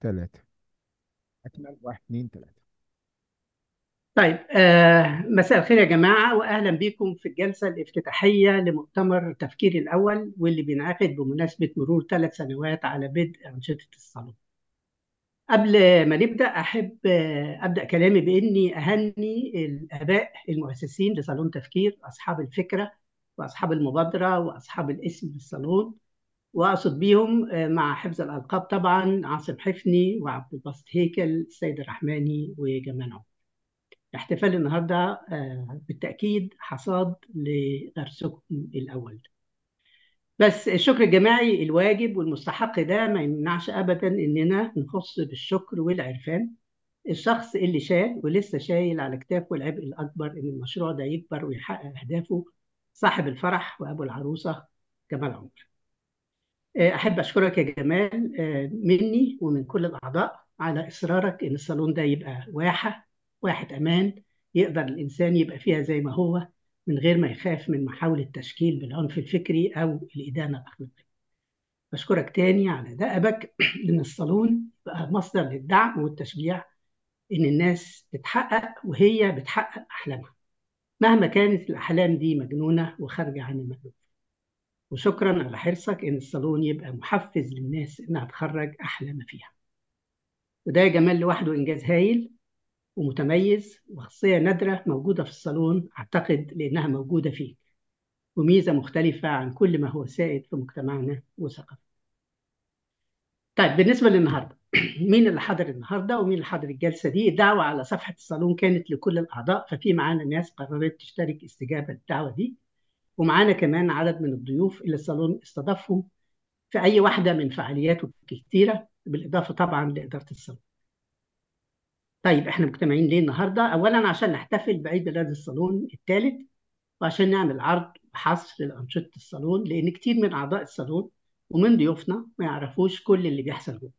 ثلاثة أكمل واحد اتنين ثلاثة طيب آه مساء الخير يا جماعة وأهلا بكم في الجلسة الافتتاحية لمؤتمر تفكير الأول واللي بينعقد بمناسبة مرور ثلاث سنوات على بدء أنشطة الصالون. قبل ما نبدأ أحب آه أبدأ كلامي بإني أهني الآباء المؤسسين لصالون تفكير أصحاب الفكرة وأصحاب المبادرة وأصحاب الاسم للصالون وأقصد بيهم آه مع حفظ الألقاب طبعا عاصم حفني وعبد الباسط هيكل السيد الرحماني وجمال عمر. الاحتفال النهارده آه، بالتأكيد حصاد لدرسكم الأول بس الشكر الجماعي الواجب والمستحق ده ما يمنعش أبدا إننا نخص بالشكر والعرفان الشخص اللي شال ولسه شايل على كتافه العبء الأكبر إن المشروع ده يكبر ويحقق أهدافه صاحب الفرح وأبو العروسة جمال عمر آه، أحب أشكرك يا جمال آه، مني ومن كل الأعضاء على إصرارك إن الصالون ده يبقى واحة واحة أمان يقدر الإنسان يبقى فيها زي ما هو من غير ما يخاف من محاولة تشكيل بالعنف الفكري أو الإدانة الأخلاقية. بشكرك تاني على دأبك إن الصالون بقى مصدر للدعم والتشجيع إن الناس تتحقق وهي بتحقق أحلامها مهما كانت الأحلام دي مجنونة وخارجة عن المألوف. وشكرا على حرصك إن الصالون يبقى محفز للناس إنها تخرج أحلى ما فيها. وده يا جمال لوحده إنجاز هايل ومتميز وخاصية نادرة موجودة في الصالون أعتقد لأنها موجودة فيك وميزة مختلفة عن كل ما هو سائد في مجتمعنا وثقافتنا. طيب بالنسبة للنهاردة مين اللي حضر النهاردة ومين اللي حضر الجلسة دي الدعوة على صفحة الصالون كانت لكل الأعضاء ففي معانا ناس قررت تشترك استجابة للدعوة دي ومعانا كمان عدد من الضيوف اللي الصالون استضافهم في أي واحدة من فعالياته الكتيرة بالإضافة طبعا لإدارة الصالون طيب احنا مجتمعين ليه النهارده؟ اولا عشان نحتفل بعيد ميلاد الصالون الثالث وعشان نعمل عرض وحصر لانشطه الصالون لان كتير من اعضاء الصالون ومن ضيوفنا ما يعرفوش كل اللي بيحصل جوه.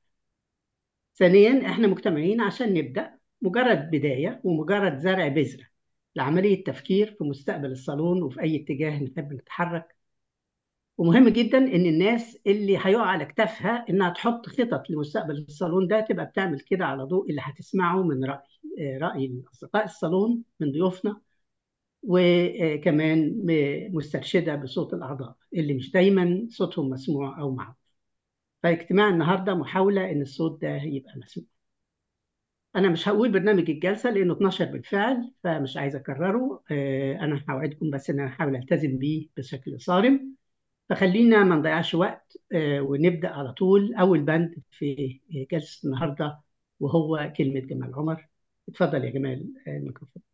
ثانيا احنا مجتمعين عشان نبدا مجرد بدايه ومجرد زرع بذره لعمليه تفكير في مستقبل الصالون وفي اي اتجاه نحب نتحرك ومهم جدا ان الناس اللي هيقع على كتافها انها تحط خطط لمستقبل الصالون ده تبقى بتعمل كده على ضوء اللي هتسمعه من راي راي اصدقاء الصالون من ضيوفنا وكمان مسترشده بصوت الاعضاء اللي مش دايما صوتهم مسموع او معروف. فاجتماع النهارده محاوله ان الصوت ده يبقى مسموع. انا مش هقول برنامج الجلسه لانه اتنشر بالفعل فمش عايز اكرره انا هوعدكم بس ان انا هحاول التزم بيه بشكل صارم. فخلينا ما نضيعش وقت ونبدا على طول اول بند في جلسه النهارده وهو كلمه جمال عمر اتفضل يا جمال الميكروفون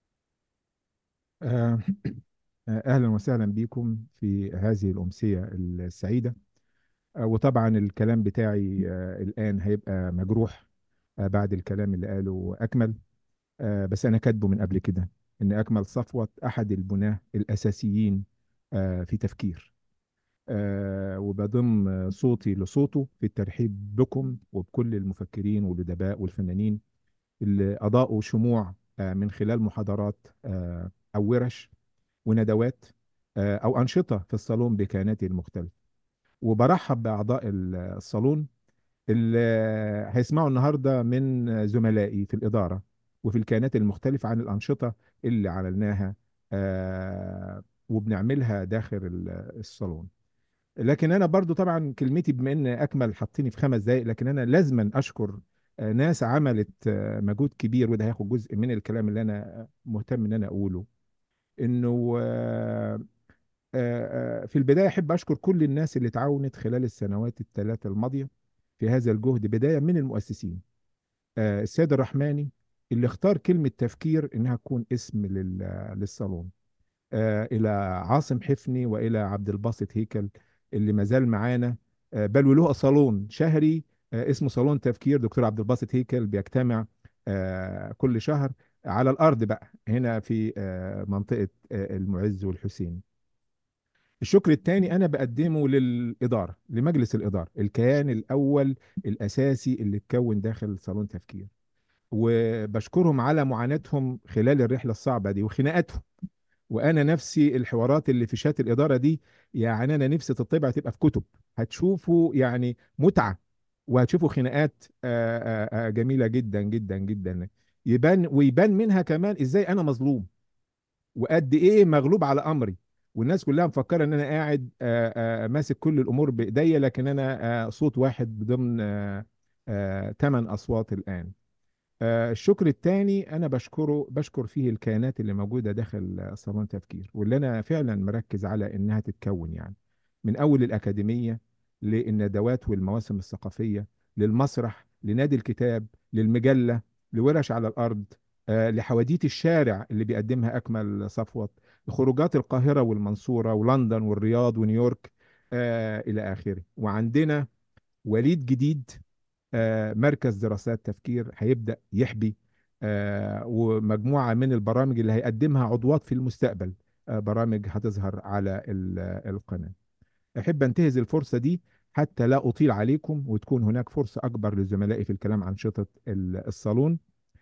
اهلا وسهلا بكم في هذه الامسيه السعيده وطبعا الكلام بتاعي الان هيبقى مجروح بعد الكلام اللي قاله اكمل بس انا كاتبه من قبل كده ان اكمل صفوه احد البناه الاساسيين في تفكير آه وبضم صوتي لصوته في الترحيب بكم وبكل المفكرين والأدباء والفنانين اللي أضاءوا شموع آه من خلال محاضرات آه أو ورش وندوات آه أو أنشطة في الصالون بكياناته المختلفة وبرحب بأعضاء الصالون اللي هيسمعوا النهاردة من زملائي في الإدارة وفي الكيانات المختلفة عن الأنشطة اللي عملناها آه وبنعملها داخل الصالون لكن انا برضو طبعا كلمتي بما ان اكمل حطيني في خمس دقائق لكن انا لازما اشكر ناس عملت مجهود كبير وده هياخد جزء من الكلام اللي انا مهتم ان انا اقوله انه في البدايه احب اشكر كل الناس اللي تعاونت خلال السنوات الثلاثه الماضيه في هذا الجهد بدايه من المؤسسين السيد الرحماني اللي اختار كلمه تفكير انها تكون اسم للصالون الى عاصم حفني والى عبد الباسط هيكل اللي ما زال معانا بل وله صالون شهري اسمه صالون تفكير دكتور عبد الباسط هيكل بيجتمع كل شهر على الارض بقى هنا في منطقه المعز والحسين الشكر الثاني انا بقدمه للاداره لمجلس الاداره الكيان الاول الاساسي اللي اتكون داخل صالون تفكير وبشكرهم على معاناتهم خلال الرحله الصعبه دي وخناقاتهم وانا نفسي الحوارات اللي في شات الاداره دي يعني انا نفسي تطبع تبقى في كتب هتشوفوا يعني متعه وهتشوفوا خناقات آه، آه، آه، جميله جدا جدا جدا يبان ويبان منها كمان ازاي انا مظلوم وقد ايه مغلوب على امري والناس كلها مفكره ان انا قاعد آه، آه، ماسك كل الامور بايديا لكن انا آه، صوت واحد ضمن ثمان اصوات الان آه، الشكر الثاني انا بشكره بشكر فيه الكيانات اللي موجوده داخل آه، صالون تفكير واللي انا فعلا مركز على انها تتكون يعني من اول الاكاديميه للندوات والمواسم الثقافيه للمسرح لنادي الكتاب للمجله لورش على الارض آه، لحواديت الشارع اللي بيقدمها اكمل صفوت لخروجات القاهره والمنصوره ولندن والرياض ونيويورك آه، الى اخره وعندنا وليد جديد آه، مركز دراسات تفكير هيبدأ يحبي آه، ومجموعة من البرامج اللي هيقدمها عضوات في المستقبل آه، برامج هتظهر على ال- القناة أحب أنتهز الفرصة دي حتى لا أطيل عليكم وتكون هناك فرصة أكبر لزملائي في الكلام عن شطط ال- الصالون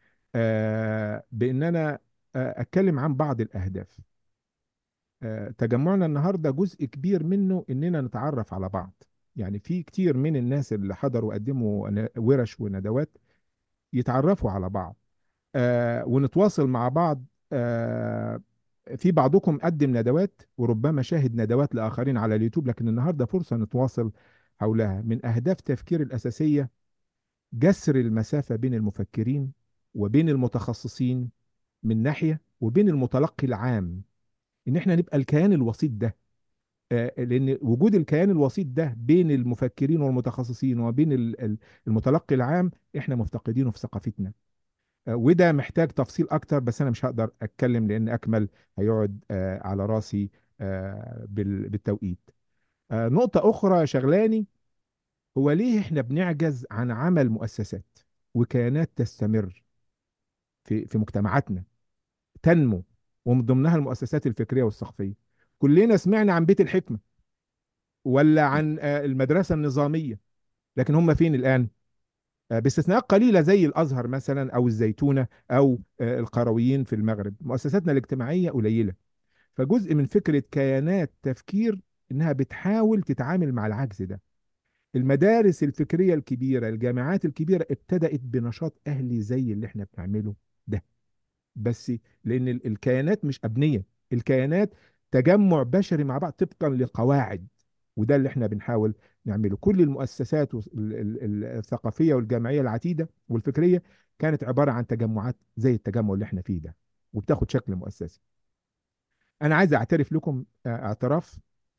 آه، بأن أنا آه، أتكلم عن بعض الأهداف آه، تجمعنا النهاردة جزء كبير منه إننا نتعرف على بعض يعني في كتير من الناس اللي حضروا وقدموا ن- ورش وندوات يتعرفوا على بعض آه ونتواصل مع بعض آه في بعضكم قدم ندوات وربما شاهد ندوات لآخرين على اليوتيوب لكن النهاردة فرصة نتواصل حولها من أهداف تفكير الأساسية جسر المسافة بين المفكرين وبين المتخصصين من ناحية وبين المتلقي العام إن احنا نبقى الكيان الوسيط ده آه، لان وجود الكيان الوسيط ده بين المفكرين والمتخصصين وبين ال- ال- المتلقي العام احنا مفتقدينه في ثقافتنا آه، وده محتاج تفصيل اكتر بس انا مش هقدر اتكلم لان اكمل هيقعد آه، على راسي آه، بال- بالتوقيت آه، نقطة اخرى شغلاني هو ليه احنا بنعجز عن عمل مؤسسات وكيانات تستمر في في مجتمعاتنا تنمو ومن ضمنها المؤسسات الفكرية والثقافية كلنا سمعنا عن بيت الحكمة ولا عن آه، المدرسة النظامية لكن هم فين الآن؟ آه، باستثناءات قليلة زي الأزهر مثلا أو الزيتونة أو آه، القرويين في المغرب مؤسساتنا الاجتماعية قليلة فجزء من فكرة كيانات تفكير إنها بتحاول تتعامل مع العجز ده المدارس الفكرية الكبيرة الجامعات الكبيرة ابتدأت بنشاط أهلي زي اللي احنا بنعمله ده بس لان ال- الكيانات مش ابنيه الكيانات تجمع بشري مع بعض طبقا لقواعد وده اللي احنا بنحاول نعمله كل المؤسسات وال- ال- ال- الثقافيه والجامعيه العتيده والفكريه كانت عباره عن تجمعات زي التجمع اللي احنا فيه ده وبتاخد شكل مؤسسي انا عايز اعترف لكم آه، اعتراف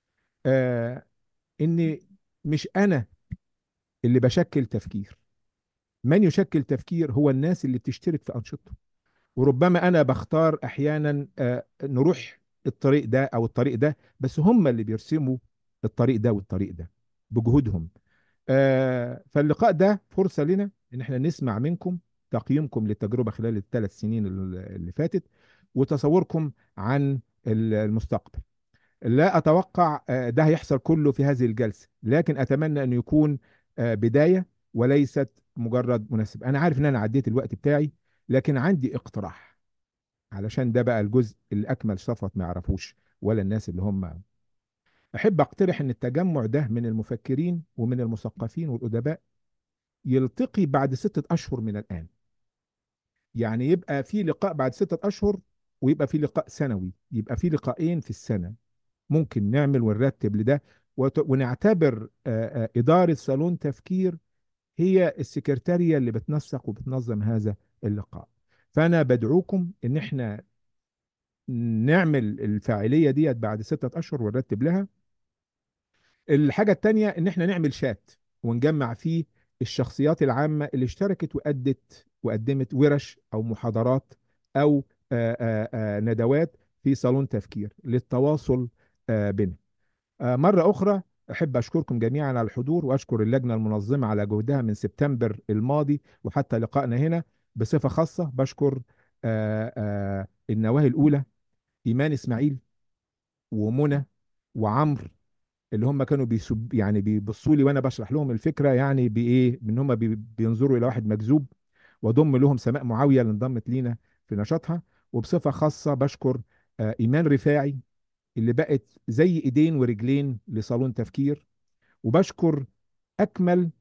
آه ان مش انا اللي بشكل تفكير من يشكل تفكير هو الناس اللي بتشترك في انشطه وربما انا بختار احيانا آه، نروح الطريق ده او الطريق ده بس هم اللي بيرسموا الطريق ده والطريق ده بجهودهم آه، فاللقاء ده فرصة لنا ان احنا نسمع منكم تقييمكم للتجربة خلال الثلاث سنين ال- اللي فاتت وتصوركم عن ال- المستقبل لا اتوقع آه، ده هيحصل كله في هذه الجلسة لكن اتمنى ان يكون آه، بداية وليست مجرد مناسبة انا عارف ان انا عديت الوقت بتاعي لكن عندي اقتراح علشان ده بقى الجزء اللي اكمل صفوت ما يعرفوش ولا الناس اللي هم احب اقترح ان التجمع ده من المفكرين ومن المثقفين والادباء يلتقي بعد ستة اشهر من الان يعني يبقى في لقاء بعد ستة اشهر ويبقى في لقاء سنوي يبقى في لقاءين في السنة ممكن نعمل ونرتب لده وت- ونعتبر آه، آه، إدارة صالون تفكير هي السكرتارية اللي بتنسق وبتنظم هذا اللقاء فأنا بدعوكم إن احنا نعمل الفاعلية ديت بعد ستة أشهر ونرتب لها الحاجة التانية إن إحنا نعمل شات ونجمع فيه الشخصيات العامة اللي اشتركت وأدت وقدمت ورش أو محاضرات أو آآ آآ ندوات في صالون تفكير للتواصل آه، بيننا آه، مرة أخرى أحب أشكركم جميعا على الحضور وأشكر اللجنة المنظمة على جهدها من سبتمبر الماضي وحتى لقائنا هنا بصفة خاصة بشكر آه، آه، النواهي الأولى إيمان إسماعيل ومنى وعمرو اللي هم كانوا بيسب يعني بيبصوا لي وانا بشرح لهم الفكره يعني بايه ان هم بي بينظروا الى واحد مجذوب واضم لهم سماء معاويه اللي انضمت لينا في نشاطها وبصفه خاصه بشكر آه، ايمان رفاعي اللي بقت زي ايدين ورجلين لصالون تفكير وبشكر اكمل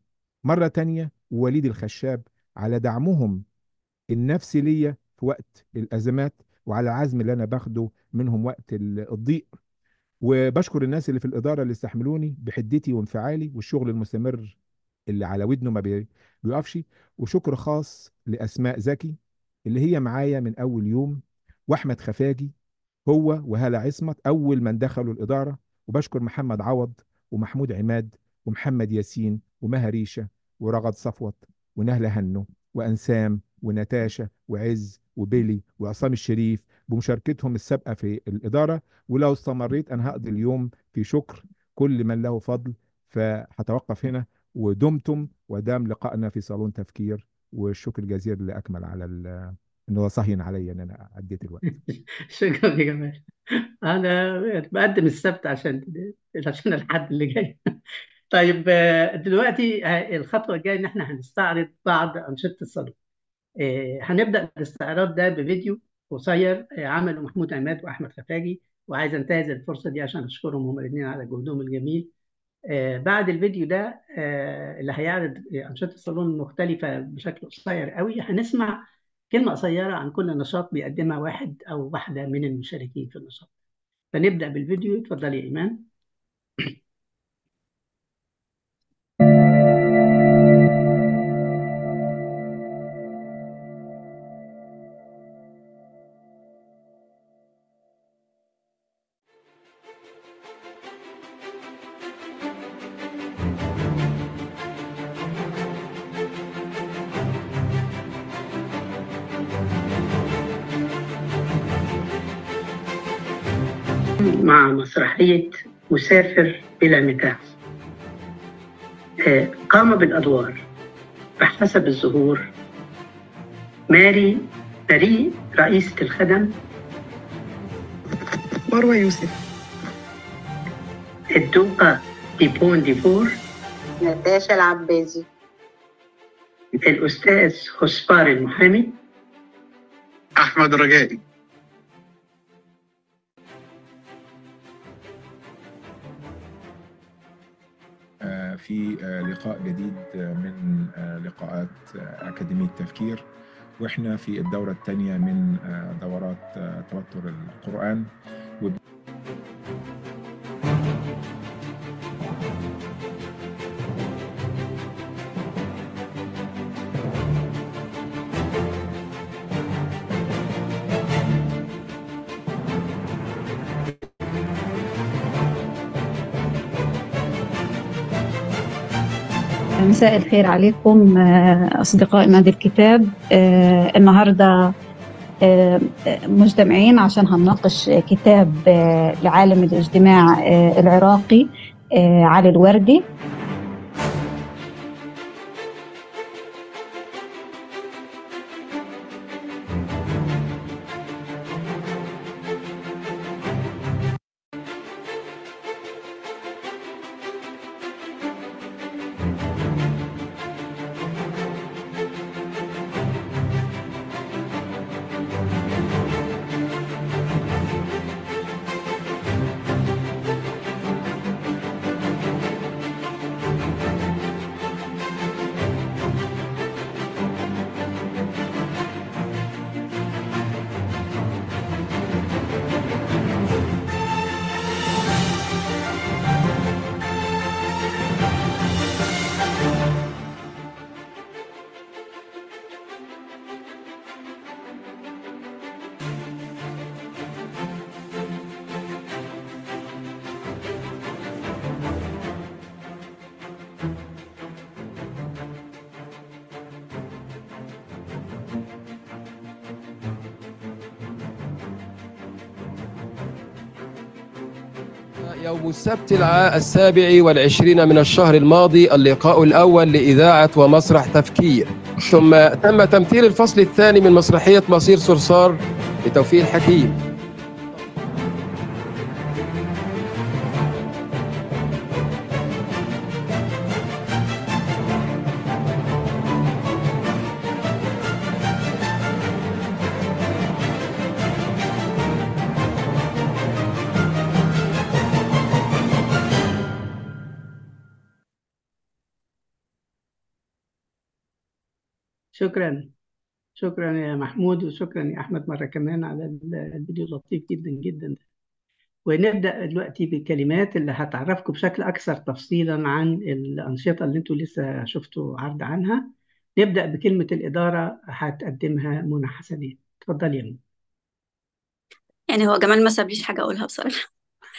مرة تانية ووليد الخشاب على دعمهم النفسي ليا في وقت الأزمات وعلى العزم اللي أنا باخده منهم وقت ال- الضيق وبشكر الناس اللي في الإدارة اللي استحملوني بحدتي وانفعالي والشغل المستمر اللي على ودنه ما بي- بيقفش وشكر خاص لأسماء زكي اللي هي معايا من أول يوم وأحمد خفاجي هو وهالة عصمت أول من دخلوا الإدارة وبشكر محمد عوض ومحمود عماد ومحمد ياسين ومها ريشة ورغد صفوت ونهلة هنو وأنسام ونتاشا وعز وبيلي وعصام الشريف بمشاركتهم السابقة في الإدارة ولو استمريت أنا هقضي اليوم في شكر كل من له فضل فهتوقف هنا ودمتم ودام لقائنا في صالون تفكير والشكر الجزيل لأكمل على ال- إن هو صهين عليا إن أنا عديت الوقت شكرا يا جمال انا بقدم السبت عشان عشان الحد اللي جاي طيب آه، دلوقتي آه، الخطوه الجايه ان احنا هنستعرض بعض انشطه الصالون آه، هنبدا الاستعراض ده بفيديو قصير آه، عمله محمود عماد واحمد خفاجي وعايز انتهز الفرصه دي عشان اشكرهم هم الاثنين على جهدهم الجميل آه، بعد الفيديو ده آه، اللي هيعرض انشطه الصالون المختلفه بشكل قصير قوي هنسمع كلمه قصيره عن كل نشاط بيقدمها واحد او واحده من المشاركين في النشاط فنبدا بالفيديو اتفضلي يا ايمان مع مسرحية مسافر بلا متاع آه، قام بالأدوار بحسب الظهور ماري ماري رئيسة الخدم مروة يوسف الدوقة ديبون ديفور نتاشا العباسي الأستاذ خسبار المحامي احمد رجائي آه، في آه، لقاء جديد آه، من آه، لقاءات آه، أكاديمية تفكير وإحنا في الدورة الثانية من آه، دورات آه، توتر القرآن وب- مساء الخير عليكم آه، أصدقاء نادي الكتاب آه، النهاردة آه، مجتمعين عشان هنناقش كتاب آه، لعالم الاجتماع آه، العراقي آه، علي الوردي يوم السبت الع- السابع والعشرين من الشهر الماضي اللقاء الأول لإذاعة ومسرح تفكير ثم تم تمثيل الفصل الثاني من مسرحية مصير صرصار لتوفيق الحكيم شكرا شكرا يا محمود وشكرا يا أحمد مرة كمان على الفيديو اللطيف جدا جدا ده ونبدأ دلوقتي بالكلمات اللي هتعرفكم بشكل أكثر تفصيلا عن الأنشطة اللي انتوا لسه شفتوا عرض عنها نبدأ بكلمة الإدارة هتقدمها منى حسنين اتفضلي يا منى يعني هو جمال ما سابليش حاجة أقولها بصراحة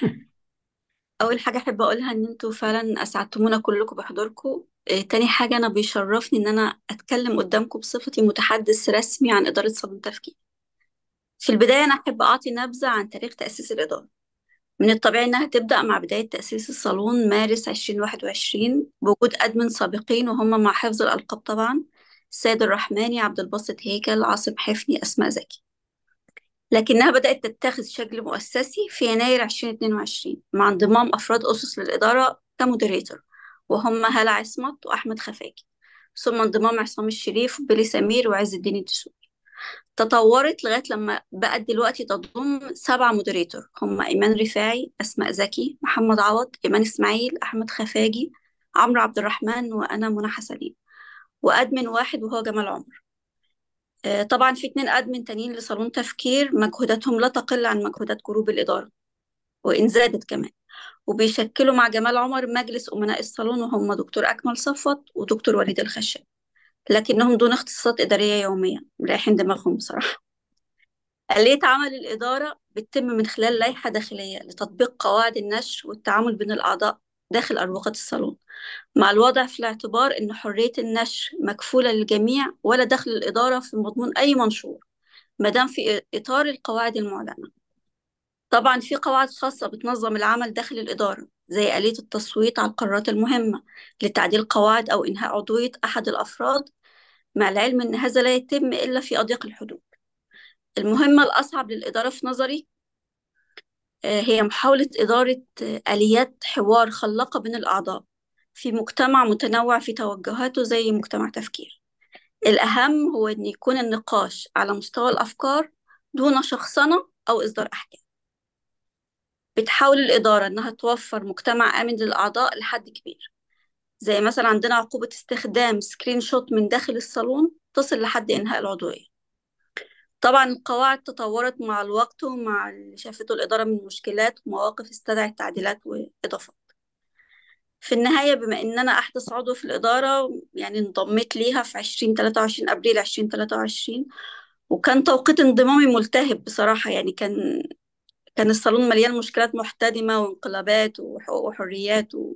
أول حاجة أحب أقولها إن أنتوا فعلا أسعدتمونا كلكم بحضوركم إيه تاني حاجة أنا بيشرفني إن أنا أتكلم قدامكم بصفتي متحدث رسمي عن إدارة صالون تفكير في البداية أنا أحب أعطي نبذة عن تاريخ تأسيس الإدارة من الطبيعي إنها تبدأ مع بداية تأسيس الصالون مارس 2021 بوجود أدمن سابقين وهم مع حفظ الألقاب طبعا السيد الرحماني عبد الباسط هيكل عاصم حفني أسماء زكي لكنها بدأت تتخذ شكل مؤسسي في يناير 2022 مع انضمام أفراد أسس للإدارة كمودريتور وهم هالة عصمت وأحمد خفاجي ثم انضمام عصام الشريف وبيلي سمير وعز الدين الدسوقي تطورت لغاية لما بقت دلوقتي تضم سبعة مودريتور هم إيمان رفاعي أسماء زكي محمد عوض إيمان إسماعيل أحمد خفاجي عمرو عبد الرحمن وأنا منى حسنين وأدمن واحد وهو جمال عمر آه، طبعا في اتنين أدمن تانيين لصالون تفكير مجهوداتهم لا تقل عن مجهودات جروب الإدارة وإن زادت كمان وبيشكلوا مع جمال عمر مجلس أمناء الصالون وهم دكتور أكمل صفوت ودكتور وليد الخشاب لكنهم دون اختصاصات إدارية يومية مريحين دماغهم بصراحة آلية عمل الإدارة بتتم من خلال لائحة داخلية لتطبيق قواعد النشر والتعامل بين الأعضاء داخل أروقة الصالون مع الوضع في الاعتبار أن حرية النشر مكفولة للجميع ولا دخل الإدارة في مضمون أي منشور مادام في إطار القواعد المعلنة طبعا في قواعد خاصة بتنظم العمل داخل الإدارة زي آلية التصويت على القرارات المهمة لتعديل قواعد أو إنهاء عضوية أحد الأفراد مع العلم أن هذا لا يتم إلا في أضيق الحدود المهمة الأصعب للإدارة في نظري آه، هي محاولة إدارة آه، آليات حوار خلاقة بين الأعضاء في مجتمع متنوع في توجهاته زي مجتمع تفكير الأهم هو أن يكون النقاش على مستوى الأفكار دون شخصنة أو إصدار أحكام بتحاول الإدارة إنها توفر مجتمع آمن للأعضاء لحد كبير زي مثلا عندنا عقوبة استخدام سكرين شوت من داخل الصالون تصل لحد إنهاء العضوية طبعا القواعد تطورت مع الوقت ومع اللي شافته الإدارة من مشكلات ومواقف استدعت تعديلات وإضافات في النهاية بما إن أنا أحدث عضو في الإدارة يعني انضميت ليها في 2023 أبريل 2023 وكان توقيت انضمامي ملتهب بصراحة يعني كان كان الصالون مليان مشكلات محتدمة وانقلابات وحقوق وحريات و...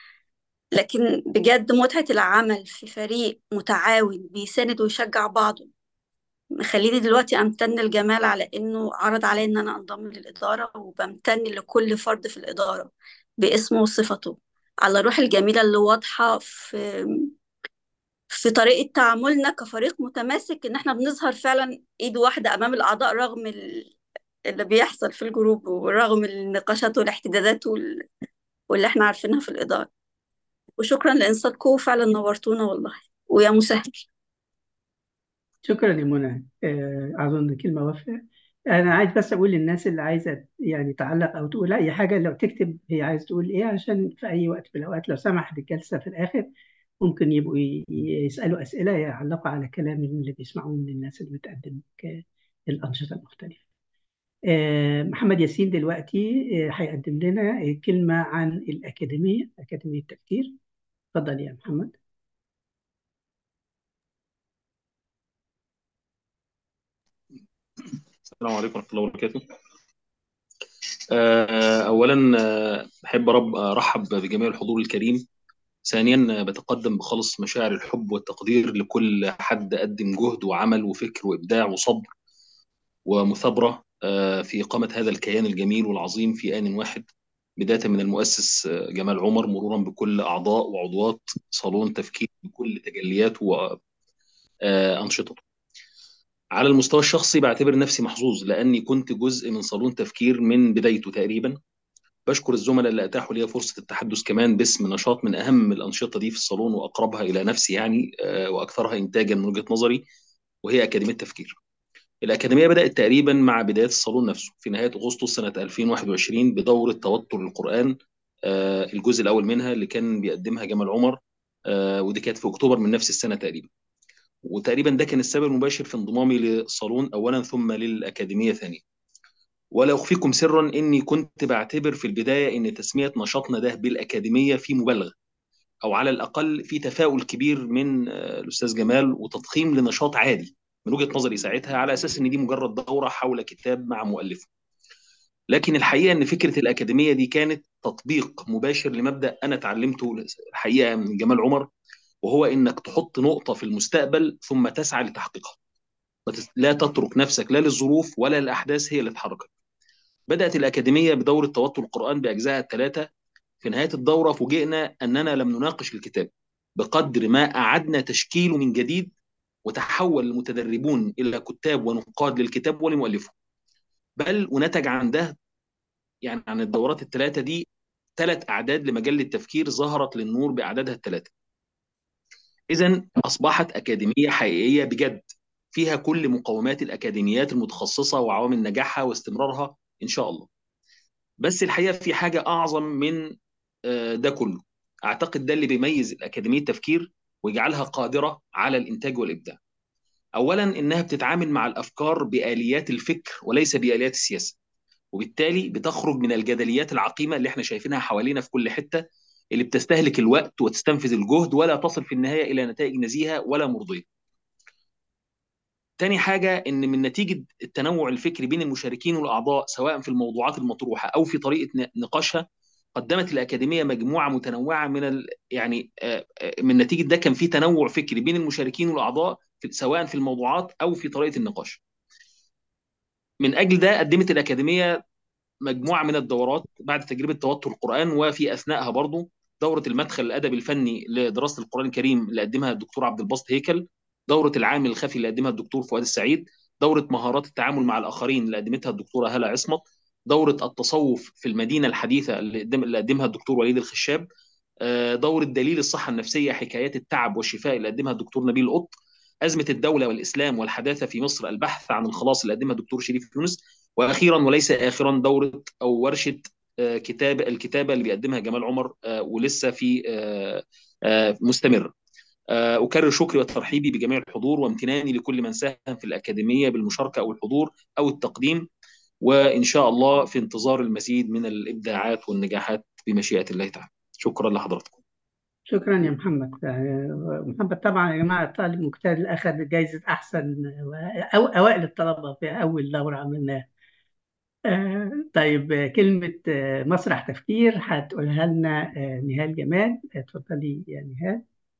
لكن بجد متعة العمل في فريق متعاون بيساند ويشجع بعضه مخليني دلوقتي أمتن الجمال على إنه عرض علي إن أنا أنضم للإدارة وبمتن لكل فرد في الإدارة باسمه وصفته على الروح الجميلة اللي واضحة في في طريقة تعاملنا كفريق متماسك إن إحنا بنظهر فعلا إيد واحدة أمام الأعضاء رغم ال... اللي بيحصل في الجروب ورغم النقاشات والاحتدادات وال... واللي إحنا عارفينها في الإدارة وشكرا لإنصاتكم فعلا نورتونا والله ويا مسهل شكرا يا منى آه، أظن كلمة وافية أنا عايز بس أقول للناس اللي عايزة يعني تعلق أو تقول أي حاجة لو تكتب هي عايز تقول إيه عشان في أي وقت من الأوقات لو سمحت الجلسة في الآخر ممكن يبقوا ي- يسألوا أسئلة يعلقوا على كلام اللي بيسمعوه من الناس اللي بتقدم ك- الأنشطة المختلفة آه، محمد ياسين دلوقتي آه، هيقدم لنا كلمة عن الأكاديمية أكاديمية التفكير اتفضل يا محمد السلام عليكم ورحمة الله وبركاته. آه، أولا آه، أحب أرب- أرحب بجميع الحضور الكريم. ثانيا آه، بتقدم بخالص مشاعر الحب والتقدير لكل حد قدم جهد وعمل وفكر وإبداع وصبر ومثابرة آه، في إقامة هذا الكيان الجميل والعظيم في آن واحد بداية من المؤسس آه، جمال عمر مرورا بكل أعضاء وعضوات صالون تفكير بكل تجلياته وأنشطته. على المستوى الشخصي بعتبر نفسي محظوظ لاني كنت جزء من صالون تفكير من بدايته تقريبا بشكر الزملاء اللي اتاحوا لي فرصه التحدث كمان باسم نشاط من اهم الانشطه دي في الصالون واقربها الى نفسي يعني آه، واكثرها انتاجا من وجهه نظري وهي اكاديميه تفكير. الاكاديميه بدات تقريبا مع بدايه الصالون نفسه في نهايه اغسطس سنه 2021 بدوره توتر القران آه، الجزء الاول منها اللي كان بيقدمها جمال عمر آه، ودي كانت في اكتوبر من نفس السنه تقريبا. وتقريبا ده كان السبب المباشر في انضمامي للصالون اولا ثم للاكاديميه ثانيا ولا اخفيكم سرا اني كنت بعتبر في البدايه ان تسميه نشاطنا ده بالاكاديميه في مبالغه او على الاقل في تفاؤل كبير من آه، الاستاذ جمال وتضخيم لنشاط عادي من وجهه نظري ساعتها على اساس ان دي مجرد دوره حول كتاب مع مؤلفه لكن الحقيقه ان فكره الاكاديميه دي كانت تطبيق مباشر لمبدا انا اتعلمته الحقيقه من جمال عمر وهو انك تحط نقطه في المستقبل ثم تسعى لتحقيقها ما تس- لا تترك نفسك لا للظروف ولا للاحداث هي اللي تحركك بدات الاكاديميه بدوره توتر القران باجزائها الثلاثه في نهايه الدوره فوجئنا اننا لم نناقش الكتاب بقدر ما اعدنا تشكيله من جديد وتحول المتدربون الى كتاب ونقاد للكتاب ولمؤلفه بل ونتج عن ده يعني عن الدورات الثلاثه دي ثلاث اعداد لمجله التفكير ظهرت للنور باعدادها الثلاثه اذا اصبحت اكاديميه حقيقيه بجد فيها كل مقومات الاكاديميات المتخصصه وعوامل نجاحها واستمرارها ان شاء الله بس الحقيقه في حاجه اعظم من آه، ده كله اعتقد ده اللي بيميز الاكاديميه التفكير ويجعلها قادره على الانتاج والابداع اولا انها بتتعامل مع الافكار باليات الفكر وليس باليات السياسه وبالتالي بتخرج من الجدليات العقيمه اللي احنا شايفينها حوالينا في كل حته اللي بتستهلك الوقت وتستنفذ الجهد ولا تصل في النهايه الى نتائج نزيهه ولا مرضيه. تاني حاجه ان من نتيجه التنوع الفكري بين المشاركين والاعضاء سواء في الموضوعات المطروحه او في طريقه ن- نقاشها قدمت الاكاديميه مجموعه متنوعه من ال... يعني آه، آه، من نتيجه ده كان في تنوع فكري بين المشاركين والاعضاء في... سواء في الموضوعات او في طريقه النقاش. من اجل ده قدمت الاكاديميه مجموعه من الدورات بعد تجربه توتر القران وفي اثنائها برضو دوره المدخل الادبي الفني لدراسه القران الكريم اللي قدمها الدكتور عبد الباسط هيكل دوره العامل الخفي اللي قدمها الدكتور فؤاد السعيد دوره مهارات التعامل مع الاخرين اللي قدمتها الدكتوره هاله عصمت دوره التصوف في المدينه الحديثه اللي قدم- اللي قدمها الدكتور وليد الخشاب آه، دوره دليل الصحه النفسيه حكايات التعب والشفاء اللي قدمها الدكتور نبيل قط ازمه الدوله والاسلام والحداثه في مصر البحث عن الخلاص اللي قدمها الدكتور شريف يونس واخيرا وليس اخرا دوره او ورشه آه، كتاب الكتابه اللي بيقدمها جمال عمر آه، ولسه في آه، آه، مستمر آه، اكرر شكري وترحيبي بجميع الحضور وامتناني لكل من ساهم في الاكاديميه بالمشاركه او الحضور او التقديم وان شاء الله في انتظار المزيد من الابداعات والنجاحات بمشيئه الله تعالى شكرا لحضراتكم شكرا يا محمد آه، محمد طبعا يا جماعة الطالب مجتهد اللي أخذ جايزة أحسن أو أوائل الطلبة في أول دورة عملناها آه، طيب آه، كلمة آه، مسرح تفكير هتقولها لنا آه، نهال جمال اتفضلي يا نهال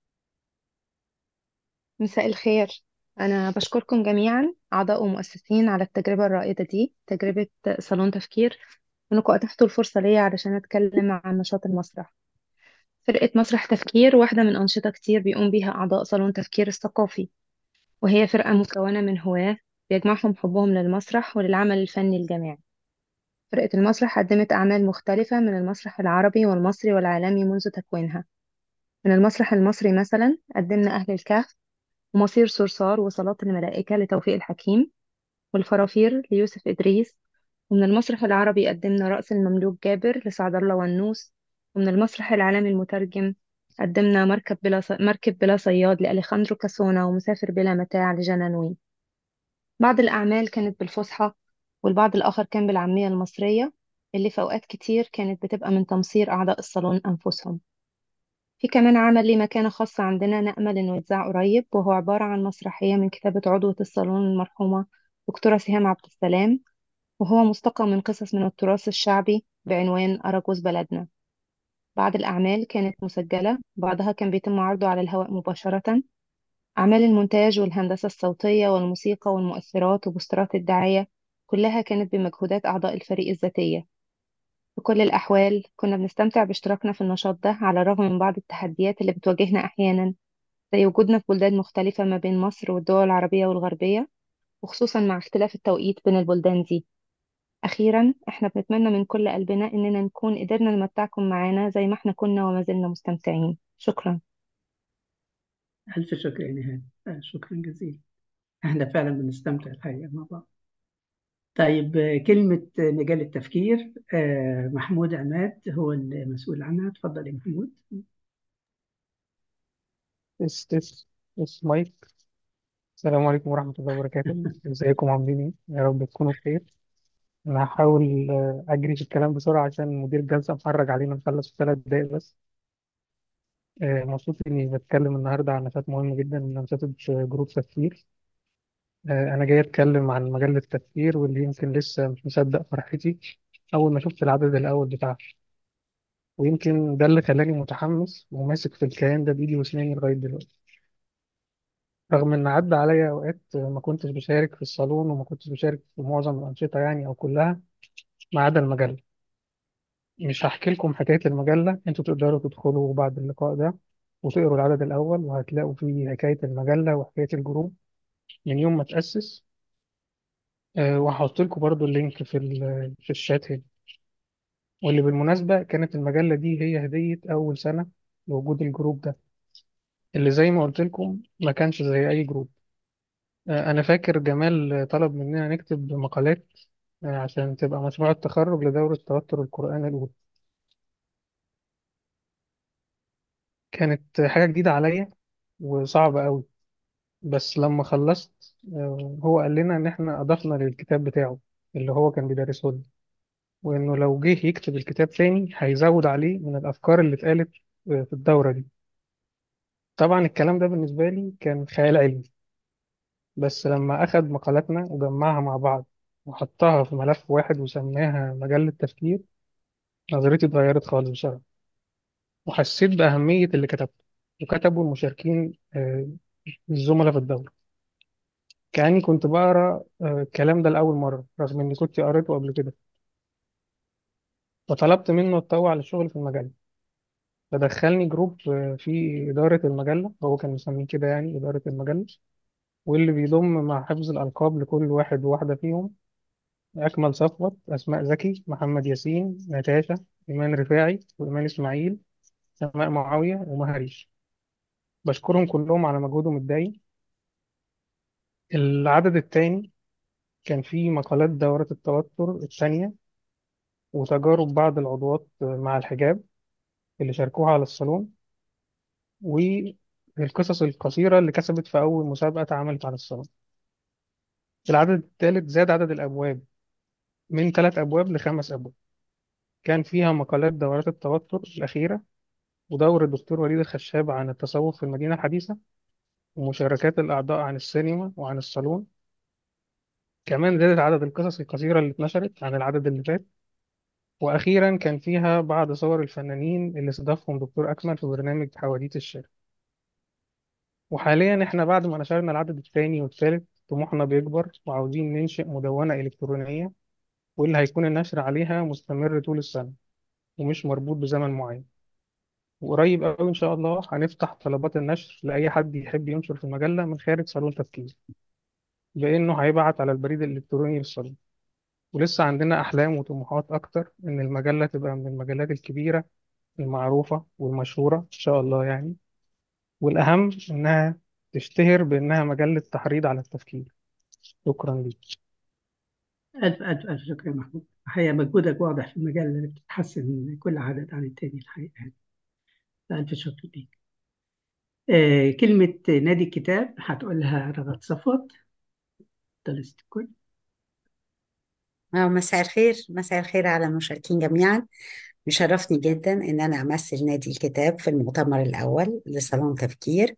مساء الخير أنا بشكركم جميعا أعضاء ومؤسسين على التجربة الرائدة دي تجربة صالون تفكير وإنكم أتحتوا الفرصة ليا علشان أتكلم عن نشاط المسرح فرقة مسرح تفكير واحدة من أنشطة كتير بيقوم بيها أعضاء صالون تفكير الثقافي وهي فرقة مكونة من هواة بيجمعهم حبهم للمسرح وللعمل الفني الجماعي فرقة المسرح قدمت أعمال مختلفة من المسرح العربي والمصري والعالمي منذ تكوينها من المسرح المصري مثلا قدمنا أهل الكهف ومصير صرصار وصلاة الملائكة لتوفيق الحكيم والفرافير ليوسف إدريس ومن المسرح العربي قدمنا رأس المملوك جابر لسعد الله ونوس ومن المسرح العالمي المترجم قدمنا مركب بلا ص... مركب بلا صياد لأليخاندرو كاسونا ومسافر بلا متاع لجنانوي بعض الأعمال كانت بالفصحى والبعض الآخر كان بالعامية المصرية اللي في أوقات كتير كانت بتبقى من تمصير أعضاء الصالون أنفسهم في كمان عمل ليه مكانة خاصة عندنا نأمل إنه يتذاع قريب وهو عبارة عن مسرحية من كتابة عضوة الصالون المرحومة دكتورة سهام عبد السلام وهو مستقى من قصص من التراث الشعبي بعنوان أراجوز بلدنا بعض الأعمال كانت مسجلة بعضها كان بيتم عرضه على الهواء مباشرة أعمال المونتاج والهندسة الصوتية والموسيقى والمؤثرات وبوسترات الدعاية كلها كانت بمجهودات أعضاء الفريق الذاتية في كل الأحوال كنا بنستمتع باشتراكنا في النشاط ده على الرغم من بعض التحديات اللي بتواجهنا أحيانا زي وجودنا في بلدان مختلفة ما بين مصر والدول العربية والغربية وخصوصا مع اختلاف التوقيت بين البلدان دي أخيرا إحنا بنتمنى من كل قلبنا إننا نكون قدرنا نمتعكم معانا زي ما إحنا كنا وما زلنا مستمتعين شكرا ألف شكر يا نهال آه، شكرا جزيلا احنا فعلا بنستمتع الحقيقة مع بعض طيب آه، كلمة آه، مجال التفكير آه، محمود عماد هو المسؤول عنها اتفضل يا محمود اس اس اس مايك السلام عليكم ورحمة الله وبركاته ازيكم عاملين ايه يا رب تكونوا بخير انا هحاول آه، اجري في الكلام بسرعة عشان مدير الجلسة محرج علينا نخلص في ثلاث دقايق بس آه، مبسوط اني بتكلم النهاردة عن نشاط مهم جدا من انشطة جروب تفكير آه، انا جاي اتكلم عن مجلة تفكير واللي يمكن لسه مش مصدق فرحتي اول ما شفت العدد الاول بتاعها ويمكن ده اللي خلاني متحمس وماسك في الكيان ده بايدي واسناني لغاية دلوقتي رغم ان عدى عليا اوقات ما كنتش بشارك في الصالون وما كنتش بشارك في معظم الانشطه يعني او كلها ما عدا المجله مش هحكي لكم حكايه المجله انتوا تقدروا تدخلوا بعد اللقاء ده وتقروا العدد الاول وهتلاقوا فيه حكايه المجله وحكايه الجروب من يوم ما تاسس أه وهحط لكم برضو اللينك في ال- في الشات هنا واللي بالمناسبه كانت المجله دي هي هديه اول سنه لوجود الجروب ده اللي زي ما قلت لكم ما كانش زي اي جروب أه انا فاكر جمال طلب مننا نكتب مقالات آه، عشان تبقى مشروع التخرج لدورة توتر القرآن الأولى كانت حاجة جديدة عليا وصعبة قوي بس لما خلصت آه، هو قال لنا إن إحنا أضفنا للكتاب بتاعه اللي هو كان بيدرسه لنا وإنه لو جه يكتب الكتاب تاني هيزود عليه من الأفكار اللي اتقالت آه، في الدورة دي طبعا الكلام ده بالنسبة لي كان خيال علمي بس لما أخد مقالاتنا وجمعها مع بعض وحطها في ملف واحد وسماها مجلة تفكير نظرتي اتغيرت خالص بصراحة وحسيت بأهمية اللي كتبته وكتبوا المشاركين آه، الزملاء في الدورة كأني كنت بقرا آه، الكلام ده لأول مرة رغم إني كنت قريته قبل كده فطلبت منه يتطوع على الشغل في المجلة فدخلني جروب آه، في إدارة المجلة هو كان مسميه كده يعني إدارة المجلة واللي بيضم مع حفظ الألقاب لكل واحد وواحدة فيهم أكمل صفوت أسماء زكي محمد ياسين نتاشا إيمان رفاعي وإيمان إسماعيل سماء معاوية ومهريش بشكرهم كلهم على مجهودهم الدايم العدد الثاني كان فيه مقالات دورة التوتر الثانية وتجارب بعض العضوات مع الحجاب اللي شاركوها على الصالون والقصص القصيرة اللي كسبت في أول مسابقة اتعملت على الصالون في العدد الثالث زاد عدد الأبواب من ثلاث أبواب لخمس أبواب كان فيها مقالات دورات التوتر الأخيرة ودور الدكتور وليد الخشاب عن التصوف في المدينة الحديثة ومشاركات الأعضاء عن السينما وعن الصالون كمان زادت عدد القصص القصيرة اللي اتنشرت عن العدد اللي فات وأخيرا كان فيها بعض صور الفنانين اللي استضافهم دكتور أكمل في برنامج حواديت الشارع وحاليا احنا بعد ما نشرنا العدد الثاني والثالث طموحنا بيكبر وعاوزين ننشئ مدونة إلكترونية واللي هيكون النشر عليها مستمر طول السنة ومش مربوط بزمن معين وقريب قوي إن شاء الله هنفتح طلبات النشر لأي حد يحب ينشر في المجلة من خارج صالون تفكير بإنه هيبعت على البريد الإلكتروني للصالون ولسه عندنا أحلام وطموحات أكتر إن المجلة تبقى من المجلات الكبيرة المعروفة والمشهورة إن شاء الله يعني والأهم إنها تشتهر بإنها مجلة تحريض على التفكير شكرا ليك ألف ألف ألف شكر يا محمود الحقيقة مجهودك واضح في المجال اللي بتتحسن كل عدد عن التاني الحقيقة يعني ألف شكر ليك آه كلمة نادي الكتاب هتقولها رغد صفوت درست الكل آه، مساء الخير مساء الخير على المشاركين جميعا يشرفني جدا ان انا امثل نادي الكتاب في المؤتمر الاول لصالون تفكير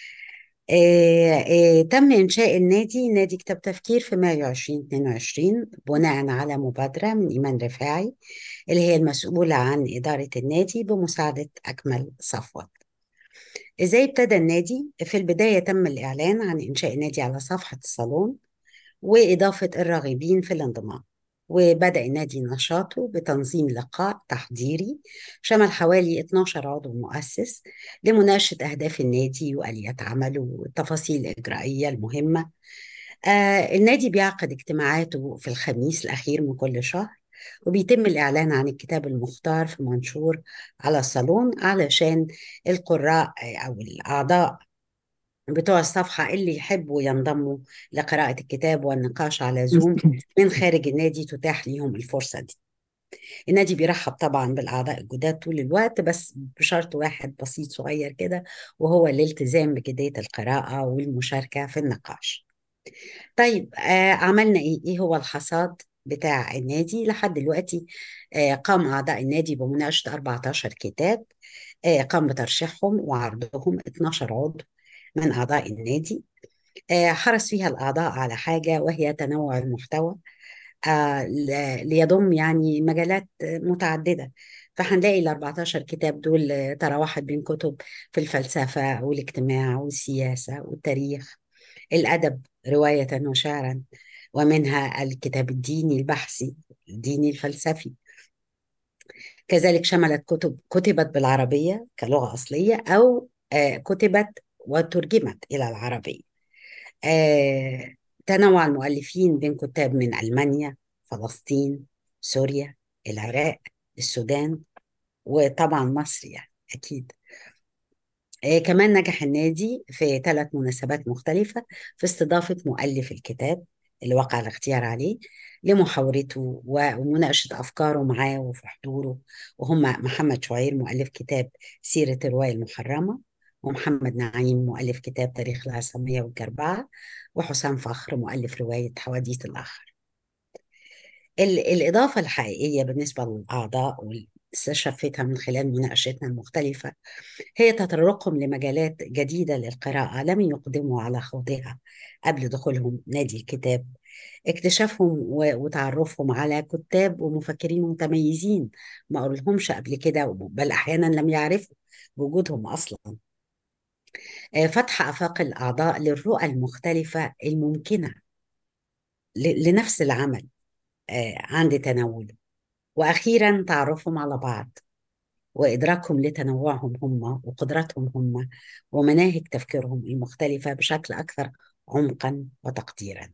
آه، آه، تم انشاء النادي نادي كتاب تفكير في مايو 2022 بناء على مبادرة من ايمان رفاعي اللي هي المسؤولة عن إدارة النادي بمساعدة أكمل صفوت ازاي ابتدى النادي في البداية تم الإعلان عن إنشاء النادي على صفحة الصالون وإضافة الراغبين في الانضمام وبدأ النادي نشاطه بتنظيم لقاء تحضيري شمل حوالي 12 عضو مؤسس لمناقشة أهداف النادي وآليات عمله والتفاصيل الإجرائية المهمة آه النادي بيعقد اجتماعاته في الخميس الأخير من كل شهر وبيتم الإعلان عن الكتاب المختار في منشور على الصالون علشان القراء أو الأعضاء بتوع الصفحة اللي يحبوا ينضموا لقراءة الكتاب والنقاش على زوم من خارج النادي تتاح لهم الفرصة دي النادي بيرحب طبعا بالأعضاء الجداد طول الوقت بس بشرط واحد بسيط صغير كده وهو الالتزام بجدية القراءة والمشاركة في النقاش طيب آه عملنا إيه؟ إيه هو الحصاد بتاع النادي لحد دلوقتي آه قام أعضاء النادي بمناقشة 14 كتاب آه قام بترشيحهم وعرضهم 12 عضو من أعضاء النادي آه حرص فيها الأعضاء على حاجة وهي تنوع المحتوى آه، ل- ليضم يعني مجالات متعددة فهنلاقي ال 14 كتاب دول آه، تراوحت بين كتب في الفلسفة والاجتماع والسياسة والتاريخ الأدب رواية وشعرا ومنها الكتاب الديني البحثي الديني الفلسفي كذلك شملت كتب كتبت بالعربية كلغة أصلية أو آه، كتبت وترجمت إلى العربية آه، تنوع المؤلفين بين كتاب من ألمانيا فلسطين سوريا العراق السودان وطبعا مصر يعني أكيد آه، كمان نجح النادي في ثلاث مناسبات مختلفة في استضافة مؤلف الكتاب اللي وقع الاختيار عليه لمحاورته و- ومناقشة أفكاره معاه وفي حضوره وهم محمد شعير مؤلف كتاب سيرة الرواية المحرمة ومحمد نعيم مؤلف كتاب تاريخ العصامية والجربعة وحسام فخر مؤلف رواية حواديت الآخر ال- الإضافة الحقيقية بالنسبة للأعضاء واللي استشفتها من خلال مناقشتنا المختلفة هي تطرقهم لمجالات جديدة للقراءة لم يقدموا على خوضها قبل دخولهم نادي الكتاب اكتشافهم و- وتعرفهم على كتاب ومفكرين متميزين ما قرلهمش قبل كده بل أحيانا لم يعرفوا بوجودهم أصلا آه، فتح آفاق الأعضاء للرؤى المختلفة الممكنة ل- لنفس العمل آه، عند تناوله وأخيرا تعرفهم على بعض وإدراكهم لتنوعهم هم وقدراتهم هم ومناهج تفكيرهم المختلفة بشكل أكثر عمقا وتقديرا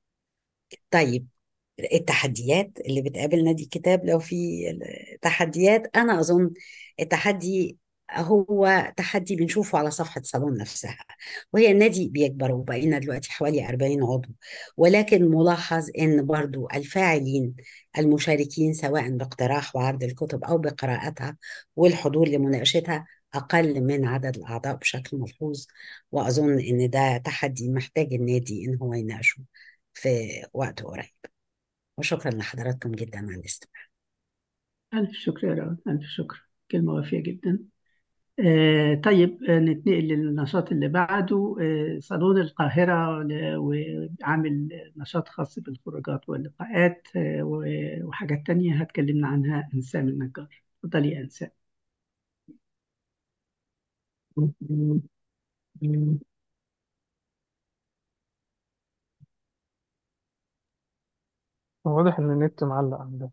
طيب التحديات اللي بتقابل نادي الكتاب لو في تحديات أنا أظن التحدي هو تحدي بنشوفه على صفحة صالون نفسها وهي النادي بيكبر وبقينا دلوقتي حوالي 40 عضو ولكن ملاحظ ان برضو الفاعلين المشاركين سواء باقتراح وعرض الكتب او بقراءتها والحضور لمناقشتها اقل من عدد الاعضاء بشكل ملحوظ واظن ان ده تحدي محتاج النادي ان هو يناقشه في وقت قريب وشكرا لحضراتكم جدا على الاستماع ألف شكر يا رب ألف شكر كلمة وافية جدا آه، طيب آه، نتنقل للنشاط اللي بعده آه، صالون القاهرة ل- وعامل نشاط خاص بالخروجات واللقاءات آه، و- وحاجات تانية هتكلمنا عنها إنسان النجار اتفضلي يا إنسان واضح إن النت معلق عندها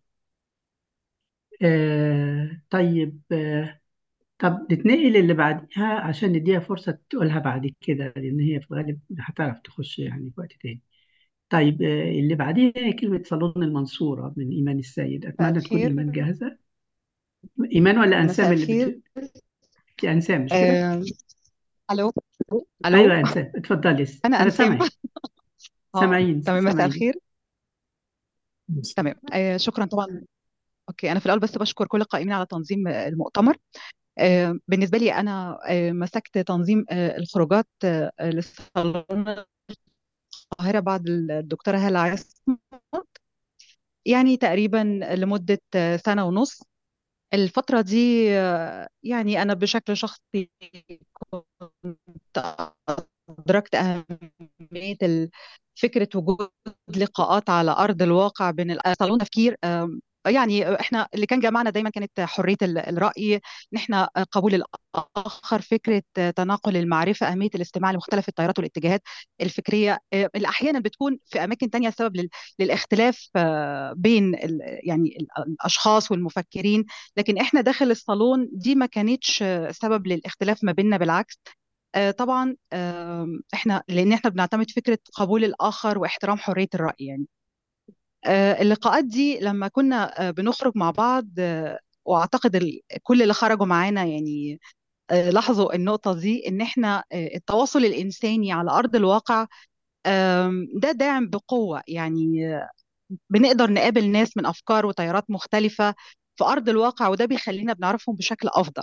آه، طيب آه، طب نتنقل اللي بعديها عشان نديها فرصة تقولها بعد كده لأن هي في الغالب هتعرف تخش يعني في وقت تاني طيب آه، اللي بعديها هي كلمة صالون المنصورة من إيمان السيد مساء أتمنى تكون الخير إيمان جاهزة إيمان ولا أنسام مساء اللي الخير بت... أنسام مش كده؟ آه... الو أيوة الو يا أنسام اتفضلي انا أنا انسام سامعك اه سامعين تمام مساء سامعين الخير تمام آه شكرا طبعا اوكي انا في الاول بس بشكر كل القائمين على تنظيم آه، المؤتمر آه بالنسبه لي انا آه مسكت تنظيم آه الخروجات آه للصالون القاهره بعد الدكتوره هاله عصمت يعني تقريبا لمده آه، سنه ونص الفترة دي آه، يعني أنا بشكل شخصي كنت أدركت أهمية ال- فكرة وجود لقاءات على أرض الواقع بين ال- صالون تفكير آم، يعني احنا اللي كان جمعنا دايما كانت حرية ال- الرأي ان احنا قبول الآخر فكرة تناقل المعرفة أهمية الاستماع لمختلف التيارات والاتجاهات الفكرية آه، اللي أحيانا بتكون في أماكن تانية سبب لل- للاختلاف آه، بين ال- يعني ال- الأشخاص والمفكرين لكن احنا داخل الصالون دي ما كانتش آه، سبب للاختلاف ما بيننا بالعكس آه، طبعا آم، احنا لان احنا بنعتمد فكره قبول الاخر واحترام حريه الراي يعني آه، اللقاءات دي لما كنا آه، بنخرج مع بعض آه، واعتقد ال- كل اللي خرجوا معانا يعني آه، لاحظوا النقطه دي ان احنا آه، التواصل الانساني على ارض الواقع آم، ده داعم بقوه يعني بنقدر نقابل ناس من أفكار وتيارات مختلفة في أرض الواقع وده بيخلينا بنعرفهم بشكل أفضل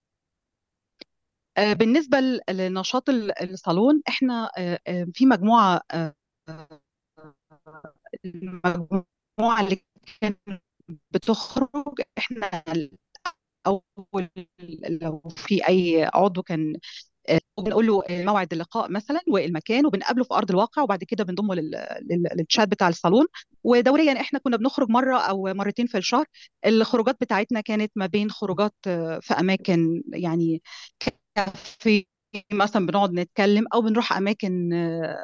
آه، بالنسبة ل- لنشاط ال- الصالون احنا آه، آه، في مجموعة آه، المجموعة اللي كانت بتخرج احنا اول لو في اي عضو كان آه، بنقول له موعد اللقاء مثلا والمكان وبنقابله في ارض الواقع وبعد كده بنضمه لل- لل- للشات بتاع الصالون ودوريا احنا كنا بنخرج مره او مرتين في الشهر الخروجات بتاعتنا كانت ما بين خروجات آه، في اماكن يعني كافيه مثلا بنقعد نتكلم او بنروح اماكن آه،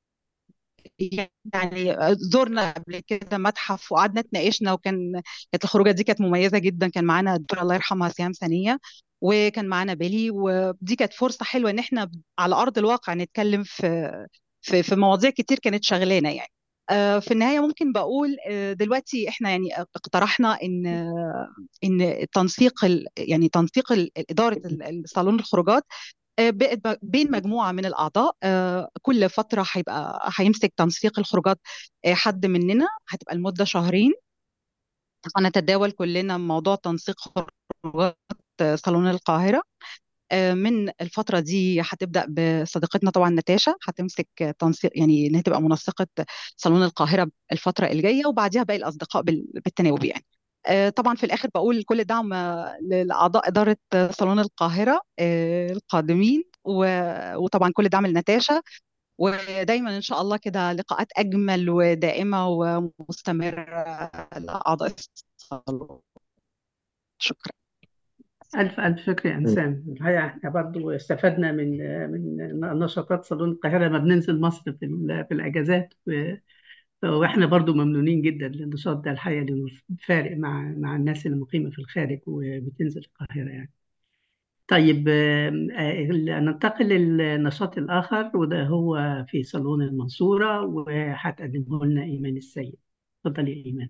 يعني زرنا قبل كده متحف وقعدنا اتناقشنا وكان كانت الخروجه دي كانت مميزه جدا كان معانا الدكتوره الله يرحمها سيام ثانيه وكان معانا بيلي ودي كانت فرصه حلوه ان احنا على ارض الواقع نتكلم في في في مواضيع كتير كانت شغلانه يعني آه، في النهايه ممكن بقول آه، دلوقتي احنا يعني اقترحنا ان ان تنسيق ال- يعني تنسيق ال- اداره ال- الصالون الخروجات آه، بقت ب- بين مجموعة من الأعضاء آه، كل فترة هيبقى هيمسك تنسيق الخروجات آه، حد مننا هتبقى المدة شهرين هنتداول كلنا موضوع تنسيق خروجات آه، صالون القاهرة آه، من الفترة دي هتبدأ بصديقتنا طبعا نتاشا هتمسك تنسيق يعني إنها تبقى منسقة صالون القاهرة الفترة الجاية وبعديها باقي الأصدقاء بال- بالتناوب يعني آه، طبعا في الآخر بقول كل دعم آه، لأعضاء إدارة آه، صالون القاهرة آه، القادمين و- وطبعا كل دعم لنتاشا ودايما إن شاء الله كده لقاءات أجمل ودائمة ومستمرة لأعضاء الصالون شكرا ألف ألف شكر يا أنسان الحقيقة إحنا برضو استفدنا من من نشاطات صالون القاهرة لما بننزل مصر في ال- في الأجازات و- وإحنا برضو ممنونين جدا للنشاط ده الحقيقة لأنه فارق مع مع الناس اللي مقيمة في الخارج وبتنزل القاهرة يعني طيب آم، آه، ننتقل للنشاط الآخر وده هو في صالون المنصورة وهتقدمه لنا إيمان السيد اتفضلي يا إيمان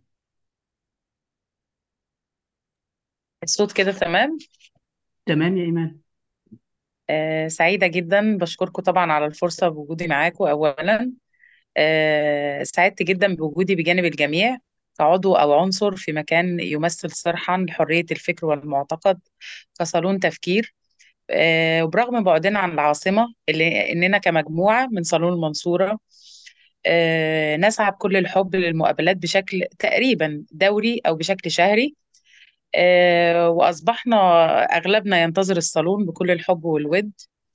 الصوت كده تمام تمام يا إيمان آه سعيدة جدا بشكركم طبعا على الفرصة بوجودي معاكم أولا آه سعدت جدا بوجودي بجانب الجميع كعضو أو عنصر في مكان يمثل صرحا لحرية الفكر والمعتقد كصالون تفكير آه وبرغم بعدنا عن العاصمة اللي إننا كمجموعة من صالون المنصورة آه نسعى بكل الحب للمقابلات بشكل تقريبا دوري أو بشكل شهري آه، وأصبحنا أغلبنا ينتظر الصالون بكل الحب والود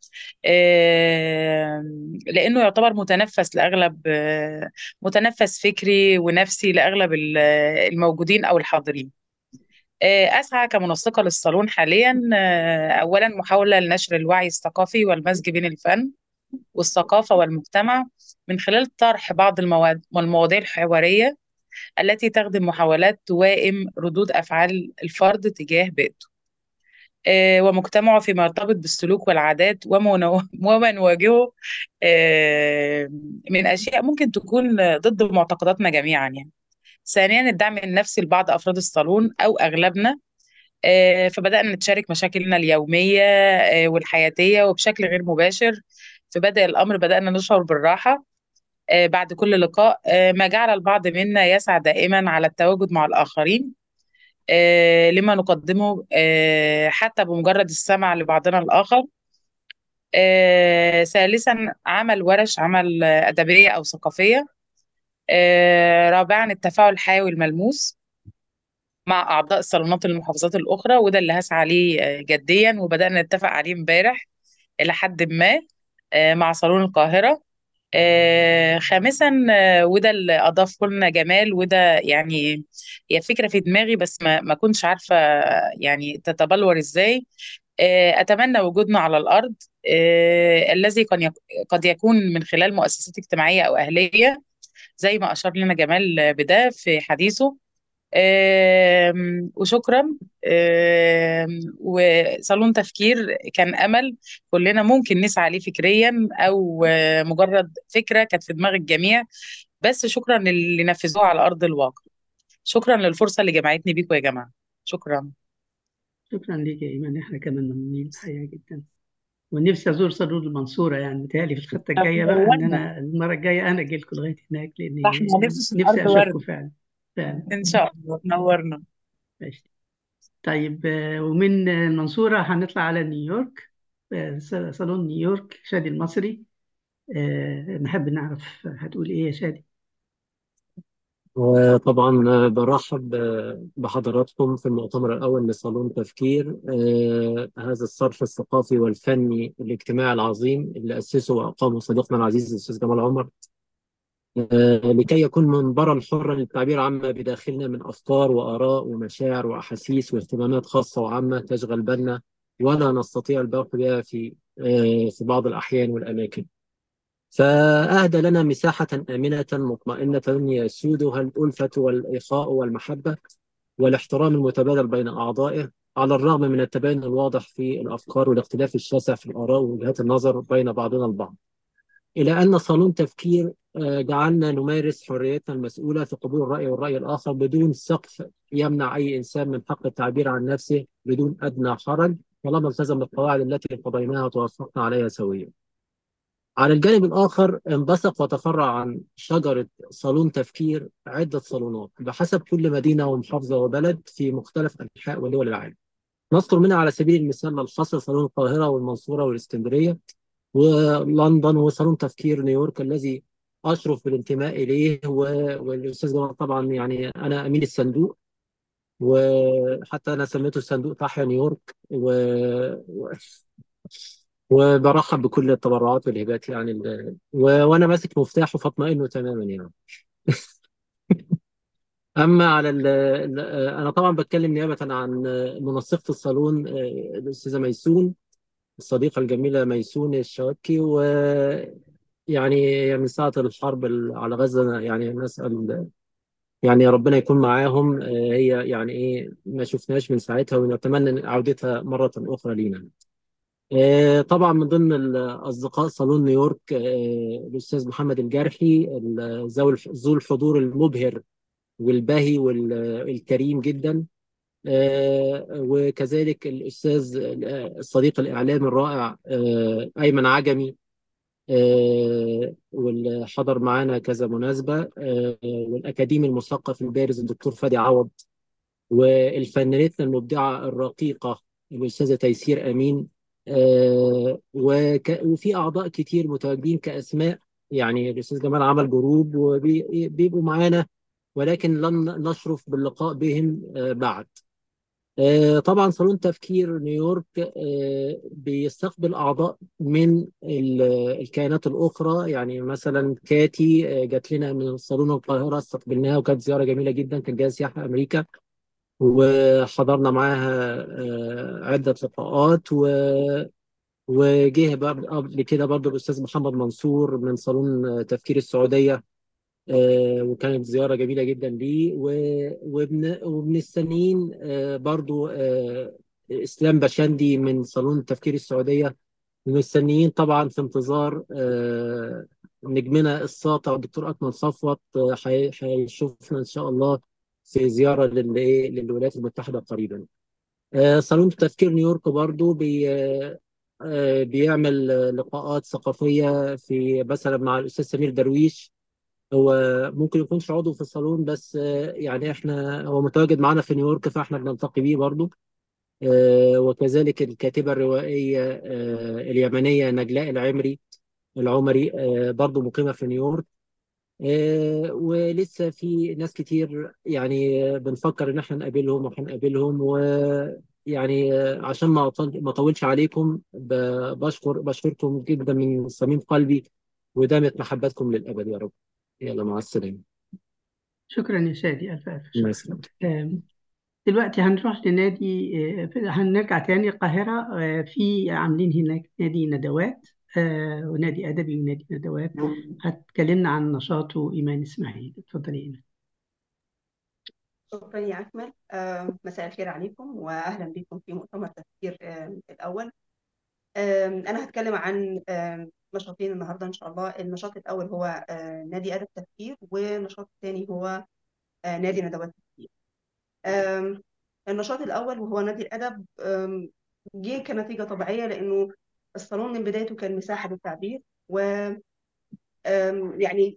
آه، لأنه يعتبر متنفس لأغلب آه، متنفس فكري ونفسي لأغلب ال- الموجودين أو الحاضرين آه، أسعى كمنسقة للصالون حاليا آه، أولا محاولة لنشر الوعي الثقافي والمزج بين الفن والثقافة والمجتمع من خلال طرح بعض المواد والمواضيع الحوارية التي تخدم محاولات توائم ردود أفعال الفرد تجاه بيئته آه، ومجتمعه فيما يرتبط بالسلوك والعادات وما نو- وما نواجهه آه، من أشياء ممكن تكون ضد معتقداتنا جميعا يعني ثانيا الدعم النفسي لبعض أفراد الصالون أو أغلبنا آه، فبدأنا نتشارك مشاكلنا اليومية آه، والحياتية وبشكل غير مباشر في بدء الأمر بدأنا نشعر بالراحة آه، بعد كل لقاء آه، ما جعل البعض منا يسعى دائما على التواجد مع الآخرين آه، لما نقدمه آه، حتى بمجرد السمع لبعضنا الآخر آه، ثالثا عمل ورش عمل آه، أدبية أو ثقافية آه، رابعا التفاعل الحيوي الملموس مع أعضاء الصالونات المحافظات الأخرى وده اللي هسعى عليه آه، جديا وبدأنا نتفق عليه امبارح إلى حد ما آه، مع صالون القاهرة آه، خامسا آه، وده اللي أضاف لنا جمال وده يعني هي فكرة في دماغي بس ما ما كنتش عارفة يعني تتبلور إزاي آه، أتمنى وجودنا على الأرض آه، الذي قد يك- قد يكون من خلال مؤسسات اجتماعية أو أهلية زي ما أشار لنا جمال بده في حديثه آم، وشكرا آم، وصالون تفكير كان أمل كلنا ممكن نسعى ليه فكريا أو آه، مجرد فكرة كانت في دماغ الجميع بس شكرا للي نفذوها على أرض الواقع شكرا للفرصة اللي جمعتني بيكم يا جماعة شكرا شكرا ليك يا إيمان إحنا كمان ممنونين الحقيقة جدا ونفسي ازور صالون المنصوره يعني متهيألي في الخطه الجايه بقى ان نورنا انا المره الجايه انا اجي لكم لغايه هناك لاني احنا هنفرش نفسي الارض اشوفكم ورد فعلا فعلا ان شاء الله نورنا ماشي طيب آه، ومن المنصوره هنطلع على نيويورك آه، صالون نيويورك شادي المصري آه، نحب نعرف هتقول ايه يا شادي وطبعا برحب بحضراتكم في المؤتمر الأول لصالون تفكير آه، هذا الصرح الثقافي والفني الاجتماعي العظيم اللي أسسه وأقامه صديقنا العزيز الأستاذ جمال عمر آه، لكي يكون منبرا حرا للتعبير عما بداخلنا من أفكار وآراء ومشاعر وأحاسيس واهتمامات خاصة وعامة تشغل بالنا ولا نستطيع البوح بها في آه، في بعض الأحيان والأماكن فأهدى لنا مساحة آمنة مطمئنة يسودها الألفة والإخاء والمحبة والاحترام المتبادل بين أعضائه على الرغم من التباين الواضح في الأفكار والاختلاف الشاسع في الآراء ووجهات النظر بين بعضنا البعض إلى أن صالون تفكير آه، جعلنا نمارس حريتنا المسؤولة في قبول الرأي والرأي الآخر بدون سقف يمنع أي إنسان من حق التعبير عن نفسه بدون أدنى حرج طالما التزم بالقواعد التي قضيناها وتوافقنا عليها سويا. على الجانب الآخر انبثق وتفرع عن شجرة صالون تفكير عدة صالونات بحسب كل مدينة ومحافظة وبلد في مختلف أنحاء ودول العالم نذكر منها على سبيل المثال الحصر صالون القاهرة والمنصورة والإسكندرية ولندن وصالون تفكير نيويورك الذي أشرف بالانتماء إليه و- والأستاذ جمال طبعا يعني أنا أمين الصندوق وحتى أنا سميته الصندوق تحيا نيويورك و... و... وبرحب بكل التبرعات والهبات يعني ال... و... وانا ماسك مفتاحه فاطمئنوا تماما يعني اما على ال... ال- انا طبعا بتكلم نيابه عن منسقه الصالون آه، الاستاذه ميسون الصديقه الجميله ميسون الشواكي و يعني من ساعه الحرب ال- على غزه يعني نسال يعني ربنا يكون معاهم آه، هي يعني ايه ما شفناش من ساعتها ونتمنى عودتها مره اخرى لينا آه، طبعا من ضمن الأصدقاء صالون نيويورك آه، الأستاذ محمد الجرحي ال- ذو الح- ذو الحضور المبهر والباهي والكريم جدا آه، وكذلك الأستاذ آه، الصديق الإعلامي الرائع آه، أيمن عجمي آه، واللي حضر معانا كذا مناسبة آه، والأكاديمي المثقف البارز الدكتور فادي عوض والفنانتنا المبدعة الرقيقة الأستاذة تيسير أمين آه، وك... وفي أعضاء كتير متواجدين كأسماء يعني الأستاذ جمال عمل جروب وبيبقوا معانا ولكن لن نشرف باللقاء بهم آه، بعد آه، طبعا صالون تفكير نيويورك آه، بيستقبل أعضاء من ال- الكيانات الأخرى يعني مثلا كاتي آه، جات لنا من صالون القاهرة استقبلناها وكانت زيارة جميلة جدا كان جاي سياحة أمريكا وحضرنا معاها آه، عدة لقاءات و وجه بقى قبل كده برضه الأستاذ محمد منصور من صالون آه، تفكير السعودية آه، وكانت زيارة جميلة جدا ليه و- وبن وبنستنين آه، برضه آه، إسلام بشندي من صالون تفكير السعودية ومستنيين طبعا في انتظار آه، نجمنا الساطع الدكتور أكمل صفوت آه، هي- هيشوفنا إن شاء الله في زيارة للإيه للولايات المتحدة قريبا. آه، صالون تفكير نيويورك برضو بي آه، آه، بيعمل آه، لقاءات ثقافية في مثلا مع الأستاذ سمير درويش هو ممكن يكونش عضو في الصالون بس آه، يعني احنا هو متواجد معنا في نيويورك فاحنا بنلتقي بيه برضو آه، وكذلك الكاتبة الروائية آه، اليمنية نجلاء العمري العمري آه، برضو مقيمة في نيويورك آه، ولسه في ناس كتير يعني آه، بنفكر ان احنا نقابلهم وهنقابلهم ويعني آه، عشان ما أطل- ما اطولش عليكم ب- بشكر بشكركم جدا من صميم قلبي ودامت محبتكم للابد يا رب يلا مع السلامه شكرا يا شادي ألف ألف الله شكر يسلمك آم، دلوقتي هنروح لنادي آه، هنرجع تاني القاهرة آه، في عاملين هناك نادي ندوات آه، ونادي أدبي ونادي ندوات هتكلمنا عن نشاطه إيمان إسماعيل اتفضلي إيمان شكرا يا أكمل آه، مساء الخير عليكم وأهلا بكم في مؤتمر تفكير آه، الأول آم، أنا هتكلم عن آم، نشاطين النهاردة إن شاء الله النشاط الأول هو آه، نادي أدب تفكير والنشاط الثاني هو آه، نادي ندوات تفكير آم، النشاط الأول وهو نادي الأدب آم، جه كنتيجة طبيعية لأنه الصالون من بدايته كان مساحة للتعبير و آم، يعني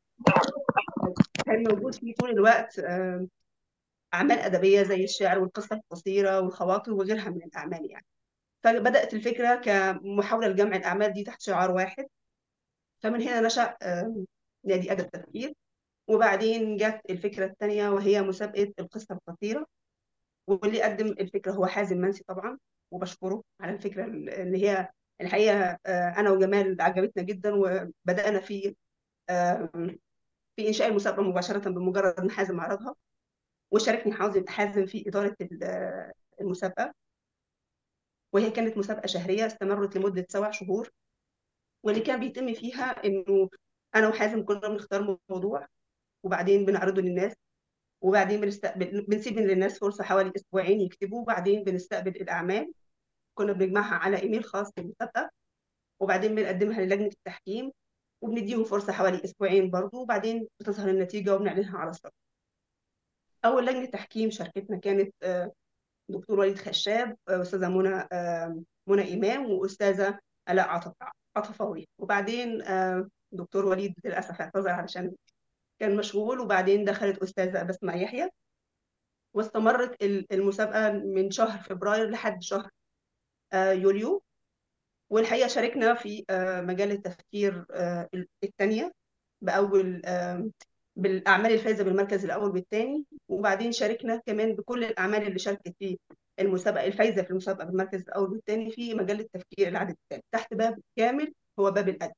كان موجود فيه طول الوقت آم، أعمال أدبية زي الشعر والقصة القصيرة والخواطر وغيرها من الأعمال يعني فبدأت الفكرة كمحاولة لجمع الأعمال دي تحت شعار واحد فمن هنا نشأ آم، نادي أدب تفكير وبعدين جت الفكرة الثانية وهي مسابقة القصة القصيرة واللي قدم الفكرة هو حازم منسي طبعا وبشكره على الفكرة اللي هي الحقيقة آه، أنا وجمال عجبتنا جدا وبدأنا في آم، في إنشاء المسابقة مباشرة بمجرد ما حازم عرضها وشاركني حازم حازم في إدارة ال- المسابقة وهي كانت مسابقة شهرية استمرت لمدة سبع شهور واللي كان بيتم فيها إنه أنا وحازم كنا بنختار موضوع وبعدين بنعرضه للناس وبعدين بنستقبل بنسيب للناس فرصة حوالي أسبوعين يكتبوا وبعدين بنستقبل الأعمال كنا بنجمعها على إيميل خاص بالمسابقة وبعدين بنقدمها للجنة التحكيم وبنديهم فرصة حوالي أسبوعين برضو وبعدين بتظهر النتيجة وبنعلنها على الصف أول لجنة تحكيم شاركتنا كانت آه، دكتور وليد خشاب آه، أستاذة منى آه، منى إمام وأستاذة آلاء عطف عطفاوي وبعدين آه، دكتور وليد للأسف اعتذر علشان كان مشغول وبعدين دخلت أستاذة بسمة يحيى واستمرت ال- المسابقة من شهر فبراير لحد شهر آه، يوليو والحقيقة شاركنا في آه، مجال التفكير آه، الثانية بأول آه، بالأعمال الفائزة بالمركز الأول والثاني وبعدين شاركنا كمان بكل الأعمال اللي شاركت في المسابقة الفائزة في المسابقة بالمركز الأول والثاني في مجال التفكير العدد الثاني تحت باب كامل هو باب الأدب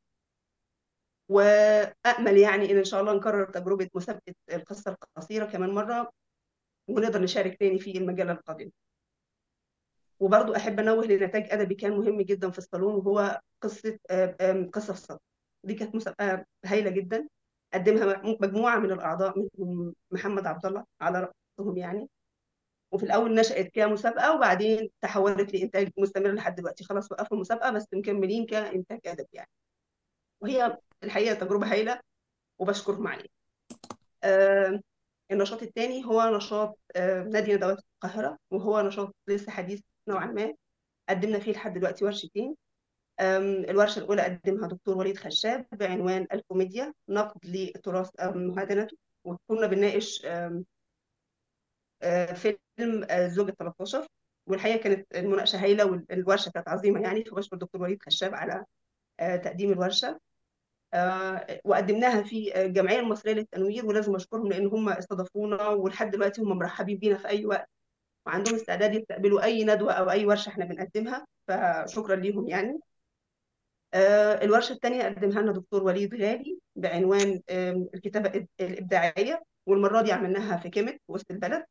وأأمل يعني إن إن شاء الله نكرر تجربة مسابقة القصة القصيرة كمان مرة ونقدر نشارك تاني في المجال القادم وبرضو أحب أنوه لنتاج أدبي كان مهم جدا في الصالون وهو قصة آه، آم، قصة الصبر دي كانت مسابقة هايلة جدا قدمها مجموعة من الأعضاء منهم محمد عبد الله على رأسهم يعني وفي الأول نشأت كمسابقة وبعدين تحولت لإنتاج مستمر لحد دلوقتي خلاص وقفوا المسابقة بس مكملين كإنتاج أدب يعني وهي الحقيقة تجربة هايلة وبشكرهم عليها آه، النشاط الثاني هو نشاط آه، نادي ندوات القاهرة وهو نشاط لسه حديث نوعا ما قدمنا فيه لحد دلوقتي ورشتين آم، الورشة الأولى قدمها دكتور وليد خشاب بعنوان الكوميديا نقد لتراث آم، مهادنته وكنا بنناقش آم، آه، فيلم آه، الزوج ال 13 والحقيقة كانت المناقشة هايلة والورشة كانت عظيمة يعني فبشكر دكتور وليد خشاب على آه، تقديم الورشة آه، وقدمناها في آه، الجمعية المصرية للتنوير ولازم أشكرهم لأن هم استضافونا ولحد دلوقتي هم مرحبين بينا في أي وقت وعندهم استعداد يستقبلوا أي ندوة أو أي ورشة احنا بنقدمها فشكرا ليهم يعني آه، الورشة الثانية قدمها لنا دكتور وليد غالي بعنوان آم، الكتابة الإبداعية والمرة دي عملناها في كيميك وسط البلد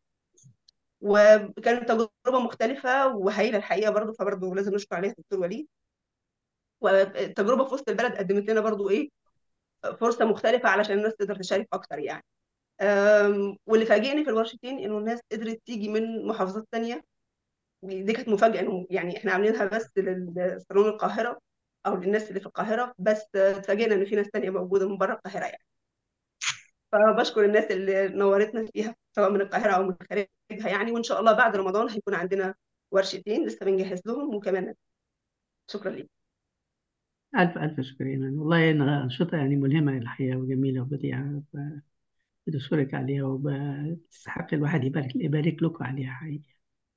وكانت تجربة مختلفة وهايلة الحقيقة برضو فبرضو لازم نشكر عليها دكتور وليد والتجربة في وسط البلد قدمت لنا برضو إيه فرصة مختلفة علشان الناس تقدر تشارك أكتر يعني أم، واللي فاجئني في الورشتين إنه الناس قدرت تيجي من محافظات تانية دي كانت مفاجأة إنه يعني إحنا عاملينها بس للصالون القاهرة أو للناس اللي في القاهرة بس اتفاجئنا إن في ناس تانية موجودة من بره القاهرة يعني فبشكر الناس اللي نورتنا فيها سواء من القاهرة أو من خارجها يعني وإن شاء الله بعد رمضان هيكون عندنا ورشتين لسه بنجهز لهم وكمان شكرا لك ألف ألف شكر إيمان والله إن أنشطة يعني ملهمة الحقيقة وجميلة وبديعة فبشكرك عليها وبتستحق الواحد يبارك يبارك لكم عليها حقيقي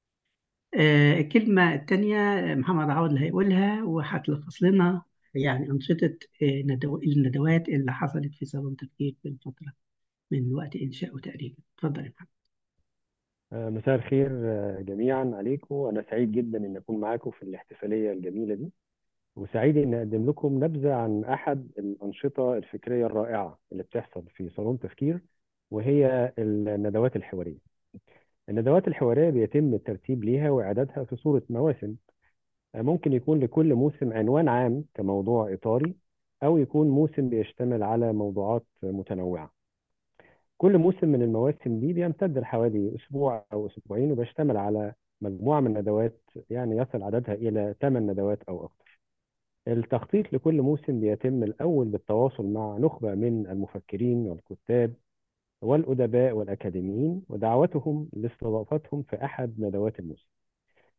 آه، الكلمة الثانية محمد عوض اللي هيقولها وهتلخص لنا يعني أنشطة آه، ندو- الندوات اللي حصلت في صالون تفكير في الفترة من وقت إنشائه تقريبا اتفضل يا محمد آه، مساء الخير آه، جميعا عليكم أنا سعيد جدا إن أكون معاكم في الاحتفالية الجميلة دي وسعيد إن أقدم لكم نبذة عن أحد الأنشطة الفكرية الرائعة اللي بتحصل في صالون تفكير وهي الندوات الحوارية الندوات الحوارية بيتم الترتيب ليها وإعدادها في صورة مواسم آه، ممكن يكون لكل موسم عنوان عام كموضوع إطاري أو يكون موسم بيشتمل على موضوعات متنوعة كل موسم من المواسم دي بيمتد لحوالي أسبوع أو أسبوعين وبيشتمل على مجموعة من الندوات يعني يصل عددها إلى 8 ندوات أو أكثر. التخطيط لكل موسم بيتم الأول بالتواصل مع نخبة من المفكرين والكتاب والأدباء والأكاديميين ودعوتهم لاستضافتهم في أحد ندوات الموسم.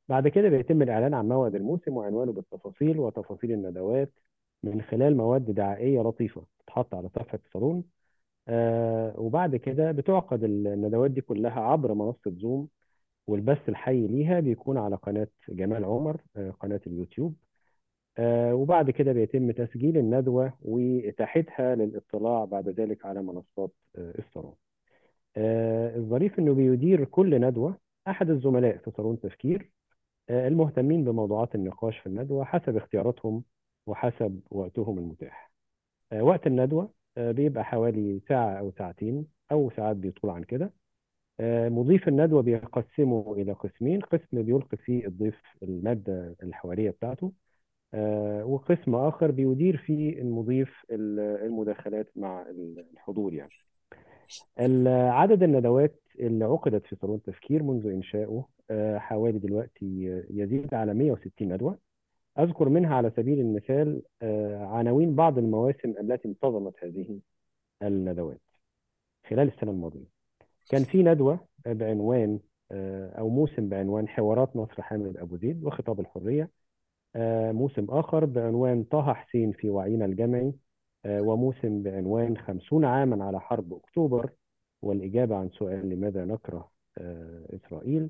بعد كده بيتم الإعلان عن موعد الموسم وعنوانه بالتفاصيل وتفاصيل الندوات من خلال مواد دعائية لطيفة تتحط على صفحة الصالون آه وبعد كده بتعقد الندوات دي كلها عبر منصة زوم والبث الحي ليها بيكون على قناة جمال عمر آه قناة اليوتيوب آه وبعد كده بيتم تسجيل الندوة وإتاحتها للاطلاع بعد ذلك على منصات آه الصالون آه الظريف إنه بيدير كل ندوة أحد الزملاء في صالون تفكير آه المهتمين بموضوعات النقاش في الندوة حسب اختياراتهم وحسب وقتهم المتاح آه وقت الندوة آه بيبقى حوالي ساعة أو ساعتين أو ساعات بيطول عن كده آه مضيف الندوة بيقسمه إلى قسمين قسم بيلقي فيه الضيف المادة الحوارية بتاعته آه وقسم آخر بيدير فيه المضيف المداخلات مع الحضور يعني عدد الندوات اللي عقدت في صالون تفكير منذ إنشائه آه حوالي دلوقتي يزيد على 160 ندوة أذكر منها على سبيل المثال آه عناوين بعض المواسم التي انتظمت هذه الندوات خلال السنة الماضية كان في ندوة بعنوان آه أو موسم بعنوان حوارات نصر حامد أبو زيد وخطاب الحرية موسم آخر بعنوان طه حسين في وعينا الجمعي وموسم بعنوان خمسون عاما على حرب أكتوبر والإجابة عن سؤال لماذا نكره إسرائيل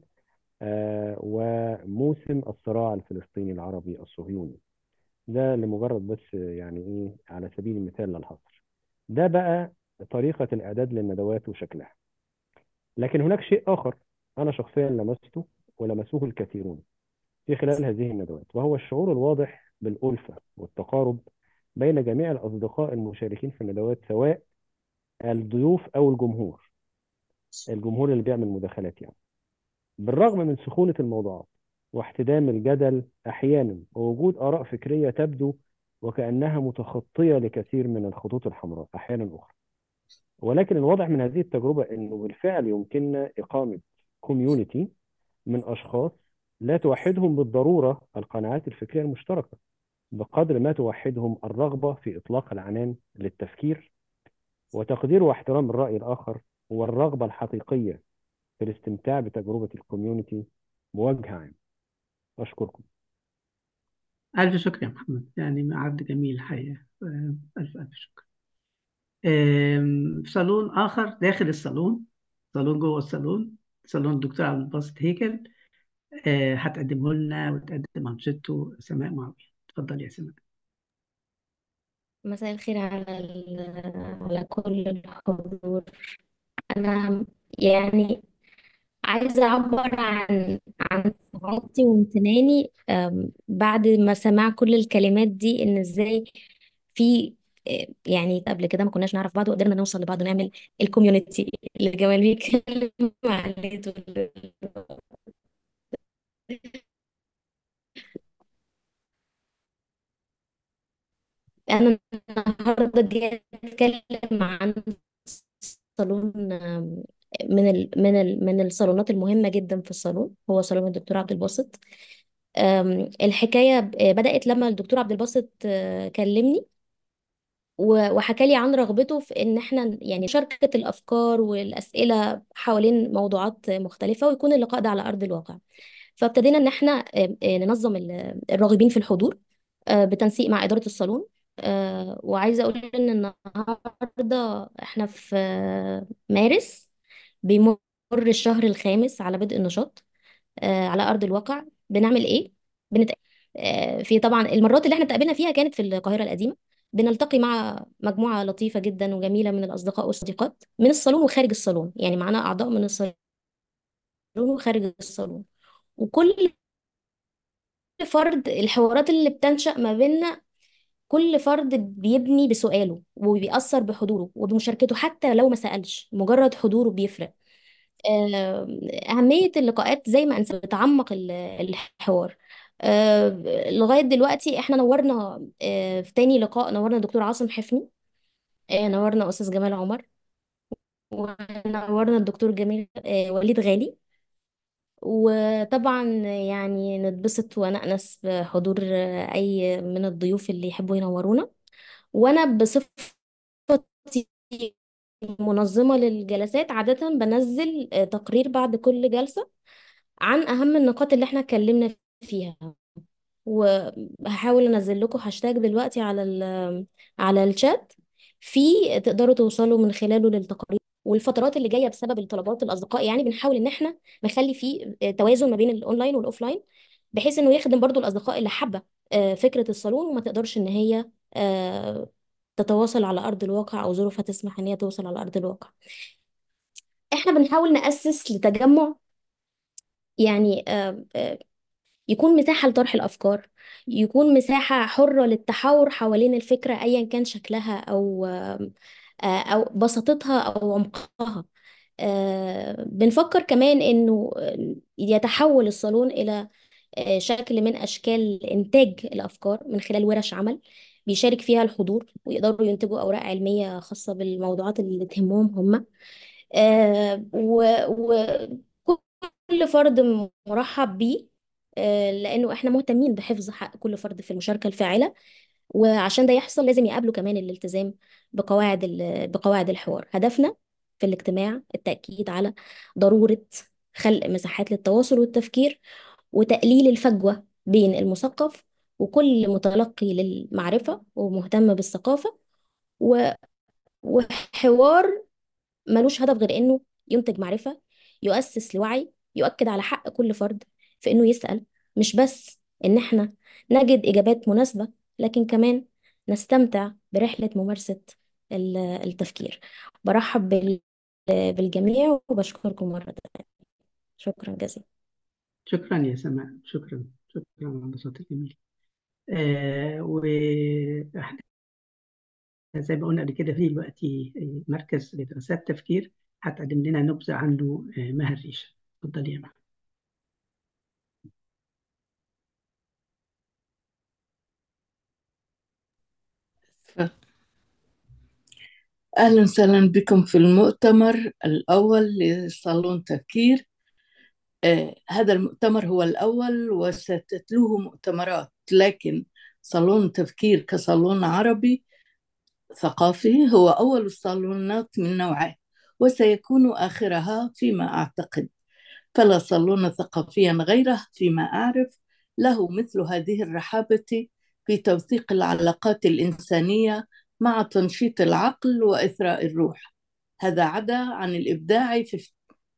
وموسم الصراع الفلسطيني العربي الصهيوني ده لمجرد بس يعني إيه على سبيل المثال للحصر ده بقى طريقة الإعداد للندوات وشكلها لكن هناك شيء آخر أنا شخصيا لمسته ولمسوه الكثيرون في خلال هذه الندوات وهو الشعور الواضح بالألفة والتقارب بين جميع الأصدقاء المشاركين في الندوات سواء الضيوف أو الجمهور الجمهور اللي بيعمل مداخلات يعني بالرغم من سخونة الموضوعات واحتدام الجدل أحيانا ووجود آراء فكرية تبدو وكأنها متخطية لكثير من الخطوط الحمراء أحيانا أخرى ولكن الواضح من هذه التجربة أنه بالفعل يمكننا إقامة كوميونيتي من أشخاص لا توحدهم بالضرورة القناعات الفكرية المشتركة بقدر ما توحدهم الرغبة في إطلاق العنان للتفكير وتقدير واحترام الرأي الآخر والرغبة الحقيقية في الاستمتاع بتجربة الكوميونتي بوجه عام أشكركم ألف شكر يا محمد يعني عرض جميل الحقيقة ألف ألف شكر صالون آخر داخل الصالون صالون جوه الصالون صالون الدكتور عبد الباسط هيكل هتقدمه لنا وتقدم أنشطته سماء معاوية اتفضل يا سماء مساء الخير على على كل الحضور أنا يعني عايزة أعبر عن عن سعادتي وامتناني بعد ما سمع كل الكلمات دي إن إزاي في يعني قبل كده ما كناش نعرف بعض وقدرنا نوصل لبعض ونعمل الكوميونتي اللي جمال بيتكلم عليه طول أنا النهاردة جاية أتكلم عن صالون من ال من ال من الصالونات المهمة جدا في الصالون هو صالون الدكتور عبد الباسط الحكاية بدأت لما الدكتور عبد الباسط كلمني وحكى لي عن رغبته في ان احنا يعني مشاركة الافكار والاسئلة حوالين موضوعات مختلفة ويكون اللقاء ده على ارض الواقع فابتدينا ان احنا ننظم الراغبين في الحضور بتنسيق مع إدارة الصالون وعايزة اقول ان النهارده احنا في مارس بيمر الشهر الخامس على بدء النشاط على ارض الواقع بنعمل ايه بنت... في طبعا المرات اللي احنا اتقابلنا فيها كانت في القاهرة القديمة بنلتقي مع مجموعة لطيفة جدا وجميلة من الأصدقاء والصديقات من الصالون وخارج الصالون يعني معانا أعضاء من الصالون وخارج الصالون وكل فرد الحوارات اللي بتنشأ ما بيننا كل فرد بيبني بسؤاله وبيأثر بحضوره وبمشاركته حتى لو ما سألش مجرد حضوره بيفرق أهمية اللقاءات زي ما أنت بتعمق الحوار آه، لغاية دلوقتي احنا نورنا آه، في تاني لقاء نورنا الدكتور عاصم حفني آه، نورنا أستاذ جمال عمر ونورنا الدكتور جميل وليد غالي وطبعا يعني نتبسط ونأنس بحضور أي من الضيوف اللي يحبوا ينورونا وأنا بصفتي منظمة للجلسات عادة بنزل تقرير بعد كل جلسة عن أهم النقاط اللي احنا اتكلمنا فيها وهحاول انزل لكم هاشتاج دلوقتي على ال على الشات في تقدروا توصلوا من خلاله للتقارير والفترات اللي جايه بسبب الطلبات الاصدقاء يعني بنحاول ان احنا نخلي في توازن ما بين الاونلاين والاوفلاين بحيث انه يخدم برضو الاصدقاء اللي حابه آه، فكره الصالون وما تقدرش ان هي آه، تتواصل على ارض الواقع او ظروفها تسمح ان هي توصل على ارض الواقع احنا بنحاول نأسس لتجمع يعني آه، آه، يكون مساحة لطرح الأفكار يكون مساحة حرة للتحاور حوالين الفكرة أيا كان شكلها أو آه، أو بساطتها أو عمقها آه، بنفكر كمان إنه يتحول الصالون إلى آه، شكل من أشكال إنتاج الأفكار من خلال ورش عمل بيشارك فيها الحضور ويقدروا ينتجوا أوراق علمية خاصة بالموضوعات اللي تهمهم هم آه، وكل فرد مرحب بيه آه، لأنه إحنا مهتمين بحفظ حق كل فرد في المشاركة الفاعلة وعشان ده يحصل لازم يقابلوا كمان الالتزام بقواعد ال- بقواعد الحوار هدفنا في الاجتماع التأكيد على ضرورة خلق مساحات للتواصل والتفكير وتقليل الفجوة بين المثقف وكل متلقي للمعرفة ومهتم بالثقافة و- وحوار ملوش هدف غير إنه ينتج معرفة يؤسس لوعي يؤكد على حق كل فرد في إنه يسأل مش بس إن إحنا نجد إجابات مناسبة لكن كمان نستمتع برحلة ممارسة ال- التفكير برحب بال- بالجميع وبشكركم مرة تانية شكرا جزيلا شكرا يا سماء شكرا شكرا على النشاط الجميل آه واحنا زي ما قلنا قبل كده في دلوقتي مركز لدراسات تفكير هتقدم لنا نبذة عنه آه، مها ريشة اتفضلي يا مها أهلا وسهلا بكم في المؤتمر الأول لصالون تفكير آه هذا المؤتمر هو الأول وستتلوه مؤتمرات لكن صالون تفكير كصالون عربي ثقافي هو أول الصالونات من نوعه وسيكون آخرها فيما أعتقد فلا صالون ثقافيا غيره فيما أعرف له مثل هذه الرحابة في توثيق العلاقات الإنسانية مع تنشيط العقل وإثراء الروح هذا عدا عن الإبداع في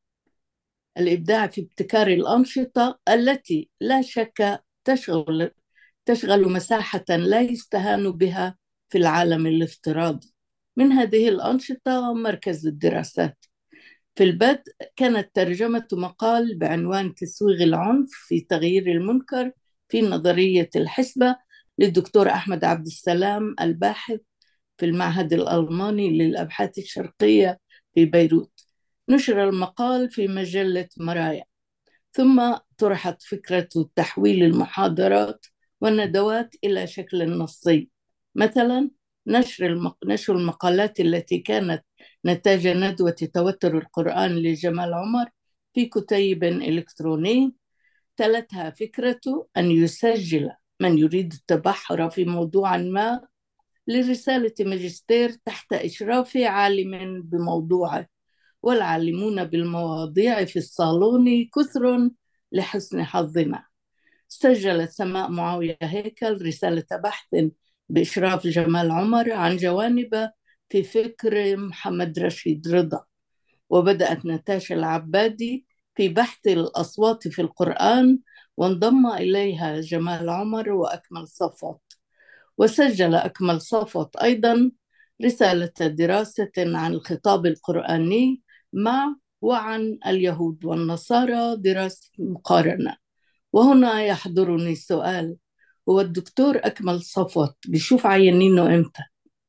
الإبداع في ابتكار الأنشطة التي لا شك تشغل تشغل مساحة لا يستهان بها في العالم الافتراضي من هذه الأنشطة مركز الدراسات في البدء كانت ترجمة مقال بعنوان تسويغ العنف في تغيير المنكر في نظرية الحسبة للدكتور أحمد عبد السلام الباحث في المعهد الألماني للأبحاث الشرقية في بيروت نشر المقال في مجلة مرايا ثم طرحت فكرة تحويل المحاضرات والندوات إلى شكل نصي مثلا نشر المق... نشر المقالات التي كانت نتاج ندوة توتر القرآن لجمال عمر في كتيب إلكتروني تلتها فكرة أن يسجل من يريد التبحر في موضوع ما لرسالة ماجستير تحت إشراف عالم بموضوعه والعالمون بالمواضيع في الصالون كثر لحسن حظنا سجلت سماء معاوية هيكل رسالة بحث بإشراف جمال عمر عن جوانب في فكر محمد رشيد رضا وبدأت نتاشا العبادي في بحث الأصوات في القرآن وانضم إليها جمال عمر وأكمل صفوت وسجل أكمل صفوت أيضا رسالة دراسة عن الخطاب القرآني مع وعن اليهود والنصارى دراسة مقارنة وهنا يحضرني سؤال هو الدكتور أكمل صفوت بيشوف عينينه إمتى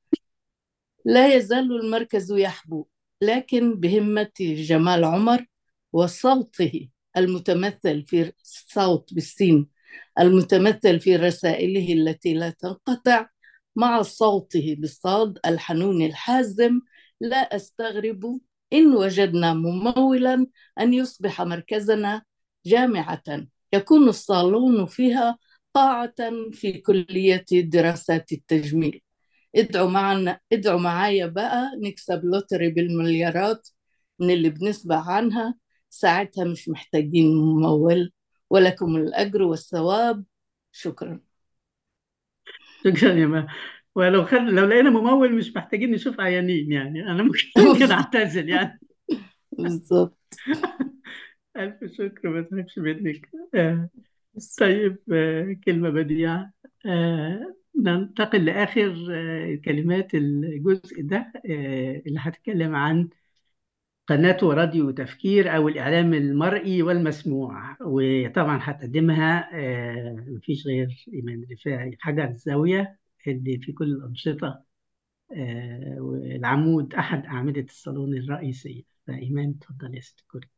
لا يزال المركز يحبو لكن بهمة جمال عمر وصوته المتمثل في صوت بالسين المتمثل في رسائله التي لا تنقطع مع صوته بالصاد الحنون الحازم لا استغرب ان وجدنا ممولا ان يصبح مركزنا جامعه يكون الصالون فيها قاعه في كليه دراسات التجميل ادعوا معنا ادعوا معايا بقى نكسب لوتري بالمليارات من اللي بنسمع عنها ساعتها مش محتاجين ممول ولكم الأجر والثواب شكرا شكرا يا ما ولو خل... لو لقينا ممول مش محتاجين نشوف عيانين يعني انا ممكن ممكن اعتزل يعني بالظبط الف شكر ما تهبش منك آه. طيب آه. كلمة بديعة آه. ننتقل لآخر آه. كلمات الجزء ده آه. اللي هتكلم عن قناة وراديو تفكير أو الإعلام المرئي والمسموع وطبعا هتقدمها آه، مفيش غير إيمان رفاعي حجر الزاوية اللي في كل الأنشطة آه، والعمود أحد أعمدة الصالون الرئيسية فإيمان اتفضل يا ست كل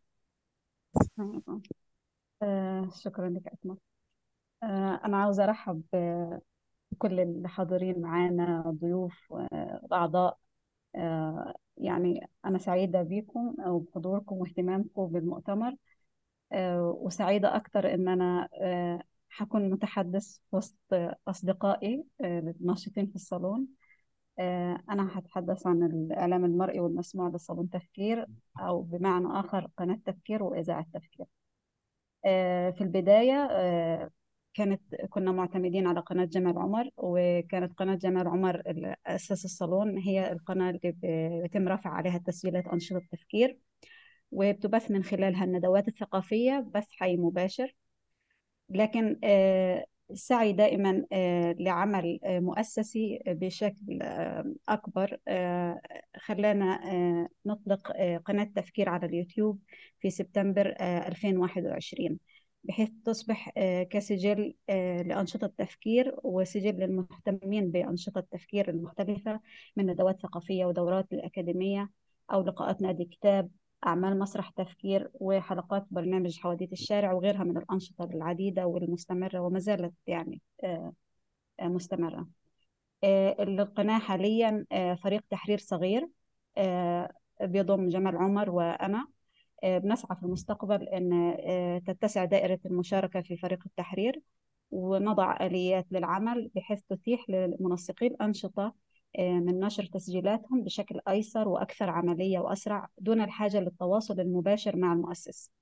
آه، شكرا لك أكمل آه، أنا عاوزة أرحب آه، بكل اللي حاضرين معانا ضيوف وأعضاء آه، يعني أنا سعيدة بيكم وبحضوركم واهتمامكم بالمؤتمر آه، وسعيدة أكتر إن أنا آه، هكون متحدث وسط أصدقائي آه، الناشطين في الصالون آه، أنا هتحدث عن الإعلام المرئي والمسموع لصالون تفكير أو بمعنى آخر قناة تفكير وإذاعة تفكير آه، في البداية آه، كانت كنا معتمدين على قناة جمال عمر وكانت قناة جمال عمر اللي أسس الصالون هي القناة اللي بيتم رفع عليها تسجيلات أنشطة تفكير وبتبث من خلالها الندوات الثقافية بث حي مباشر لكن آه، السعي دائما آه، لعمل آه، مؤسسي بشكل آه، أكبر آه، خلانا آه، نطلق آه، قناة تفكير على اليوتيوب في سبتمبر آه، 2021 بحيث تصبح آه، كسجل آه، لأنشطة التفكير وسجل للمهتمين بأنشطة التفكير المختلفة من ندوات ثقافية ودورات الأكاديمية أو لقاءات نادي كتاب أعمال مسرح تفكير وحلقات برنامج حواديت الشارع وغيرها من الأنشطة العديدة والمستمرة وما زالت يعني آه، آه، مستمرة آه، القناة حاليا آه، فريق تحرير صغير آه، بيضم جمال عمر وأنا آه، بنسعى في المستقبل أن آه، تتسع دائرة المشاركة في فريق التحرير ونضع آليات للعمل بحيث تتيح للمنسقي الأنشطة آه، من نشر تسجيلاتهم بشكل أيسر وأكثر عملية وأسرع دون الحاجة للتواصل المباشر مع المؤسس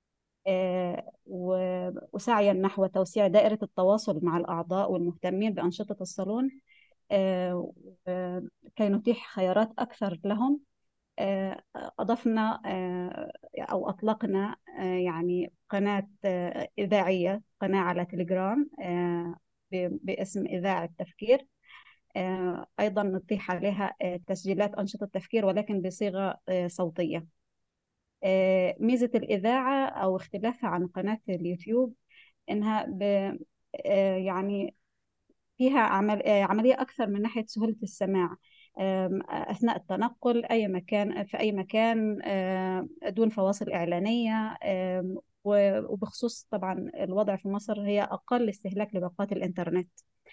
آه، و- وسعيا نحو توسيع دائرة التواصل مع الأعضاء والمهتمين بأنشطة الصالون آه، و- كي نتيح خيارات أكثر لهم آه، أضفنا آه، أو أطلقنا آه، يعني قناة آه، إذاعية قناة على تليجرام آه، ب- باسم إذاعة تفكير آه، أيضا نتيح عليها آه، تسجيلات أنشطة تفكير ولكن بصيغة آه، صوتية آه، ميزة الإذاعة أو اختلافها عن قناة اليوتيوب إنها ب آه، يعني فيها عمل آه، عملية أكثر من ناحية سهولة السماع آم، أثناء التنقل أي مكان في أي مكان آم، دون فواصل إعلانية آم، و- وبخصوص طبعا الوضع في مصر هي أقل استهلاك لباقات الإنترنت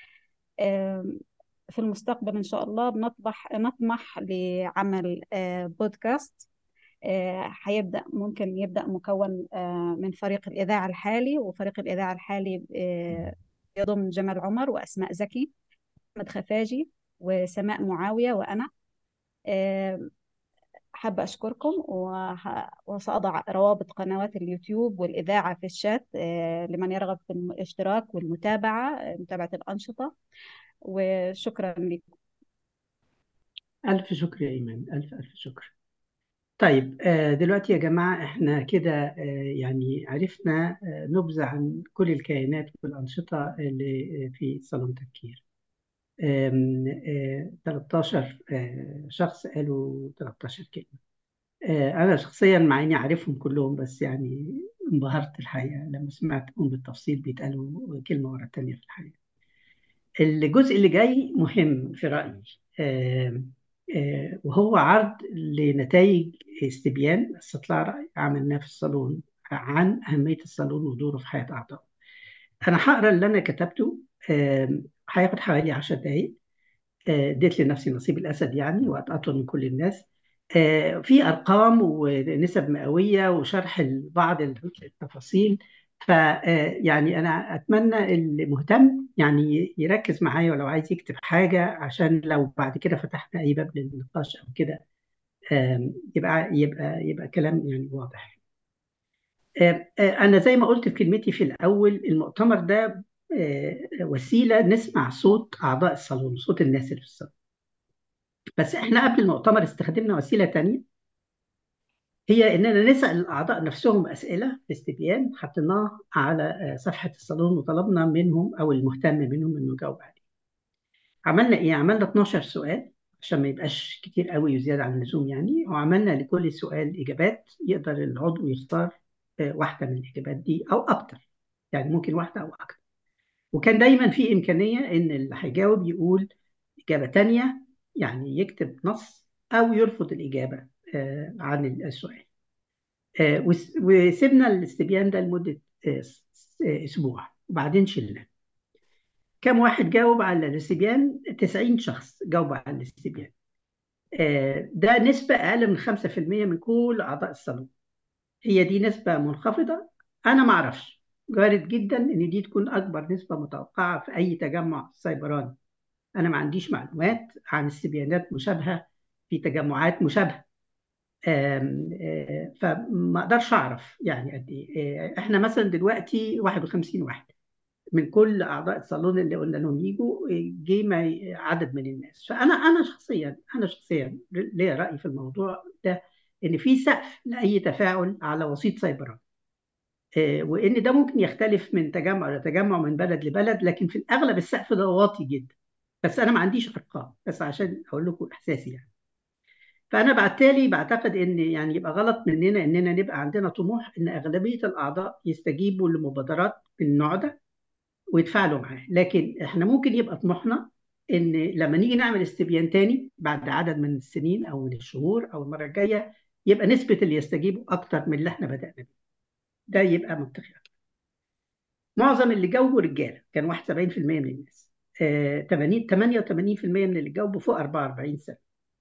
آم، في المستقبل إن شاء الله بنطمح نطمح لعمل آه، بودكاست آه، هيبدأ ممكن يبدأ مكون آه، من فريق الإذاعة الحالي وفريق الإذاعة الحالي آه، يضم جمال عمر وأسماء زكي أحمد خفاجي وسماء معاوية وأنا آه، حابة أشكركم وه- وسأضع روابط قنوات اليوتيوب والإذاعة في الشات آه، لمن يرغب في الاشتراك والمتابعة آه، متابعة الأنشطة وشكرا لكم ألف شكر يا إيمان ألف ألف شكر طيب آه، دلوقتي يا جماعة إحنا كده آه، يعني عرفنا آه، نبذة عن كل الكيانات والأنشطة اللي في صالون تفكير آم، آه، 13 آه، شخص قالوا 13 كلمة آه، أنا شخصيا مع إني عارفهم كلهم بس يعني انبهرت الحقيقة لما سمعتهم بالتفصيل بيتقالوا كلمة ورا التانية في الحقيقة الجزء اللي جاي مهم في رأيي آه، آه، وهو عرض لنتائج استبيان استطلاع رأي عملناه في الصالون عن أهمية الصالون ودوره في حياة أعضائه أنا هقرأ اللي أنا كتبته آه، هياخد حوالي 10 دقايق آه، اديت لنفسي نصيب الأسد يعني وقت أطول من كل الناس آه، في أرقام ونسب مئوية وشرح بعض التفاصيل ف آه، يعني أنا أتمنى اللي مهتم يعني يركز معايا ولو عايز يكتب حاجة عشان لو بعد كده فتحنا أي باب للنقاش أو كده آم، يبقى يبقى يبقى كلام يعني واضح آه، آه، أنا زي ما قلت في كلمتي في الأول المؤتمر ده آه، وسيلة نسمع صوت أعضاء الصالون صوت الناس اللي في الصالون بس إحنا قبل المؤتمر استخدمنا وسيلة تانية هي إننا نسأل الأعضاء نفسهم أسئلة في استبيان حطيناه على آه، صفحة الصالون وطلبنا منهم أو المهتم منهم إنه يجاوب عليه عملنا إيه؟ عملنا 12 سؤال عشان ما يبقاش كتير قوي وزيادة عن اللزوم يعني وعملنا لكل سؤال إجابات يقدر العضو يختار آه، واحدة من الإجابات دي أو أكتر يعني ممكن واحدة أو أكتر وكان دايما في إمكانية إن اللي هيجاوب يقول إجابة تانية يعني يكتب نص أو يرفض الإجابة آه، عن السؤال آه، وس- وسيبنا الاستبيان ده لمدة آه، س- س- أسبوع وبعدين شلناه كم واحد جاوب على الاستبيان 90 شخص جاوبوا على الاستبيان آه، ده نسبة أقل من 5% من كل أعضاء الصالون هي دي نسبة منخفضة أنا ما أعرفش وارد جدا إن دي تكون أكبر نسبة متوقعة في أي تجمع سيبراني أنا ما عنديش معلومات عن استبيانات مشابهة في تجمعات مشابهة آم، آه، فما أقدرش أعرف يعني قد إيه آه، إحنا مثلا دلوقتي 51 واحد من كل اعضاء الصالون اللي قلنا لهم يجوا جه ما- عدد من الناس فانا انا شخصيا انا شخصيا ليا راي في الموضوع ده ان في سقف لاي تفاعل على وسيط سيبراني آه، وان ده ممكن يختلف من تجمع لتجمع من بلد لبلد لكن في الاغلب السقف ده واطي جدا بس انا ما عنديش ارقام بس عشان اقول لكم احساسي يعني فانا بالتالي بعتقد ان يعني يبقى غلط مننا اننا نبقى عندنا طموح ان اغلبيه الاعضاء يستجيبوا لمبادرات من النوع ده ويتفاعلوا معاه لكن احنا ممكن يبقى طموحنا ان لما نيجي نعمل استبيان تاني بعد عدد من السنين او من الشهور او المره الجايه يبقى نسبه اللي يستجيبوا اكتر من اللي احنا بدانا بيه ده يبقى منطقي أكتر. معظم اللي جاوبوا رجاله كان 71% من الناس آه 80 88% من اللي جاوبوا فوق 44 سنه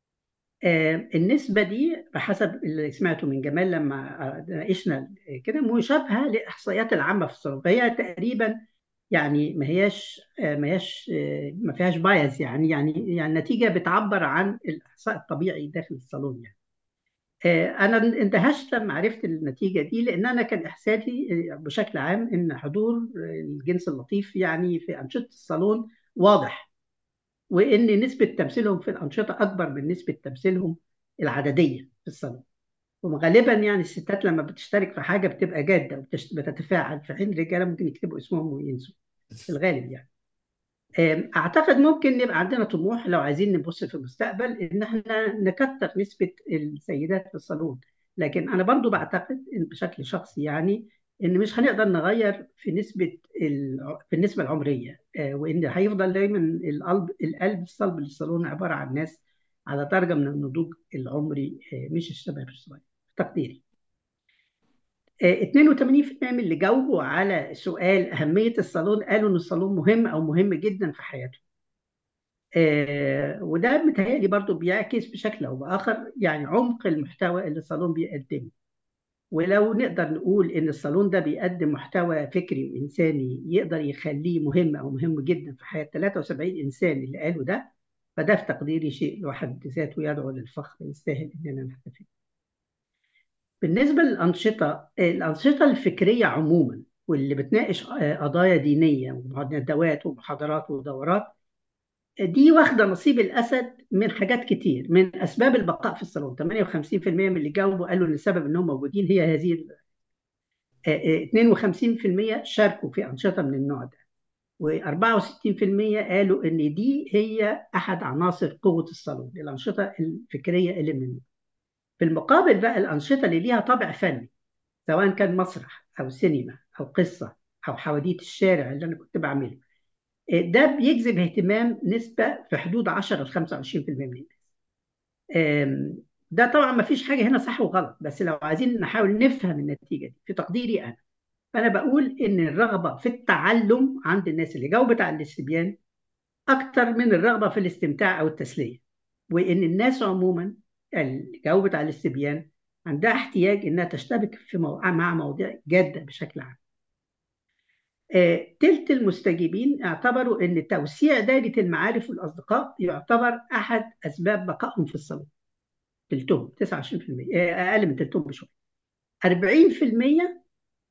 آه النسبه دي بحسب اللي سمعته من جمال لما آه، ناقشنا كده مشابهه للاحصائيات العامه في الصالون فهي تقريبا يعني ما هياش ما هياش ما فيهاش بايز يعني يعني يعني النتيجه بتعبر عن الاحصاء الطبيعي داخل الصالون يعني انا اندهشت لما عرفت النتيجه دي لان انا كان احساسي بشكل عام ان حضور الجنس اللطيف يعني في انشطه الصالون واضح وان نسبه تمثيلهم في الانشطه اكبر من نسبه تمثيلهم العدديه في الصالون وغالبا يعني الستات لما بتشترك في حاجه بتبقى جاده وبتتفاعل في حين الرجاله ممكن يكتبوا اسمهم وينسوا في الغالب يعني أم، اعتقد ممكن نبقى عندنا طموح لو عايزين نبص في المستقبل ان احنا نكتر نسبه السيدات في الصالون لكن انا برضو بعتقد إن بشكل شخصي يعني ان مش هنقدر نغير في نسبه ال- في النسبه العمريه آه، وان هيفضل دايما القلب القلب الصلب للصالون عباره عن ناس على درجه من النضوج العمري آه، مش الشباب الصغير تقديري آه، 82% من اللي جاوبوا على سؤال أهمية الصالون قالوا إن الصالون مهم أو مهم جدا في حياتهم. آه، وده متهيألي برضو بيعكس بشكل أو بآخر يعني عمق المحتوى اللي الصالون بيقدمه. ولو نقدر نقول إن الصالون ده بيقدم محتوى فكري وإنساني يقدر يخليه مهم أو مهم جدا في حياة 73 إنسان اللي قالوا ده فده في تقديري شيء لوحد ذاته يدعو للفخر يستاهل إننا نحتفل. بالنسبة للأنشطة الأنشطة الفكرية عموما واللي بتناقش قضايا دينية وندوات ومحاضرات ودورات دي واخدة نصيب الأسد من حاجات كتير من أسباب البقاء في الصالون 58% من اللي جاوبوا قالوا إن السبب إنهم موجودين هي هذه ال- آه، آه، 52% شاركوا في أنشطة من النوع ده و64% قالوا إن دي هي أحد عناصر قوة الصالون الأنشطة الفكرية اللي من النوع. في المقابل بقى الأنشطة اللي ليها طابع فني سواء كان مسرح أو سينما أو قصة أو حواديت الشارع اللي أنا كنت بعمله ده بيجذب اهتمام نسبة في حدود 10 ل 25% من الناس آم، ده طبعا ما فيش حاجة هنا صح وغلط بس لو عايزين نحاول نفهم النتيجة دي في تقديري أنا فأنا بقول إن الرغبة في التعلم عند الناس اللي جاوبت على الاستبيان أكتر من الرغبة في الاستمتاع أو التسلية وإن الناس عموما اللي جاوبت على الاستبيان عندها احتياج إنها تشتبك في مو... مع مواضيع جادة بشكل عام آه، تلت المستجيبين اعتبروا ان توسيع دائرة المعارف والاصدقاء يعتبر احد اسباب بقائهم في الصالون تلتهم 29% آه، اقل من تلتهم بشويه 40%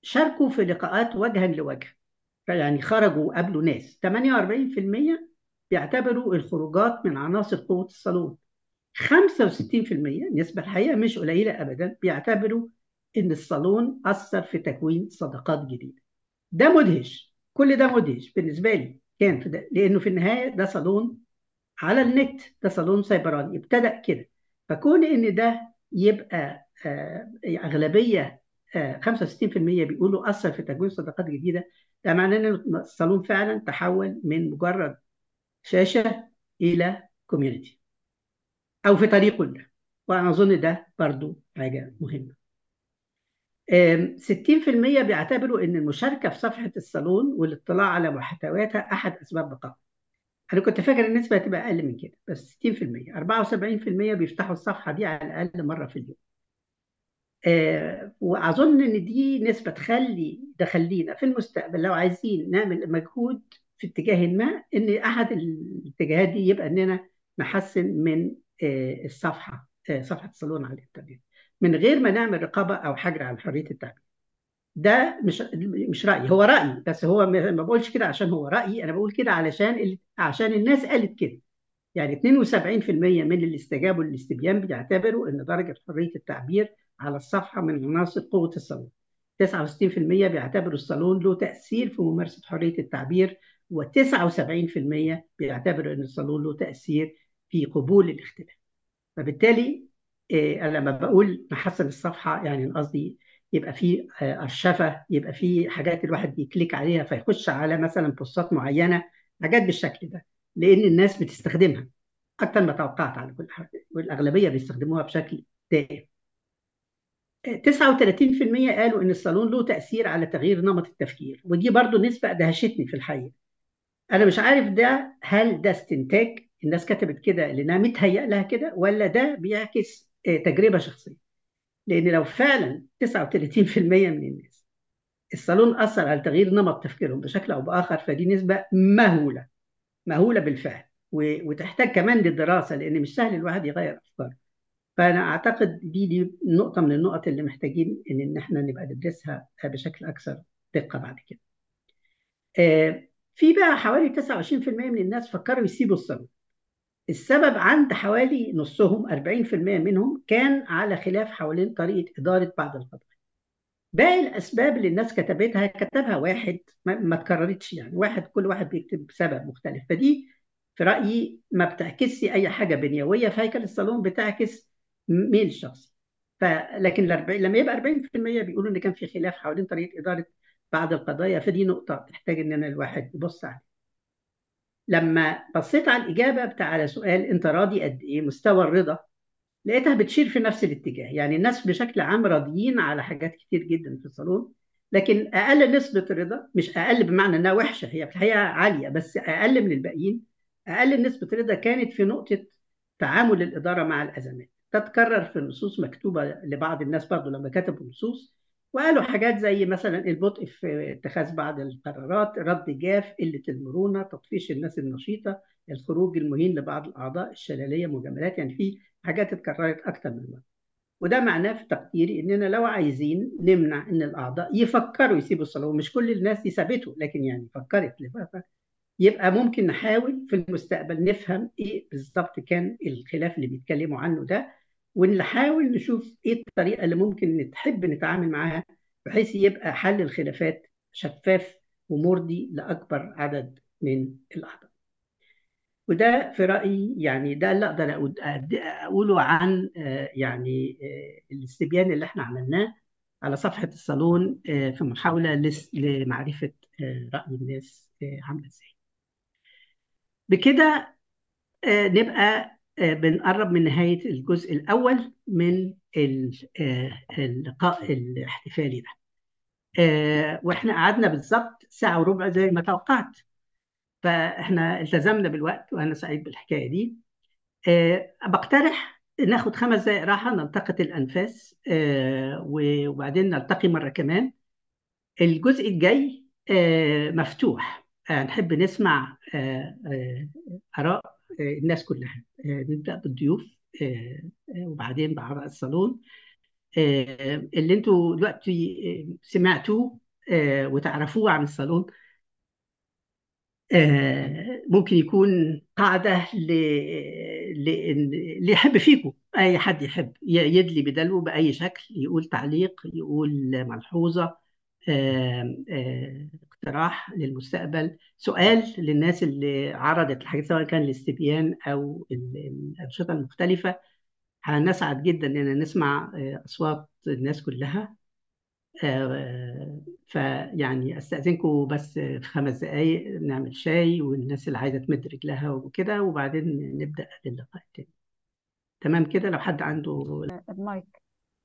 شاركوا في لقاءات وجها لوجه يعني خرجوا وقابلوا ناس 48% بيعتبروا الخروجات من عناصر قوة الصالون 65% نسبة الحقيقة مش قليلة أبدا بيعتبروا إن الصالون أثر في تكوين صداقات جديدة ده مدهش كل ده مدهش بالنسبة لي كان في ده لأنه في النهاية ده صالون على النت ده صالون سيبراني ابتدأ كده فكون إن ده يبقى آه، أغلبية آه، 65% بيقولوا أثر في تكوين صداقات جديدة ده معناه إن الصالون فعلا تحول من مجرد شاشة إلى كوميونتي أو في طريقه ده وأنا أظن ده برضو حاجة مهمة آم، 60% بيعتبروا إن المشاركة في صفحة الصالون والاطلاع على محتوياتها أحد أسباب بقائها أنا كنت فاكر النسبة هتبقى أقل من كده بس 60% 74% بيفتحوا الصفحة دي على الأقل مرة في اليوم آه، واظن ان دي نسبه تخلي تخلينا في المستقبل لو عايزين نعمل مجهود في اتجاه ما ان احد الاتجاهات دي يبقى اننا نحسن من آه، الصفحه آه، صفحه الصالون على الانترنت من غير ما نعمل رقابه او حجر على حريه التعبير ده مش مش رايي هو رايي بس هو ما ما بقولش كده عشان هو رايي انا بقول كده علشان ال- عشان الناس قالت كده يعني 72% من اللي استجابوا للاستبيان بيعتبروا ان درجه حريه التعبير على الصفحه من عناصر قوه الصالون 69% بيعتبروا الصالون له تاثير في ممارسه حريه التعبير و79% بيعتبروا ان الصالون له تاثير في قبول الاختلاف فبالتالي آه، انا لما بقول نحسن الصفحه يعني قصدي يبقى في آه، ارشفه يبقى في حاجات الواحد بيكليك عليها فيخش على مثلا بوستات معينه حاجات بالشكل ده لان الناس بتستخدمها اكثر ما توقعت على كل حال والاغلبيه بيستخدموها بشكل دائم 39% قالوا ان الصالون له تاثير على تغيير نمط التفكير ودي برضو نسبه دهشتني في الحقيقه انا مش عارف ده هل ده استنتاج الناس كتبت كده لانها متهيأ لها كده ولا ده بيعكس آه، تجربه شخصيه لان لو فعلا 39% من الناس الصالون اثر على تغيير نمط تفكيرهم بشكل او باخر فدي نسبه مهوله مهوله بالفعل و- وتحتاج كمان للدراسه لان مش سهل الواحد يغير افكاره فانا اعتقد دي دي نقطه من النقط اللي محتاجين ان ان احنا نبقى ندرسها بشكل اكثر دقه بعد كده. آه، في بقى حوالي 29% من الناس فكروا يسيبوا الصالون. السبب عند حوالي نصهم 40% منهم كان على خلاف حوالين طريقه اداره بعض القضايا. باقي الاسباب اللي الناس كتبتها كتبها واحد ما, ما اتكررتش يعني واحد كل واحد بيكتب سبب مختلف فدي في رايي ما بتعكسش اي حاجه بنيويه في هيكل الصالون بتعكس ميل شخصي فلكن الأربعين لما يبقى 40% بيقولوا ان كان في خلاف حوالين طريقه اداره بعض القضايا فدي نقطه تحتاج ان الواحد يبص عليها لما بصيت على الاجابه بتاع على سؤال انت راضي قد ايه مستوى الرضا لقيتها بتشير في نفس الاتجاه يعني الناس بشكل عام راضيين على حاجات كتير جدا في الصالون لكن اقل نسبه رضا مش اقل بمعنى انها وحشه هي في الحقيقه عاليه بس اقل من الباقيين اقل نسبه رضا كانت في نقطه تعامل الاداره مع الازمات تتكرر في النصوص مكتوبه لبعض الناس برضو لما كتبوا نصوص وقالوا حاجات زي مثلا البطء في اتخاذ بعض القرارات رد جاف قله المرونه تطفيش الناس النشيطه الخروج المهين لبعض الاعضاء الشلاليه مجاملات يعني في حاجات اتكررت اكتر من مره وده معناه في تقديري اننا لو عايزين نمنع ان الاعضاء يفكروا يسيبوا الصالون مش كل الناس دي سابته لكن يعني فكرت لفتره يبقى ممكن نحاول في المستقبل نفهم ايه بالظبط كان الخلاف اللي بيتكلموا عنه ده ونحاول نشوف ايه الطريقه اللي ممكن نحب نتعامل معاها بحيث يبقى حل الخلافات شفاف ومرضي لاكبر عدد من الاعضاء. وده في رايي يعني ده اللي اقدر أقول- أد- اقوله عن آه، يعني آه، الاستبيان اللي احنا عملناه على صفحه الصالون آه، في محاوله لس- لمعرفه آه، راي الناس آه، عامله ازاي. بكده آه، نبقى آه، بنقرب من نهاية الجزء الأول من ال- آه، اللقاء الاحتفالي ده آه، وإحنا قعدنا بالظبط ساعة وربع زي ما توقعت فإحنا التزمنا بالوقت وأنا سعيد بالحكاية دي آه، بقترح ناخد خمس دقائق راحة نلتقط الأنفاس آه، وبعدين نلتقي مرة كمان الجزء الجاي آه، مفتوح آه، نحب نسمع آه، آه، آراء آه، الناس كلها آه، نبدأ بالضيوف آه، آه، وبعدين بأعضاء الصالون آه، اللي انتوا دلوقتي آه، سمعتوه آه، وتعرفوه عن الصالون آه، ممكن يكون قاعدة ل... ل... اللي يحب فيكم أي حد يحب ي- يدلي بدلو بأي شكل يقول تعليق يقول ملحوظة آه، آه، اقتراح للمستقبل سؤال للناس اللي عرضت الحاجات سواء كان الاستبيان أو ال- الأنشطة المختلفة هنسعد جدا إننا نسمع آه، أصوات الناس كلها آه، فيعني استاذنكم بس في خمس دقائق نعمل شاي والناس اللي عايزه تمد رجلها وكده وبعدين نبدا اللقاء التاني تمام كده لو حد عنده المايك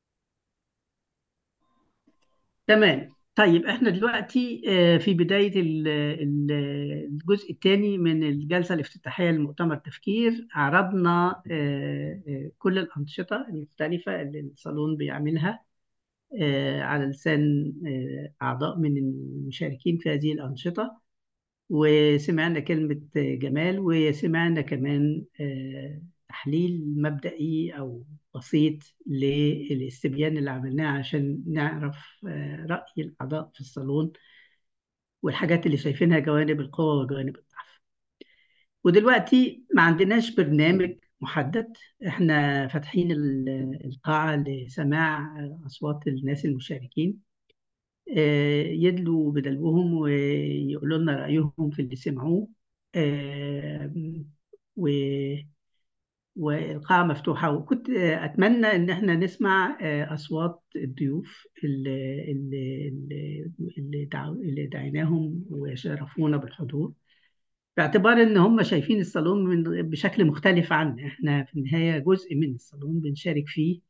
تمام طيب احنا دلوقتي آه، في بدايه ال- ال- الجزء الثاني من الجلسه الافتتاحيه لمؤتمر تفكير عرضنا آه، آه، كل الانشطه المختلفه اللي الصالون بيعملها آه، على لسان آه، أعضاء من المشاركين في هذه الأنشطة وسمعنا كلمة آه، جمال وسمعنا كمان آه، تحليل مبدئي أو بسيط للاستبيان اللي عملناه عشان نعرف آه، رأي الأعضاء في الصالون والحاجات اللي شايفينها جوانب القوة وجوانب الضعف ودلوقتي ما عندناش برنامج محدد احنا فاتحين ال- القاعة لسماع أصوات الناس المشاركين آه، يدلوا بدلوهم ويقولوا لنا رأيهم في اللي سمعوه آه، و- والقاعة مفتوحة وكنت آه، أتمنى إن احنا نسمع آه، أصوات الضيوف اللي, اللي, اللي, اللي دعو- اللي دعيناهم وشرفونا بالحضور باعتبار ان هم شايفين الصالون من بشكل مختلف عنا احنا في النهاية جزء من الصالون بنشارك فيه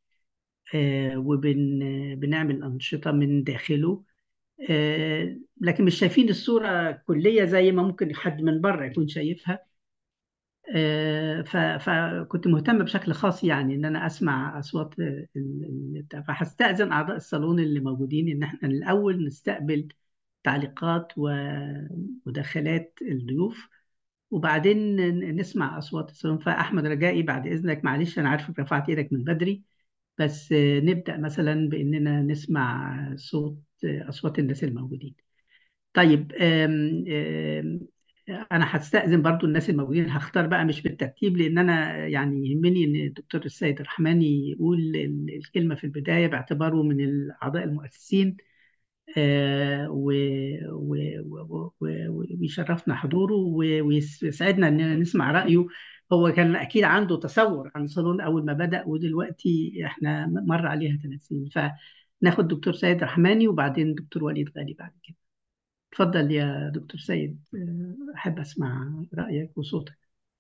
وبنعمل أنشطة من داخله آه، لكن مش شايفين الصورة كلية زي ما ممكن حد من بره يكون شايفها آه، ف- فكنت مهتمة بشكل خاص يعني إن أنا أسمع أصوات ال- ال- بتاع. فهستأذن أعضاء الصالون اللي موجودين إن إحنا الأول نستقبل تعليقات ومداخلات الضيوف وبعدين ن- نسمع أصوات الصالون فأحمد رجائي بعد إذنك معلش أنا عارفك رفعت إيدك من بدري بس آه، نبدأ مثلا بإننا نسمع صوت آه، أصوات الناس الموجودين طيب آم، آم، أنا هستأذن برضو الناس الموجودين هختار بقى مش بالترتيب لأن أنا يعني يهمني إن الدكتور السيد الرحماني يقول ال- الكلمة في البداية باعتباره من الأعضاء المؤسسين آه، و- و- و- و- ويشرفنا حضوره و- ويسعدنا إننا نسمع رأيه هو كان أكيد عنده تصور عن الصالون أول ما بدأ ودلوقتي إحنا مر عليها ثلاث سنين فناخد دكتور سيد رحماني وبعدين دكتور وليد غالي بعد كده اتفضل يا دكتور سيد آه، أحب أسمع رأيك وصوتك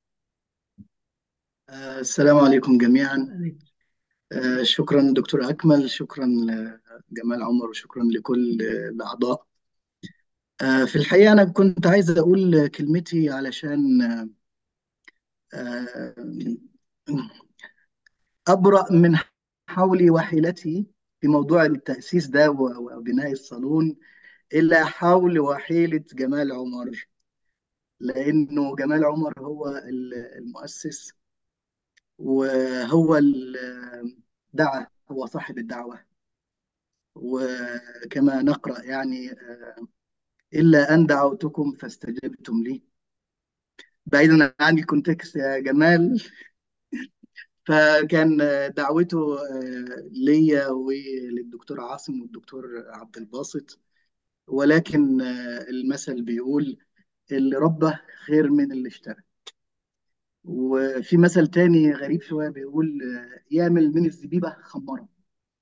آه، السلام عليكم جميعا آه، شكرا دكتور أكمل شكرا لجمال عمر وشكرا لكل الأعضاء آه، في الحقيقة أنا كنت عايز أقول كلمتي علشان آه، أبرأ من حولي وحيلتي في موضوع التأسيس ده و- وبناء الصالون إلى حول وحيلة جمال عمر لأنه جمال عمر هو المؤسس وهو الدعا هو صاحب الدعوة وكما نقرأ يعني آه، إلا أن دعوتكم فاستجبتم لي بعيدا عن الكونتكست يا جمال فكان آه، دعوته آه، ليا وللدكتور عاصم والدكتور عبد الباسط ولكن آه، المثل بيقول اللي ربى خير من اللي اشترى وفي مثل تاني غريب شوية بيقول آه، يعمل من الزبيبة خمرة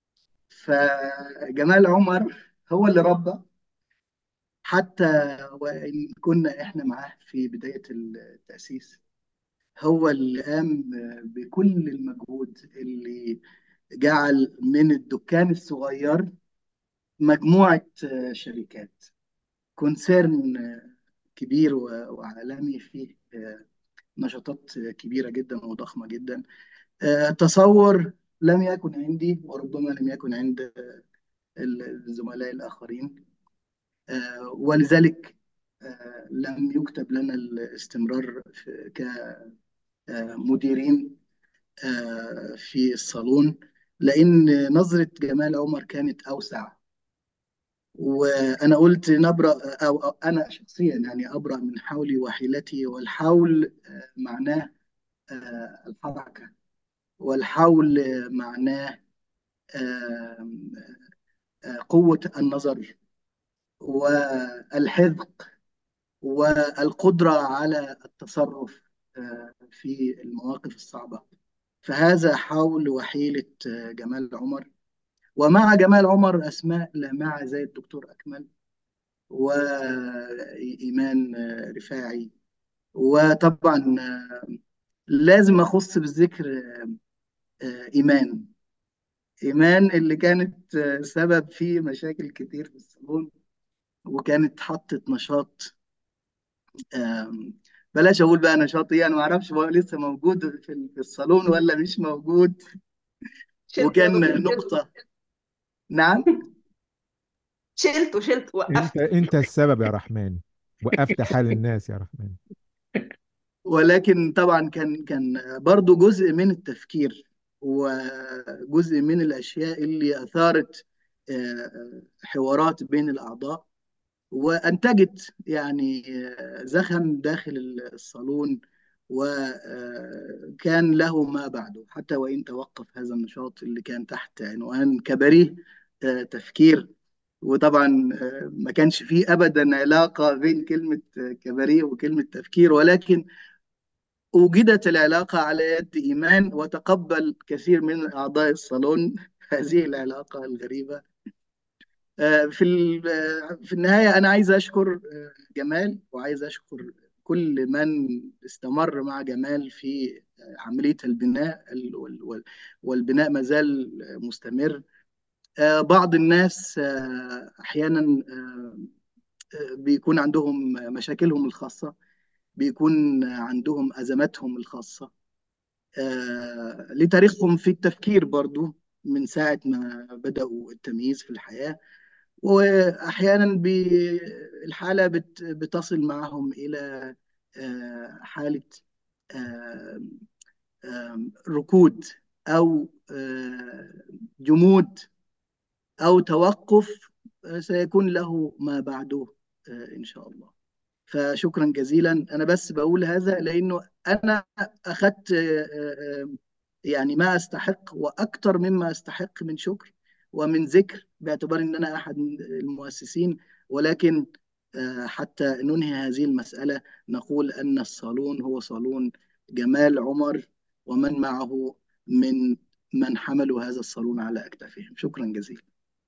فجمال عمر هو اللي ربى حتى وإن كنا إحنا معاه في بداية التأسيس هو اللي قام بكل المجهود اللي جعل من الدكان الصغير مجموعة شركات كونسيرن كبير و- وعالمي فيه نشاطات كبيرة جدا وضخمة جدا تصور لم يكن عندي وربما لم يكن عند الزملاء الآخرين آه، ولذلك آه، لم يكتب لنا الاستمرار في- كمديرين آه، في الصالون لأن نظرة جمال عمر كانت أوسع وأنا قلت نبرأ أو, أو أنا شخصيا يعني أبرأ من حولي وحيلتي والحول آه، معناه آه، الحركة والحول آه، معناه آه، آه، قوة النظر والحذق والقدرة على التصرف آه، في المواقف الصعبة فهذا حول وحيلة آه، جمال عمر ومع جمال عمر أسماء لامعة زي الدكتور أكمل وإيمان آه، رفاعي وطبعا آه، لازم أخص بالذكر آه، آه، إيمان إيمان اللي كانت آه، سبب في مشاكل كتير في الصالون وكانت حطت نشاط آم، بلاش اقول بقى نشاط ايه انا ما اعرفش هو لسه موجود في في الصالون ولا مش موجود شلته يا وكان دكتور شلته نقطة نعم شلته شلته وقفت انت انت السبب يا رحمن وقفت حال الناس يا رحمن ولكن طبعا كان كان برضو جزء من التفكير وجزء من الاشياء اللي اثارت آه، حوارات بين الاعضاء وانتجت يعني آه، زخم داخل الصالون وكان له ما بعده حتى وان توقف هذا النشاط اللي كان تحت عنوان كباريه آه، تفكير وطبعا آه، ما كانش فيه ابدا علاقه بين كلمه آه، كباريه وكلمه تفكير ولكن وجدت العلاقه على يد ايمان وتقبل كثير من اعضاء الصالون هذه العلاقه الغريبه آه، في ال- آه، في النهايه انا عايز اشكر آه، جمال وعايز اشكر كل من استمر مع جمال في آه، عمليه البناء ال- وال- وال- والبناء ما زال مستمر آه، بعض الناس آه، احيانا آه، آه، بيكون عندهم مشاكلهم الخاصه بيكون عندهم ازماتهم الخاصه آه، لتاريخهم في التفكير برضو من ساعه ما بداوا التمييز في الحياه واحيانا بي- الحاله بت- بتصل معهم الى آه، حاله آه، آه، ركود او آه، جمود أو توقف آه، سيكون له ما بعده آه، إن شاء الله فشكرا جزيلا أنا بس بقول هذا لأنه أنا أخذت آه، آه، آه، يعني ما أستحق وأكثر مما أستحق من شكر ومن ذكر باعتبار أن أنا أحد المؤسسين ولكن آه، حتى ننهي هذه المسألة نقول أن الصالون هو صالون جمال عمر ومن معه من من حملوا هذا الصالون على أكتافهم شكرا جزيلا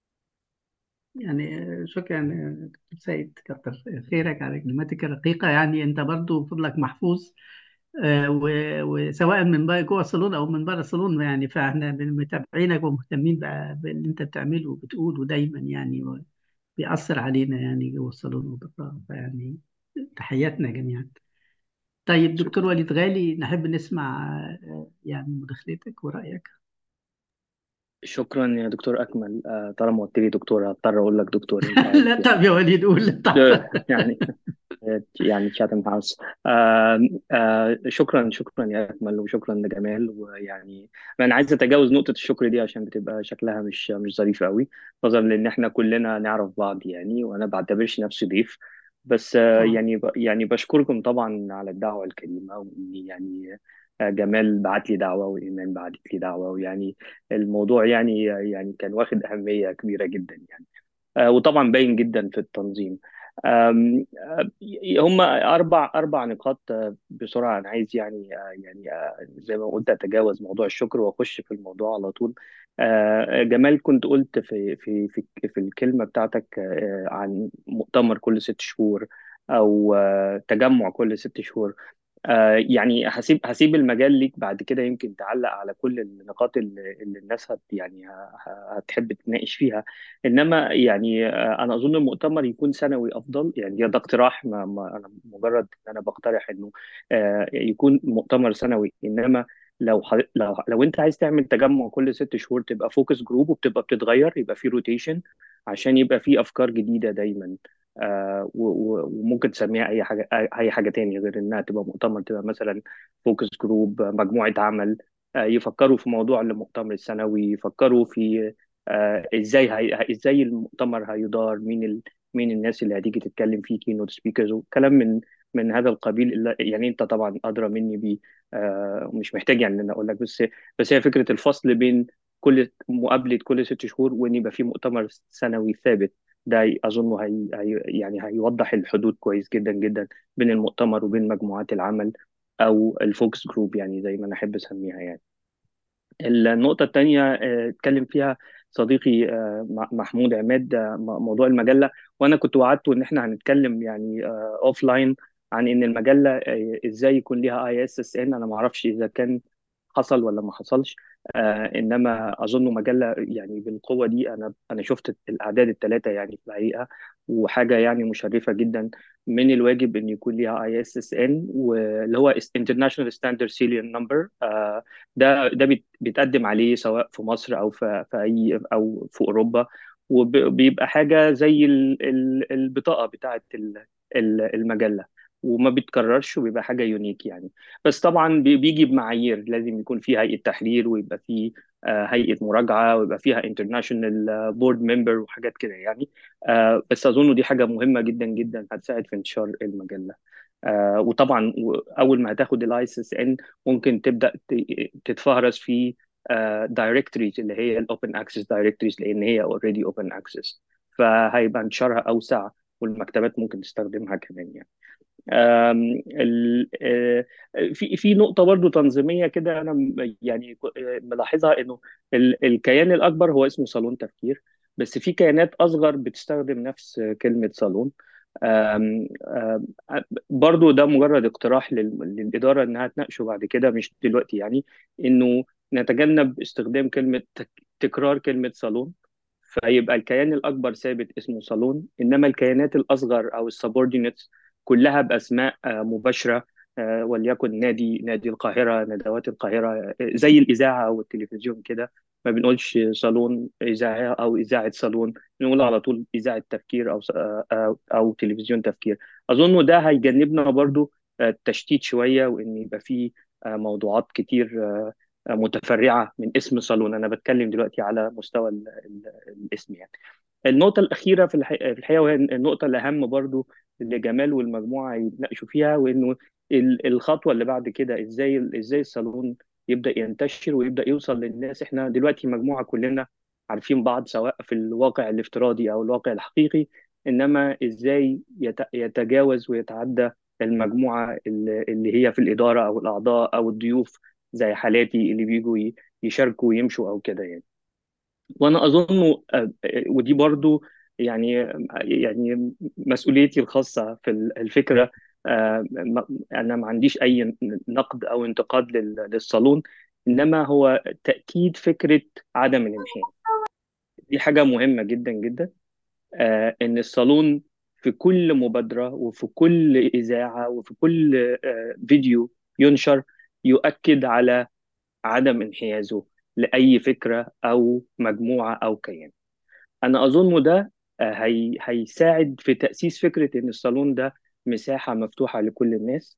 يعني شكرا دكتور سيد كتر خيرك على كلماتك الرقيقة يعني أنت برضو فضلك محفوظ آه، و- وسواء من بقى جوه الصالون أو من بره الصالون يعني فاحنا متابعينك ومهتمين بقى باللي أنت بتعمله وبتقوله دايما يعني بيأثر علينا يعني جوه الصالون وبره فيعني تحياتنا جميعا طيب دكتور وليد غالي نحب نسمع آه، يعني مداخلتك ورأيك شكرا يا دكتور أكمل آه، طالما قلت لي دكتور هضطر أقول لك دكتور أنت عارف لا طب يا وليد قول لا طب. يعني يعني شاتم هاوس آه آه شكرا شكرا يا أكمل وشكرا لجمال ويعني أنا عايز أتجاوز نقطة الشكر دي عشان بتبقى شكلها مش مش ظريف قوي نظرا لأن إحنا كلنا نعرف بعض يعني وأنا بعتبرش نفسي ضيف بس آه يعني ب- يعني بشكركم طبعا على الدعوة الكريمة وإني يعني آه، جمال بعت لي دعوة وإيمان بعتت لي دعوة ويعني الموضوع يعني يعني كان واخد أهمية كبيرة جدا يعني آه، وطبعا باين جدا في التنظيم آم، آه، هم أربع أربع نقاط آه، بسرعة أنا عايز يعني آه، يعني آه، زي ما قلت أتجاوز موضوع الشكر وأخش في الموضوع على طول آه، جمال كنت قلت في في في في الكلمة بتاعتك آه، عن مؤتمر كل ست شهور أو آه، تجمع كل ست شهور آه، يعني هسيب هسيب المجال ليك بعد كده يمكن تعلق على كل النقاط اللي, اللي الناس هت يعني ه- ه- هتحب تناقش فيها انما يعني آه، انا اظن المؤتمر يكون سنوي افضل يعني ده اقتراح ما ما انا مجرد ان انا بقترح انه آه، يكون مؤتمر سنوي انما لو ح- لو لو انت عايز تعمل تجمع كل ست شهور تبقى فوكس جروب وبتبقى بتتغير يبقى في روتيشن عشان يبقى في افكار جديده دايما آه، و- و- وممكن تسميها اي حاجه اي أي حاجه تاني غير انها تبقى مؤتمر تبقى مثلا فوكس جروب مجموعه عمل آه، يفكروا في موضوع المؤتمر السنوي يفكروا في آه، ازاي هي... ازاي المؤتمر هيدار مين ال... مين الناس اللي هتيجي تتكلم فيه كينوت سبيكرز وكلام من من هذا القبيل إلا- يعني انت طبعا ادرى مني بيه آه، مش محتاج يعني ان انا اقول لك بس بس هي فكره الفصل بين كل مقابله كل ست شهور وان يبقى في مؤتمر سنوي ثابت ده اظن هي... هي يعني هيوضح الحدود كويس جدا جدا بين المؤتمر وبين مجموعات العمل او الفوكس جروب يعني زي ما انا احب اسميها يعني النقطة الثانية اتكلم فيها صديقي آه، م- محمود عماد آه، م- موضوع المجلة وأنا كنت وعدته إن إحنا هنتكلم يعني أوف لاين عن إن المجلة آه، إزاي يكون ليها اي اس اس ان أنا ما أعرفش إذا كان حصل ولا ما حصلش آه انما اظن مجله يعني بالقوه دي انا انا شفت الاعداد الثلاثه يعني في الحقيقه وحاجه يعني مشرفه جدا من الواجب ان يكون ليها اي اس اس ان واللي هو انترناشونال ستاندرد سيريال نمبر ده ده بيت- بيتقدم عليه سواء في مصر او في في اي او في اوروبا وبيبقى حاجه زي ال- ال- البطاقه بتاعه ال- ال- المجله وما بيتكررش وبيبقى حاجه يونيك يعني بس طبعا بي- بيجي بمعايير لازم يكون في هيئه تحرير ويبقى في آه، هيئه مراجعه ويبقى فيها انترناشونال بورد ممبر وحاجات كده يعني آه، بس اظن دي حاجه مهمه جدا جدا هتساعد في انتشار المجله آه، وطبعا و- اول ما هتاخد الاي اس اس ان ممكن تبدا ت- تتفهرس في دايركتوريز اللي هي الاوبن اكسس دايركتوريز لان هي اوريدي اوبن اكسس فهيبقى انتشارها اوسع والمكتبات ممكن تستخدمها كمان يعني آم، ال- آه، في في نقطة برضو تنظيمية كده أنا م- يعني ك- آه، ملاحظها إنه ال- الكيان الأكبر هو اسمه صالون تفكير بس في كيانات أصغر بتستخدم نفس كلمة صالون آم، آم، برضو ده مجرد اقتراح لل- للإدارة إنها تناقشه بعد كده مش دلوقتي يعني إنه نتجنب استخدام كلمة تك- تكرار كلمة صالون فيبقى الكيان الأكبر ثابت اسمه صالون إنما الكيانات الأصغر أو السبوردينيتس كلها بأسماء آه، مباشرة آه، وليكن نادي نادي القاهرة ندوات القاهرة آه، زي الإذاعة أو التلفزيون كده ما بنقولش صالون إذاعة أو إذاعة صالون بنقول على طول إذاعة تفكير أو آه، أو أو تلفزيون تفكير أظن ده هيجنبنا برضو آه، التشتيت شوية وإن يبقى فيه آه، موضوعات كتير آه، آه، متفرعة من اسم صالون أنا بتكلم دلوقتي على مستوى ال- ال- الاسم يعني النقطة الأخيرة في الحقيقة, في الحقيقة وهي النقطة الأهم برضو اللي جمال والمجموعة يتناقشوا فيها وإنه ال- الخطوة اللي بعد كده إزاي إزاي الصالون يبدأ ينتشر ويبدأ يوصل للناس إحنا دلوقتي مجموعة كلنا عارفين بعض سواء في الواقع الافتراضي أو الواقع الحقيقي إنما إزاي يت- يتجاوز ويتعدى المجموعة اللي اللي هي في الإدارة أو الأعضاء أو الضيوف زي حالاتي اللي بيجوا ي- يشاركوا ويمشوا أو كده يعني وانا اظن آه، آه، ودي برضو يعني يعني مسؤوليتي الخاصه في الفكره آه، ما- انا ما عنديش اي نقد او انتقاد لل- للصالون انما هو تاكيد فكره عدم الانحياز دي حاجه مهمه جدا جدا آه، ان الصالون في كل مبادره وفي كل اذاعه وفي كل آه، فيديو ينشر يؤكد على عدم انحيازه لأي فكرة أو مجموعة أو كيان أنا أظن ده آه، هي هيساعد في تأسيس فكرة إن الصالون ده مساحة مفتوحة لكل الناس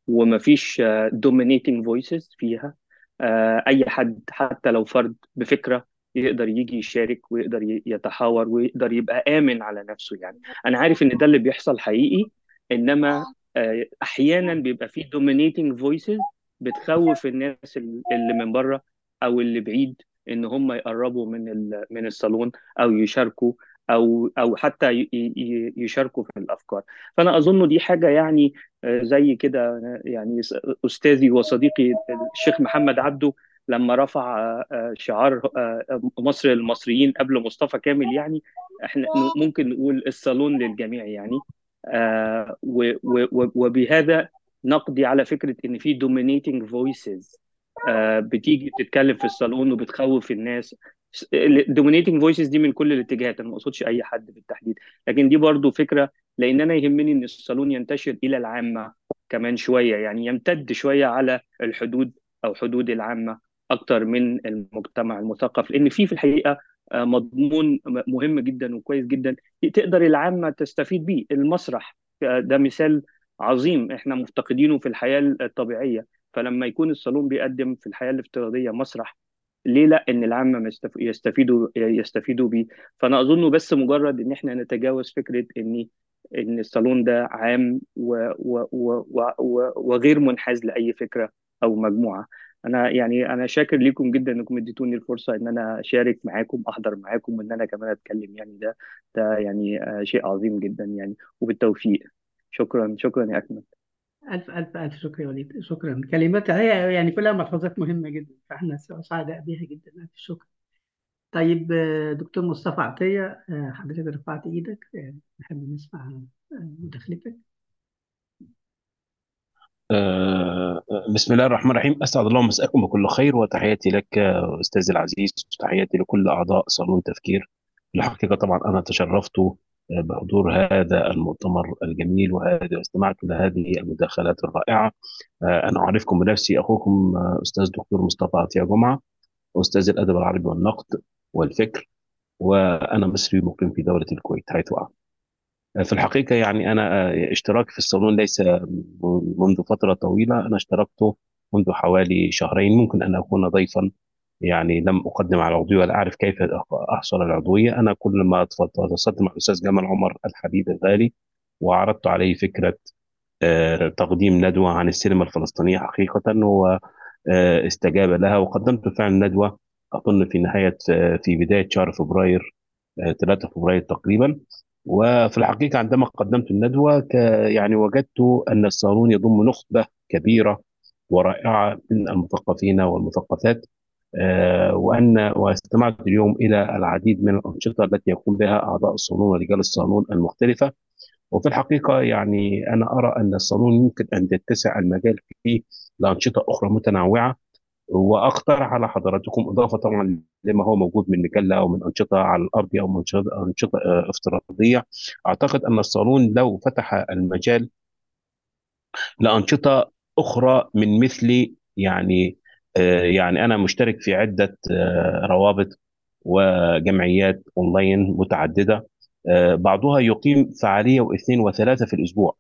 ومفيش آه، dominating voices فيها آه، أي حد حتى لو فرد بفكرة يقدر يجي يشارك ويقدر ي- يتحاور ويقدر يبقى آمن على نفسه يعني أنا عارف إن ده اللي بيحصل حقيقي إنما آه، أحيانا بيبقى فيه dominating voices بتخوف الناس ال- اللي من بره أو اللي بعيد إن هم يقربوا من ال- من الصالون أو يشاركوا أو أو حتى ي- ي- يشاركوا في الأفكار فأنا أظن دي حاجة يعني آه، زي كده يعني س- أستاذي وصديقي الشيخ محمد عبده لما رفع آه، آه، شعار آه، مصر للمصريين قبل مصطفى كامل يعني احنا ن- ممكن نقول الصالون للجميع يعني آه، و- و- و- وبهذا نقضي على فكرة إن في dominating voices آه، بتيجي تتكلم في الصالون وبتخوف الناس dominating voices دي من كل الاتجاهات انا ما اقصدش اي حد بالتحديد لكن دي برضو فكره لان انا يهمني ان الصالون ينتشر الى العامه كمان شويه يعني يمتد شويه على الحدود او حدود العامه اكتر من المجتمع المثقف لان في في الحقيقه آه، مضمون مهم جدا وكويس جدا تقدر العامه تستفيد بيه المسرح آه، ده مثال عظيم احنا مفتقدينه في الحياه الطبيعيه فلما يكون الصالون بيقدم في الحياه الافتراضيه مسرح ليه لا ان العامه ما يستف- يستفيدوا يستفيدوا بيه فانا اظن بس مجرد ان احنا نتجاوز فكره ان ان الصالون ده عام و و و و و وغير منحاز لاي فكره او مجموعه انا يعني انا شاكر ليكم جدا انكم اديتوني الفرصه ان انا اشارك معاكم احضر معاكم وان انا كمان اتكلم يعني ده ده يعني آه، شيء عظيم جدا يعني وبالتوفيق شكرا شكرا يا اكمل ألف ألف ألف شكر يا وليد شكرا كلمات هي يعني كلها ملحوظات مهمة جدا فإحنا سعداء بيها جدا ألف شكر طيب آه، دكتور مصطفى عطية آه، حضرتك رفعت إيدك آه، نحب نسمع آه، مداخلتك آه، بسم الله الرحمن الرحيم أسعد الله مساءكم بكل خير وتحياتي لك آه، أستاذي العزيز وتحياتي لكل أعضاء صالون تفكير الحقيقة طبعا أنا تشرفت آه، بحضور هذا المؤتمر الجميل وهذه واستمعت لهذه المداخلات الرائعة آه، أنا أعرفكم بنفسي أخوكم آه، أستاذ دكتور مصطفى عطية جمعة أستاذ الأدب العربي والنقد والفكر وأنا مصري مقيم في دولة الكويت حيث أعمل في الحقيقة يعني أنا آه، اشتراكي في الصالون ليس منذ فترة طويلة أنا اشتركت منذ حوالي شهرين ممكن أن أكون ضيفا يعني لم أقدم على العضوية ولا أعرف كيف أحصل على العضوية أنا كل ما تواصلت مع الأستاذ جمال عمر الحبيب الغالي وعرضت عليه فكرة آه، تقديم ندوة عن السينما الفلسطينية حقيقة هو آه، استجاب لها وقدمت فعلا ندوة أظن في نهاية آه، في بداية شهر فبراير آه، 3 فبراير تقريبا وفي الحقيقة عندما قدمت الندوة ك يعني وجدت أن الصالون يضم نخبة كبيرة ورائعة من المثقفين والمثقفات آه، وأن واستمعت اليوم إلى العديد من الأنشطة التي يقوم بها أعضاء الصالون ورجال الصالون المختلفة وفي الحقيقة يعني أنا أرى أن الصالون يمكن أن يتسع المجال فيه لأنشطة أخرى متنوعة واقترح على حضراتكم اضافه طبعا لما هو موجود من مجله او من انشطه على الارض او من انشطه أنشطة، آه، افتراضيه اعتقد ان الصالون لو فتح المجال لانشطه اخرى من مثلي يعني آه، يعني انا مشترك في عده آه، روابط وجمعيات اونلاين متعدده آه، بعضها يقيم فعاليه واثنين وثلاثه في الاسبوع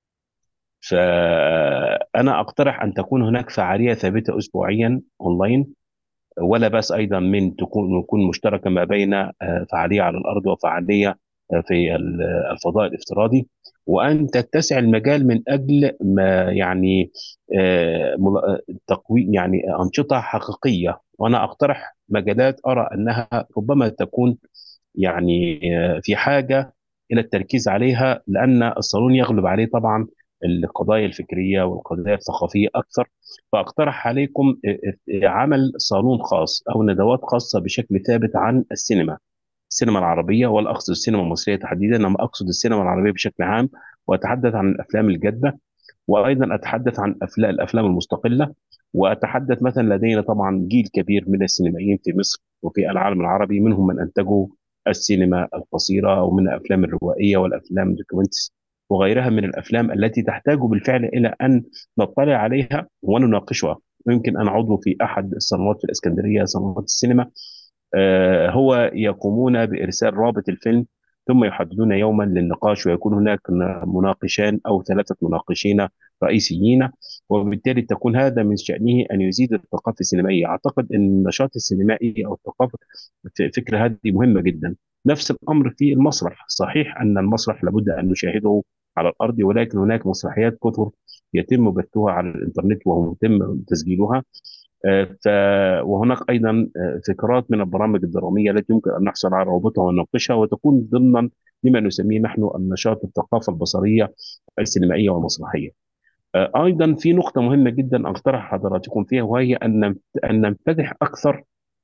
فانا اقترح ان تكون هناك فعاليه ثابته اسبوعيا اونلاين ولا بأس أيضا من تكون تكون مشتركة ما بين آه، فعالية على الأرض وفعالية آه، في ال- الفضاء الافتراضي وأن تتسع المجال من أجل ما يعني آه، مل- آه، تقويم يعني أنشطة حقيقية وأنا أقترح مجالات أرى أنها ربما تكون يعني آه، في حاجة إلى التركيز عليها لأن الصالون يغلب عليه طبعا القضايا الفكرية والقضايا الثقافية أكثر فأقترح عليكم آه، آه، عمل صالون خاص أو ندوات خاصة بشكل ثابت عن السينما السينما العربية ولا أقصد السينما المصرية تحديدا إنما أقصد السينما العربية بشكل عام وأتحدث عن الأفلام الجادة وايضا اتحدث عن افلام الافلام المستقله واتحدث مثلا لدينا طبعا جيل كبير من السينمائيين في مصر وفي العالم العربي منهم من انتجوا السينما القصيره ومن الافلام الروائيه والافلام الدوكيومنتس وغيرها من الافلام التي تحتاج بالفعل الى ان نطلع عليها ونناقشها ويمكن انا عضو في احد السنوات في الاسكندريه سنوات السينما آه، هو يقومون بارسال رابط الفيلم ثم يحددون يوما للنقاش ويكون هناك مناقشان او ثلاثه مناقشين رئيسيين وبالتالي تكون هذا من شانه ان يزيد الثقافه السينمائيه، اعتقد ان النشاط السينمائي او الثقافه فكره هذه مهمه جدا. نفس الامر في المسرح، صحيح ان المسرح لابد ان نشاهده على الارض ولكن هناك مسرحيات كثر يتم بثها على الانترنت ويتم تسجيلها آه، ف وهناك ايضا آه، فكرات من البرامج الدراميه التي يمكن ان نحصل على روابطها ونناقشها وتكون ضمنا لما نسميه نحن النشاط الثقافه البصريه السينمائيه والمسرحيه. آه، ايضا في نقطه مهمه جدا اقترح حضراتكم فيها وهي ان نمت- ان ننفتح اكثر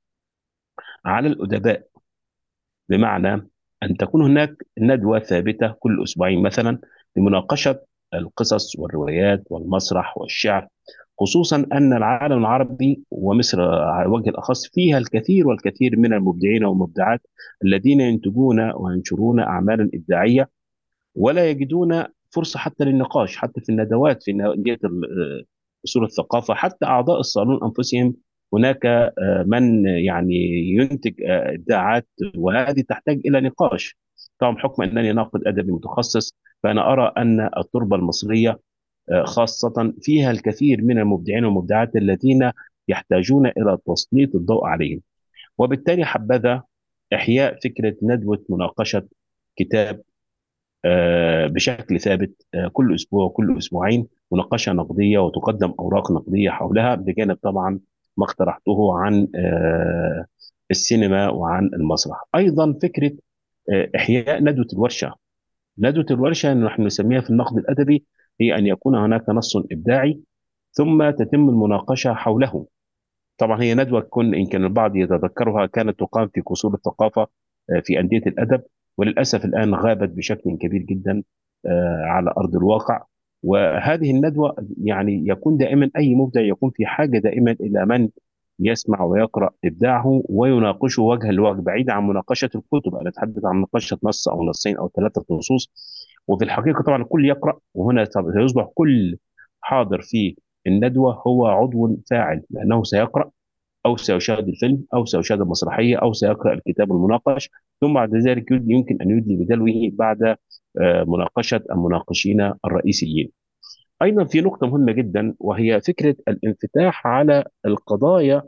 على الادباء بمعنى ان تكون هناك ندوه ثابته كل اسبوعين مثلا لمناقشه القصص والروايات والمسرح والشعر خصوصا ان العالم العربي ومصر على وجه الاخص فيها الكثير والكثير من المبدعين والمبدعات الذين ينتجون وينشرون اعمالا ابداعيه ولا يجدون فرصه حتى للنقاش حتى في الندوات في جهه ال- اصول الثقافه حتى اعضاء الصالون انفسهم هناك آه، من يعني ينتج آه، ابداعات وهذه تحتاج الى نقاش طبعا بحكم انني ناقد ادبي متخصص فانا ارى ان التربه المصريه آه، خاصة فيها الكثير من المبدعين والمبدعات الذين يحتاجون إلى تسليط الضوء عليهم وبالتالي حبذا إحياء فكرة ندوة مناقشة كتاب آه، بشكل ثابت آه، كل اسبوع كل اسبوعين مناقشه نقديه وتقدم اوراق نقديه حولها بجانب طبعا ما اقترحته عن آه، السينما وعن المسرح ايضا فكره آه، احياء ندوه الورشه ندوه الورشه نحن نسميها في النقد الادبي هي ان يكون هناك نص ابداعي ثم تتم المناقشه حوله طبعا هي ندوه تكون يمكن البعض يتذكرها كانت تقام في قصور الثقافه آه، في انديه الادب وللاسف الان غابت بشكل كبير جدا آه، على ارض الواقع وهذه الندوه يعني يكون دائما اي مبدع يكون في حاجه دائما الى من يسمع ويقرا ابداعه ويناقشه وجها لوجه بعيد عن مناقشه الكتب انا اتحدث عن مناقشه نص او نصين او ثلاثه نصوص وفي الحقيقه طبعا الكل يقرا وهنا سيصبح كل حاضر في الندوه هو عضو فاعل لانه سيقرا او سيشاهد الفيلم او سيشاهد المسرحيه او سيقرا الكتاب المناقش ثم بعد ذلك يد- يمكن ان يدلي بدلوه بعد آه، مناقشه المناقشين الرئيسيين. ايضا في نقطه مهمه جدا وهي فكره الانفتاح على القضايا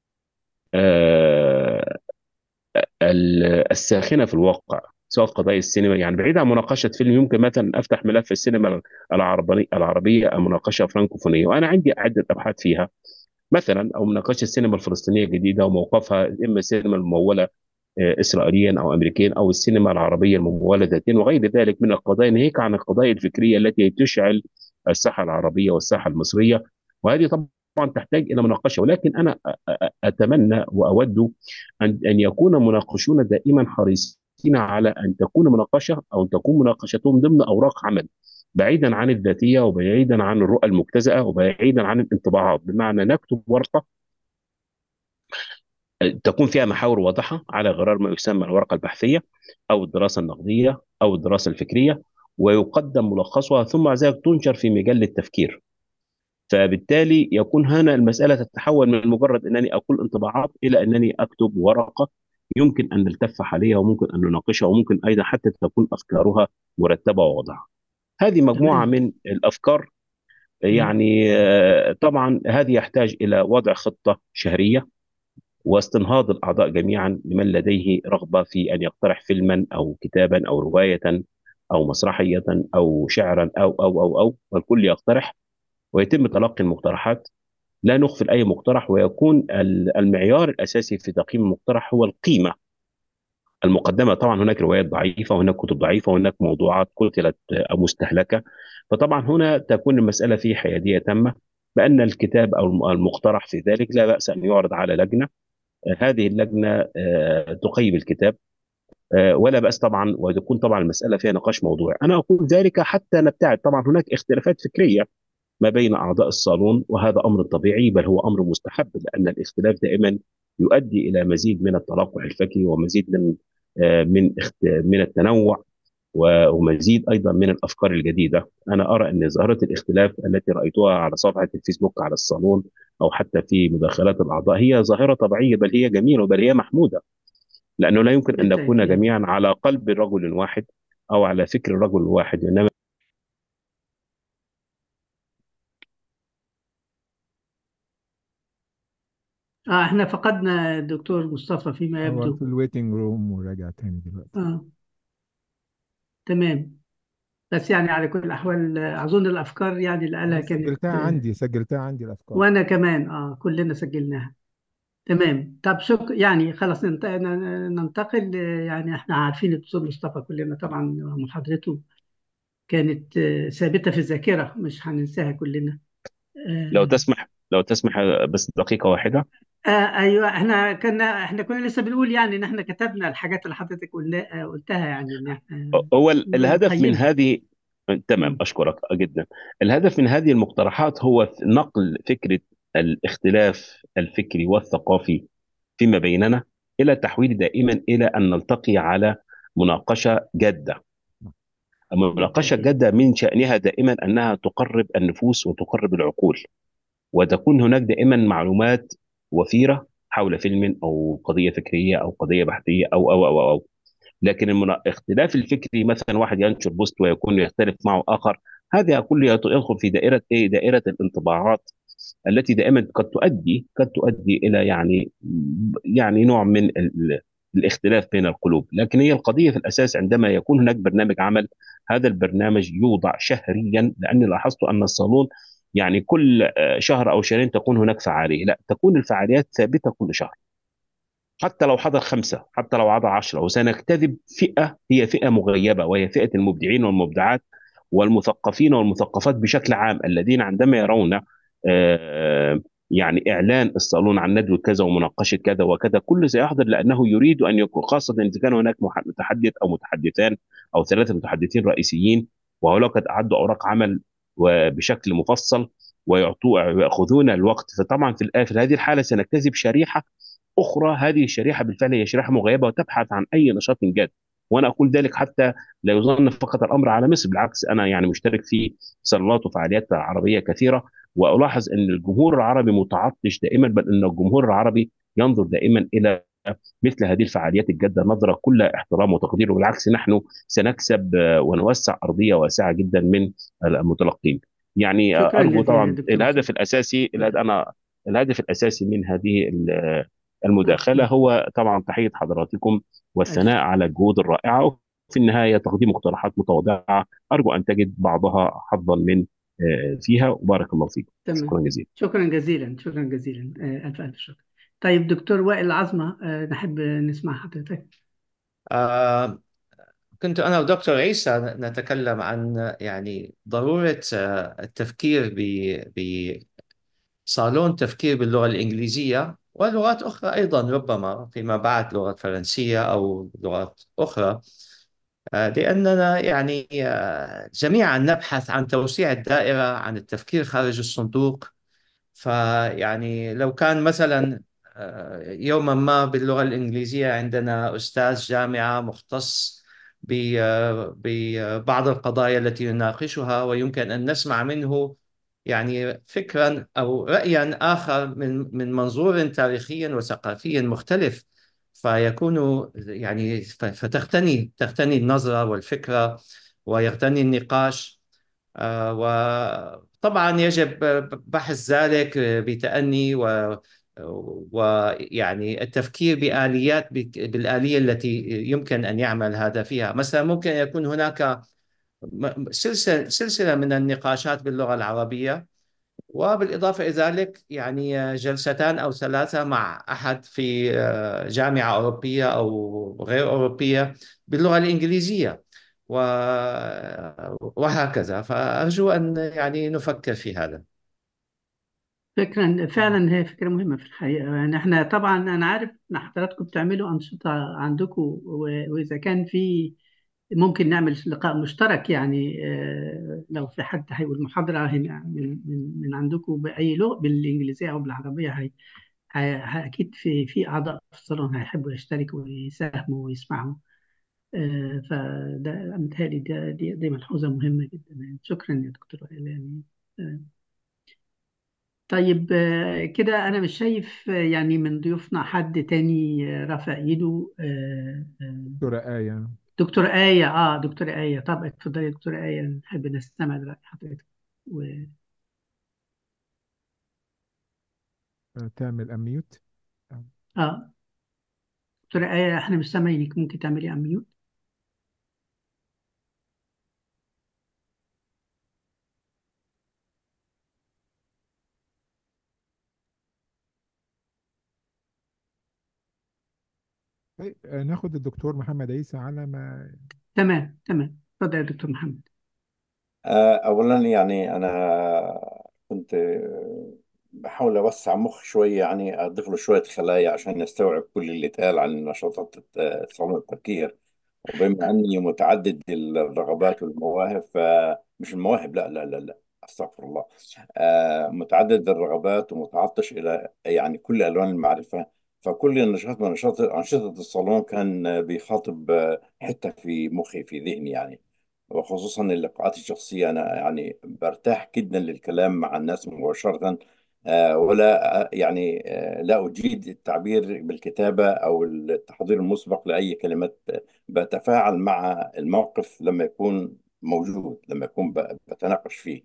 آه، ال- الساخنه في الواقع سواء قضايا السينما يعني بعيد عن مناقشه فيلم يمكن مثلا افتح ملف السينما العربي العربيه او مناقشه فرانكوفونيه وانا عندي عده ابحاث فيها مثلا او مناقشه السينما الفلسطينيه الجديده وموقفها اما السينما المموله آه، اسرائيليا او امريكيا او السينما العربيه المموله ذاتيا وغير ذلك من القضايا ناهيك عن القضايا الفكريه التي تشعل الساحه العربيه والساحه المصريه وهذه طبعا تحتاج الى مناقشه ولكن انا أ- أ- اتمنى واود ان ان يكون مناقشون دائما حريصين على ان تكون مناقشه او ان تكون مناقشتهم ضمن اوراق عمل بعيدا عن الذاتيه وبعيدا عن الرؤى المجتزاه وبعيدا عن الانطباعات بمعنى نكتب ورقه تكون فيها محاور واضحه على غرار ما يسمى الورقه البحثيه او الدراسه النقديه او الدراسه الفكريه ويقدم ملخصها ثم بعد ذلك تنشر في مجله تفكير فبالتالي يكون هنا المساله تتحول من مجرد انني اقول انطباعات الى انني اكتب ورقه يمكن ان نلتف عليها وممكن ان نناقشها وممكن ايضا حتى تكون افكارها مرتبه وواضحه. هذه مجموعه تمام من الافكار مم. يعني آه، طبعا هذه يحتاج الى وضع خطه شهريه واستنهاض الاعضاء جميعا لمن لديه رغبه في ان يقترح فيلما او كتابا او روايه او مسرحيه او شعرا او او او او والكل يقترح ويتم تلقي المقترحات لا نغفل اي مقترح ويكون ال- المعيار الاساسي في تقييم المقترح هو القيمه المقدمه طبعا هناك روايات ضعيفه وهناك كتب ضعيفه وهناك موضوعات قتلت او مستهلكه فطبعا هنا تكون المساله في حياديه تامه بان الكتاب او الم- المقترح في ذلك لا باس ان يعرض على لجنه آه، هذه اللجنه آه، تقيم الكتاب آه، ولا باس طبعا وتكون طبعا المساله فيها نقاش موضوعي انا اقول ذلك حتى نبتعد طبعا هناك اختلافات فكريه ما بين اعضاء الصالون وهذا امر طبيعي بل هو امر مستحب لان الاختلاف دائما يؤدي الى مزيد من التلاقح الفكري ومزيد من آه، من اخت- من التنوع و- ومزيد ايضا من الافكار الجديده انا ارى ان ظاهره الاختلاف التي رايتها على صفحه الفيسبوك على الصالون او حتى في مداخلات الاعضاء هي ظاهره طبيعيه بل هي جميله بل هي محموده لانه لا يمكن ان نكون بالتأكيد جميعا على قلب رجل واحد او على فكر رجل واحد انما اه احنا فقدنا الدكتور مصطفى فيما هو يبدو في الويتنج روم وراجع تاني دلوقتي اه تمام بس يعني على كل الأحوال آه، أظن الأفكار يعني اللي قالها أنا كانت سجلتها آه، عندي سجلتها عندي الأفكار وأنا كمان اه كلنا سجلناها تمام طب شكرا يعني خلاص ننت- ن- ننتقل آه، يعني احنا عارفين الدكتور مصطفى كلنا طبعا محاضرته كانت آه، ثابتة في الذاكرة مش هننساها كلنا لو آه تسمح لو تسمح بس دقيقه واحده آه ايوه احنا كنا احنا كنا لسه بنقول يعني ان احنا كتبنا الحاجات اللي حضرتك قلنا آه، قلتها يعني ان احنا هو ال- الهدف من نقيمها هذه تمام مم. اشكرك جدا الهدف من هذه المقترحات هو نقل فكره الاختلاف الفكري والثقافي فيما بيننا الى التحويل دائما الى ان نلتقي على مناقشه جاده المناقشه بالتأكيد الجاده من شانها دائما انها تقرب النفوس وتقرب العقول وتكون هناك دائما معلومات وفيره حول فيلم او قضيه فكريه او قضيه بحثيه او او او, أو. لكن المنا- الاختلاف الفكري مثلا واحد ينشر بوست ويكون يختلف معه اخر هذا كله يدخل في دائره ايه دائره الانطباعات التي دائما قد تؤدي قد تؤدي الى يعني يعني نوع من ال- الاختلاف بين القلوب لكن هي القضيه في الاساس عندما يكون هناك برنامج عمل هذا البرنامج يوضع شهريا لاني لاحظت ان الصالون يعني كل آه، شهر او شهرين تكون هناك فعاليه لا تكون الفعاليات ثابته كل شهر حتى لو حضر خمسة حتى لو حضر عشرة وسنجتذب فئة هي فئة مغيبة وهي فئة المبدعين والمبدعات والمثقفين والمثقفات بشكل عام الذين عندما يرون آه، يعني إعلان الصالون عن ندوة كذا ومناقشة كذا وكذا كل سيحضر لأنه يريد أن يكون خاصة إذا كان هناك مح- متحدث أو متحدثان أو ثلاثة متحدثين رئيسيين وهؤلاء قد أعدوا أوراق عمل وبشكل مفصل ويعطوا ويأخذون الوقت فطبعا في الآ- في هذه الحالة سنجتذب شريحة اخرى هذه الشريحه بالفعل هي شريحه مغيبه وتبحث عن اي نشاط جاد وانا اقول ذلك حتى لا يظن فقط الامر على مصر بالعكس انا يعني مشترك في صالونات وفعاليات عربيه كثيره والاحظ ان الجمهور العربي متعطش دائما بل ان الجمهور العربي ينظر دائما الى مثل هذه الفعاليات الجاده نظره كل احترام وتقدير وبالعكس نحن سنكسب آه، ونوسع ارضيه واسعه جدا من المتلقين يعني آه، شكرا ارجو جزيلا طبعا دكتور الهدف الاساسي الهدف انا الهدف الاساسي من هذه ال- آه، المداخله آه. هو طبعا تحيه حضراتكم والثناء على الجهود الرائعه وفي النهايه تقديم مقترحات متواضعه ارجو ان تجد بعضها حظا من آه، فيها وبارك الله فيكم تمام شكرا جزيلا شكرا جزيلا شكرا جزيلا آه، ألف ألف شكر طيب دكتور وائل العظمة آه، نحب نسمع حضرتك آه، كنت أنا ودكتور عيسى نتكلم عن يعني ضرورة آه، التفكير ب- بصالون تفكير باللغة الإنجليزية ولغات أخرى أيضا ربما فيما بعد لغة فرنسية أو لغات أخرى آه، لأننا يعني آه، جميعا نبحث عن توسيع الدائرة عن التفكير خارج الصندوق فيعني لو كان مثلا آه، يوما ما باللغة الإنجليزية عندنا أستاذ جامعة مختص ب- آه، ببعض القضايا التي يناقشها ويمكن أن نسمع منه يعني فكرا أو رأيا آخر من من منظور تاريخي وثقافي مختلف فيكون يعني ف- فتختني تختني النظرة والفكرة ويغتني النقاش آه، وطبعا يجب بحث ذلك بتأني و ويعني التفكير بآليات بالآلية التي يمكن أن يعمل هذا فيها مثلا ممكن يكون هناك م- سلسلة سلسلة من النقاشات باللغة العربية وبالإضافة إلى ذلك يعني جلستان أو ثلاثة مع أحد في جامعة أوروبية أو غير أوروبية باللغة الإنجليزية و... وهكذا فأرجو أن يعني نفكر في هذا فكرا فعلا هي فكرة مهمة في الحقيقة يعني احنا طبعا أنا عارف إن حضراتكم بتعملوا أنشطة عندكم و- وإذا كان في ممكن نعمل لقاء مشترك يعني آه، لو في حد هيقول محاضرة هنا من من من عندكم بأي لغة بالإنجليزية أو بالعربية هي هي- هي- أكيد في في أعضاء في الصالون هيحبوا يشتركوا ويساهموا ويسمعوا آه، فده متهيألي ده- دي دي ملحوظة مهمة جدا يعني شكرا يا دكتور وائل يعني آه، طيب آه، كده أنا مش شايف آه، يعني من ضيوفنا حد تاني آه، رافع إيده آه، آه، دكتورة آية دكتور آية اه دكتور آية طب اتفضلي يا دكتور آية نحب نستمع لرأي حضرتك و... تعمل أميوت اه دكتور آية احنا مش سامعينك ممكن تعملي أميوت طيب آه، ناخد الدكتور محمد عيسى على ما تمام تمام اتفضل يا دكتور محمد آه، أولا يعني أنا كنت بحاول أوسع مخ شوية يعني أضيف له شوية خلايا عشان يستوعب كل اللي اتقال عن نشاطات الت- صالون التفكير وبما أني متعدد الرغبات والمواهب فمش المواهب لا لا لا لا أستغفر الله آه، متعدد الرغبات ومتعطش إلى يعني كل ألوان المعرفة فكل نشاط من نشاط أنشطة الصالون كان بيخاطب آه، حتة في مخي في ذهني يعني وخصوصا اللقاءات الشخصية أنا يعني برتاح جدا للكلام مع الناس مباشرة آه، ولا آه، يعني آه، لا أجيد التعبير بالكتابة أو التحضير المسبق لأي كلمات بتفاعل مع الموقف لما يكون موجود لما أكون ب- بتناقش فيه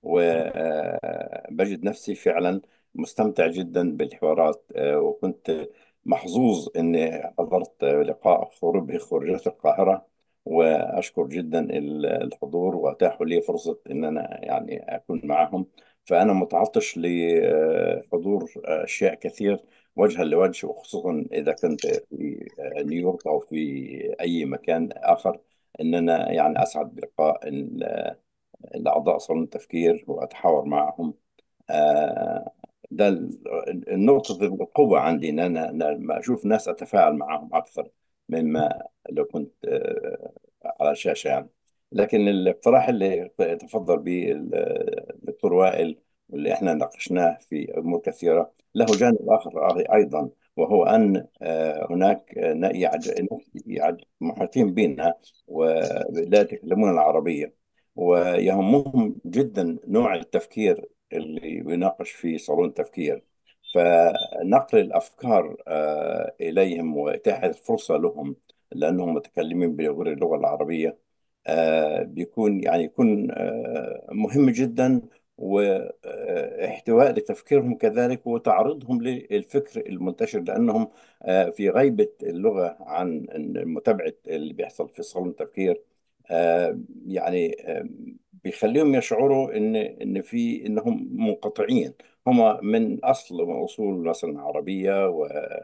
وبجد نفسي فعلا مستمتع جدا بالحوارات آه، وكنت محظوظ إني حضرت لقاء خروج بخروجات القاهرة وأشكر جدا ال- الحضور وأتاحوا لي فرصة إن أنا يعني أكون معهم فأنا متعطش لحضور أشياء كثير وجها لوجه وخصوصا إذا كنت في نيويورك أو في أي مكان آخر إن أنا يعني أسعد بلقاء ال- الأعضاء صالون التفكير وأتحاور معهم آه، ده ال- النقطة القوة عندي إن أنا أنا لما أشوف ناس أتفاعل معهم أكثر مما لو كنت آه، على الشاشة يعني لكن الاقتراح اللي تفضل به الدكتور وائل واللي احنا ناقشناه في أمور كثيرة له جانب آخر أيضا وهو أن آه، هناك نا- يعج- يعج- محيطين بنا ولا يتكلمون العربية ويهمهم جدا نوع التفكير اللي بيناقش في صالون التفكير فنقل الأفكار آه، إليهم وإتاحة الفرصة لهم لأنهم متكلمين بغير اللغة العربية آه، بيكون يعني يكون آه، مهم جدا واحتواء لتفكيرهم كذلك وتعرضهم للفكر المنتشر لأنهم آه، في غيبة اللغة عن متابعة اللي بيحصل في صالون التفكير آه، يعني آه، بيخليهم يشعروا ان ان في انهم منقطعين هم من اصل من اصول مثلا عربيه و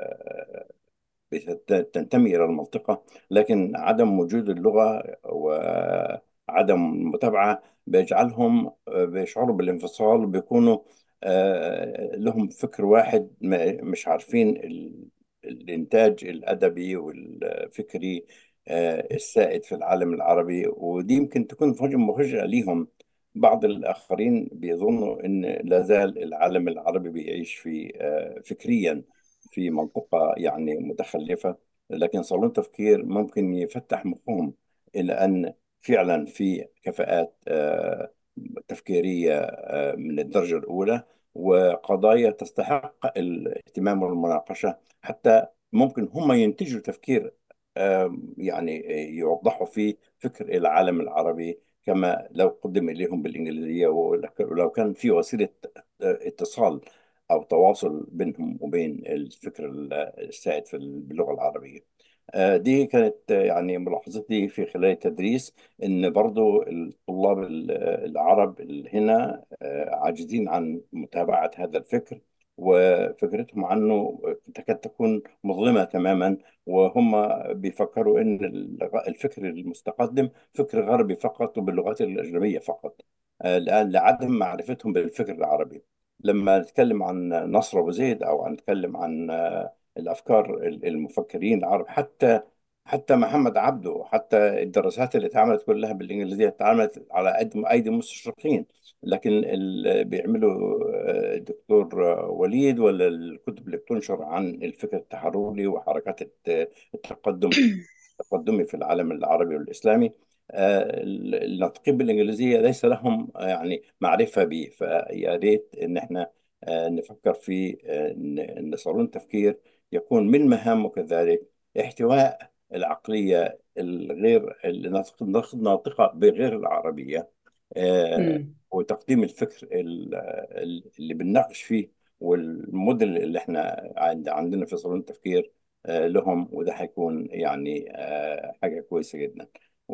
تنتمي إلى المنطقة لكن عدم وجود اللغة وعدم المتابعة بيجعلهم آه، بيشعروا بالانفصال بيكونوا آه، لهم فكر واحد ما- مش عارفين ال- الإنتاج الأدبي والفكري آه، السائد في العالم العربي ودي يمكن تكون فج- مفاجأة ليهم بعض الآخرين بيظنوا أن لا زال العالم العربي بيعيش في آه، فكريا في منطقة يعني متخلفة لكن صالون تفكير ممكن يفتح مخهم إلى أن فعلا في كفاءات آه، تفكيرية آه، من الدرجة الأولى وقضايا تستحق الاهتمام والمناقشة حتى ممكن هم ينتجوا تفكير آه، يعني يوضحوا فيه فكر العالم العربي كما لو قدم إليهم بالإنجليزية ولو كان في وسيلة اتصال أو تواصل بينهم وبين الفكر السائد في باللغة العربية آه، دي كانت آه، يعني ملاحظتي في خلال التدريس إن برضو الطلاب ال- العرب اللي هنا آه، عاجزين عن متابعة هذا الفكر وفكرتهم عنه تكاد تكون مظلمة تماما وهم بيفكروا إن الغ- الفكر المستقدم فكر غربي فقط وباللغات الأجنبية فقط آه، لأن لعدم معرفتهم بالفكر العربي لما نتكلم عن نصر أبو زيد أو نتكلم عن آه، الأفكار المفكرين العرب حتى حتى محمد عبده حتى الدراسات اللي اتعملت كلها بالإنجليزية اتعملت على أيدي أيدي مستشرقين لكن اللي بيعملوا آه، الدكتور وليد ولا الكتب اللي بتنشر عن الفكر التحرري وحركات الت- التقدم التقدمي في العالم العربي والإسلامي آه، الناطقين بالإنجليزية ليس لهم آه، يعني معرفة به فيا ريت إن إحنا آه، نفكر في آه، إن إن صالون التفكير يكون من مهامه كذلك احتواء العقلية الغير الناطق- الناطقة بغير العربية آه، مم. وتقديم الفكر ال- ال- اللي بنناقش فيه والموديل اللي احنا عند- عندنا في صالون التفكير آه، لهم وده هيكون يعني آه، حاجة كويسة جدا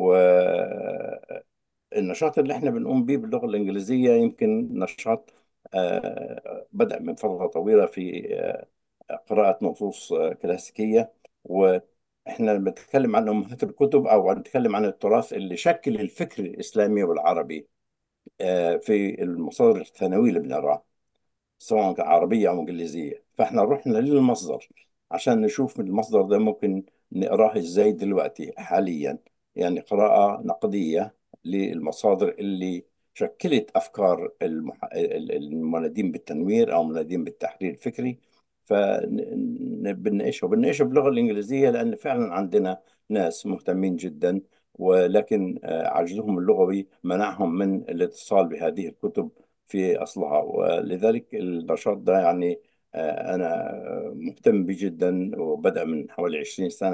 والنشاط اللي احنا بنقوم به باللغة الإنجليزية يمكن نشاط آه، بدأ من فترة طويلة في آه، قراءة نصوص آه، كلاسيكية وإحنا بنتكلم عن أمهات الكتب أو نتكلم عن التراث اللي شكل الفكر الإسلامي والعربي آه، في المصادر الثانوية اللي بنقراها سواء كان عربية أو إنجليزية فإحنا رحنا للمصدر عشان نشوف المصدر ده ممكن نقراه إزاي دلوقتي حاليا يعني قراءة نقدية للمصادر اللي شكلت أفكار المح... ال- المنادين بالتنوير أو منادين بالتحرير الفكري فبنناقشه وبنناقشه باللغة الإنجليزية لأن فعلا عندنا ناس مهتمين جدا ولكن آه، عجزهم اللغوي منعهم من الاتصال بهذه الكتب في أصلها ولذلك النشاط ده يعني آه، أنا مهتم به جدا وبدأ من حوالي 20 سنة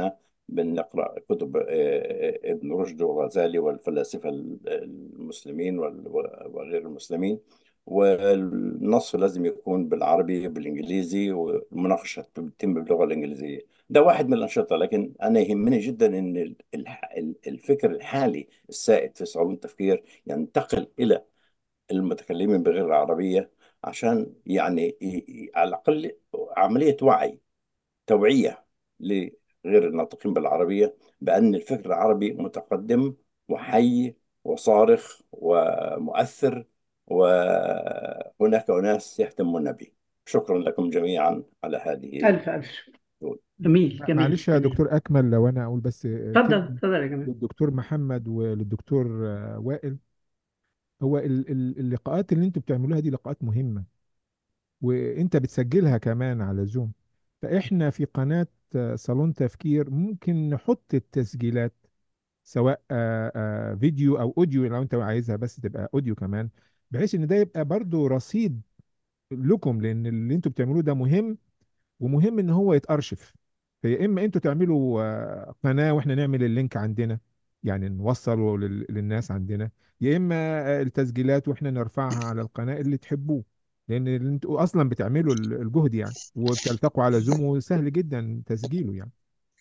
بنقرأ كتب آه، ابن رشد والغزالي والفلاسفة المسلمين وال- وغير المسلمين والنص لازم يكون بالعربي بالإنجليزي والمناقشة تتم باللغة الإنجليزية ده واحد من الأنشطة لكن أنا يهمني جدا إن ال- الح- الفكر الحالي السائد في صالون التفكير ينتقل إلى المتكلمين بغير العربية عشان يعني ي- ي- على الأقل عملية وعي توعية لغير الناطقين بالعربية بأن الفكر العربي متقدم وحي وصارخ ومؤثر وهناك أناس يهتمون به شكرا لكم جميعا على هذه ألف ألف شكر. جميل جميل معلش يا جميل دكتور أكمل لو أنا أقول بس آه، اتفضل كلمة اتفضل يا جماعة للدكتور محمد وللدكتور آه، وائل هو ال- ال- اللقاءات اللي انتوا بتعملوها دي لقاءات مهمة وانت بتسجلها كمان على زوم فاحنا في قناة آه، صالون تفكير ممكن نحط التسجيلات سواء آه، آه، فيديو او اوديو لو انت عايزها بس تبقى اوديو كمان بحيث ان ده يبقى برضو رصيد لكم لان اللي انتوا بتعملوه ده مهم ومهم ان هو يتارشف فيا اما انتوا تعملوا آه، قناة واحنا نعمل اللينك عندنا يعني نوصله لل- للناس عندنا يا اما آه، التسجيلات واحنا نرفعها على القناة اللي تحبوه لان اللي انتوا اصلا بتعملوا ال- الجهد يعني وبتلتقوا على زوم وسهل جدا تسجيله يعني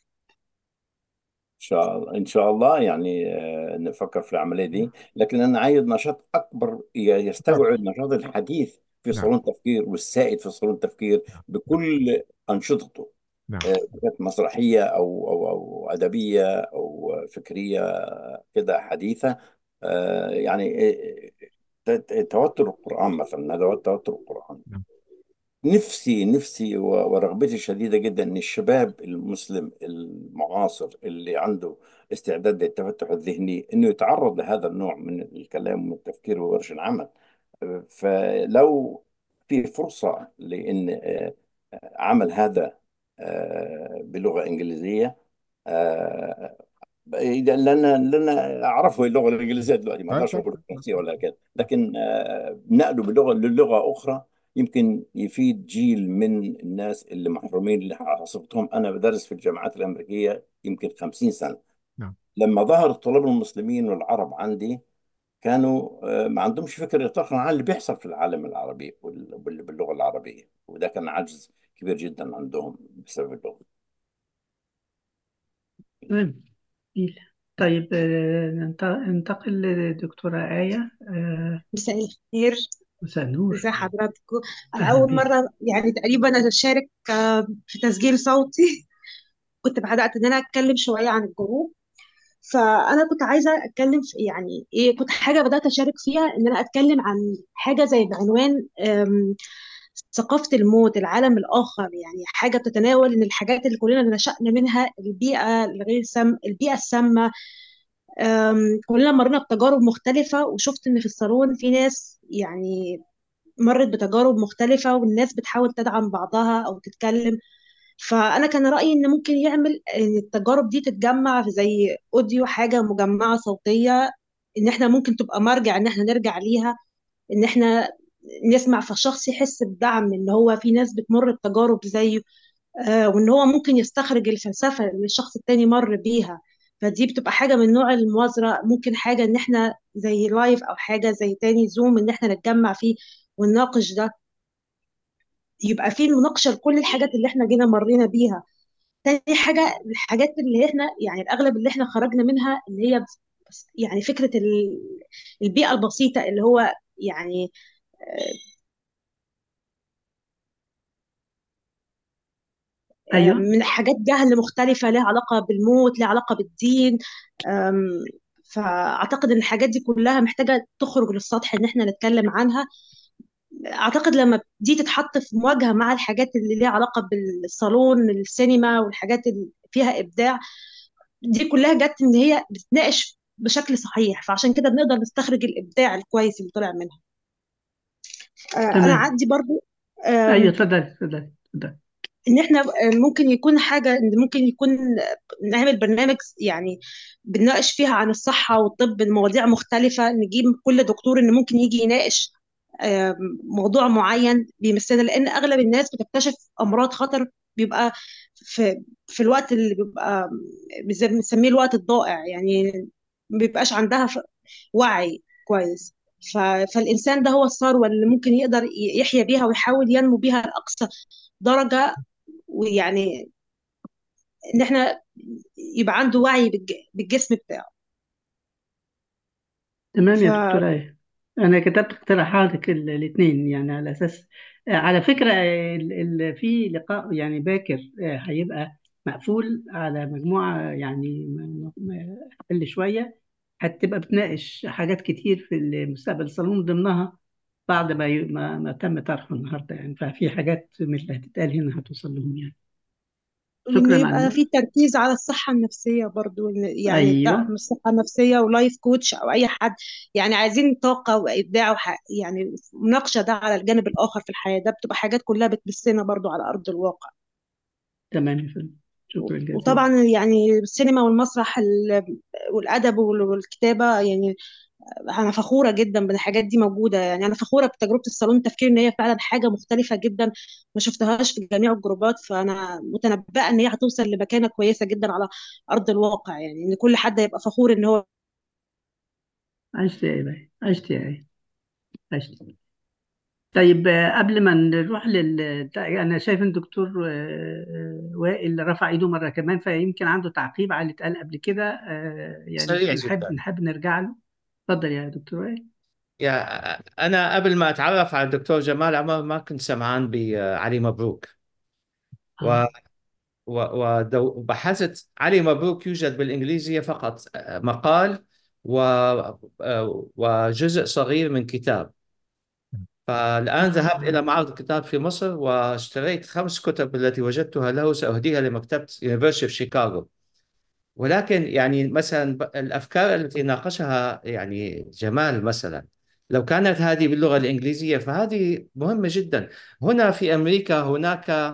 إن شاء الله إن شاء الله يعني آه، نفكر في العملية دي لكن أنا عايز نشاط أكبر ي- يستوعب نشاط الحديث في نعم صالون التفكير والسائد في صالون التفكير بكل أنشطته نعم آه، كانت مسرحية أو أو أو أدبية أو فكرية كده حديثة آه، يعني آه، ت- ت- توتر القرآن مثلا هذا هو توتر القرآن نعم نفسي نفسي و- ورغبتي شديدة جدا ان الشباب المسلم المعاصر اللي عنده استعداد للتفتح الذهني انه يتعرض لهذا النوع من الكلام ومن التفكير وورش العمل فلو في فرصة لان آه، عمل هذا آه، بلغة إنجليزية آه، لان لان اعرفه اللغه الانجليزيه دلوقتي ما اه اقدرش طبعا اقول الفرنسيه ولا كده لكن آه، نقله بلغه للغه اخرى يمكن يفيد جيل من الناس اللي محرومين اللي حصلتهم انا بدرس في الجامعات الامريكيه يمكن 50 سنه نعم لما ظهر الطلاب المسلمين والعرب عندي كانوا آه، ما عندهمش فكره اطلاقا عن اللي بيحصل في العالم العربي وال- وال- باللغه العربيه وده كان عجز كبير جدا عندهم بسبب اللغه تمام جميل طيب آه، ننت- ننتقل لدكتورة آية آه، مساء الخير مساء النور ازي حضراتكم انا أهلا اول بيك مره يعني تقريبا اشارك آه، في تسجيل صوتي كنت بدات ان انا اتكلم شويه عن الجروب فانا كنت عايزه اتكلم في يعني ايه كنت حاجه بدات اشارك فيها ان انا اتكلم عن حاجه زي بعنوان آم، ثقافه الموت العالم الاخر يعني حاجه بتتناول ان الحاجات اللي كلنا نشأنا منها البيئه الغير سام البيئه السامه أم، كلنا مرينا بتجارب مختلفة وشفت إن في الصالون في ناس يعني مرت بتجارب مختلفة والناس بتحاول تدعم بعضها أو تتكلم فأنا كان رأيي إن ممكن يعمل إن التجارب دي تتجمع في زي أوديو حاجة مجمعة صوتية إن إحنا ممكن تبقى مرجع إن إحنا نرجع ليها إن إحنا نسمع فالشخص يحس بدعم إن هو في ناس بتمر بتجارب زيه آه، وان هو ممكن يستخرج الفلسفه اللي الشخص التاني مر بيها فدي بتبقى حاجه من نوع المؤازره ممكن حاجه ان احنا زي لايف او حاجه زي تاني زوم ان احنا نتجمع فيه ونناقش ده يبقى فيه مناقشه لكل الحاجات اللي احنا جينا مرينا بيها تاني حاجه الحاجات اللي احنا يعني الاغلب اللي احنا خرجنا منها اللي هي بس بس يعني فكره ال- البيئه البسيطه اللي هو يعني آه، أيوه من حاجات جهل مختلفة لها علاقة بالموت لها علاقة بالدين أم، فأعتقد إن الحاجات دي كلها محتاجة تخرج للسطح إن إحنا نتكلم عنها أعتقد لما دي تتحط في مواجهة مع الحاجات اللي ليها علاقة بالصالون السينما والحاجات اللي فيها إبداع دي كلها جت إن هي بتناقش بشكل صحيح فعشان كده بنقدر نستخرج الإبداع الكويس اللي طلع منها آه، أنا تمام عندي برضو أيوه أم، اتفضل اتفضل اتفضل ان احنا ممكن يكون حاجه إن ممكن يكون نعمل برنامج يعني بنناقش فيها عن الصحه والطب مواضيع مختلفه نجيب كل دكتور ان ممكن يجي يناقش آم، موضوع معين بيمثلنا لان اغلب الناس بتكتشف امراض خطر بيبقى في في الوقت اللي بيبقى زي ما بنسميه الوقت الضائع يعني ما بيبقاش عندها ف- وعي كويس ف... فالإنسان ده هو الثروة اللي ممكن يقدر ي- يحيا بيها ويحاول ينمو بيها لأقصى درجة ويعني إن إحنا يبقى عنده وعي بالج... بالجسم بتاعه تمام ف... يا دكتورة آية أنا كتبت اقتراحاتك الاثنين يعني على أساس آه، على فكرة آه، ال- ال- في لقاء يعني باكر آه، هيبقى مقفول على مجموعة يعني م- م- أقل شوية هتبقى بتناقش حاجات كتير في المستقبل الصالون ضمنها بعد ما ي- ما, ما تم طرحه النهارده يعني ففي حاجات من اللي هتتقال هنا هتوصل لهم يعني وإن شكرا يبقى على في تركيز على الصحة النفسية برضو إن يعني الدعم أيوه الصحة النفسية ولايف كوتش أو أي حد يعني عايزين طاقة وإبداع وح... يعني مناقشة ده على الجانب الآخر في الحياة ده بتبقى حاجات كلها بتمسنا برضو على أرض الواقع تمام يا فندم شكرا جزيلا وطبعا يعني السينما والمسرح ال- والأدب وال- والكتابة يعني أنا فخورة جدا بالحاجات دي موجودة يعني أنا فخورة بتجربة الصالون التفكير إن هي فعلا حاجة مختلفة جدا ما شفتهاش في جميع الجروبات فأنا متنبئة إن هي هتوصل لمكانة كويسة جدا على أرض الواقع يعني إن كل حد يبقى فخور إن هو عشت يا إيه عشت يا إيه عشت طيب آه، قبل ما نروح لل أنا شايف إن الدكتور آه، آه، وائل رفع إيده مرة كمان فيمكن عنده تعقيب على اللي اتقال قبل كده آه، يعني سريع نحب جدا نحب نرجع له اتفضل يا دكتور وائل يا أنا قبل ما أتعرف على الدكتور جمال عمر ما كنت سمعان بعلي مبروك و آه و- ودو- وبحثت علي مبروك يوجد بالإنجليزية فقط آه، مقال و آه، وجزء صغير من كتاب فالآن ذهبت إلى آه معرض الكتاب في مصر واشتريت خمس كتب التي وجدتها له سأهديها لمكتبة University of Chicago ولكن يعني مثلا ب- الأفكار التي ناقشها يعني جمال مثلا لو كانت هذه باللغة الإنجليزية فهذه مهمة جدا هنا في أمريكا هناك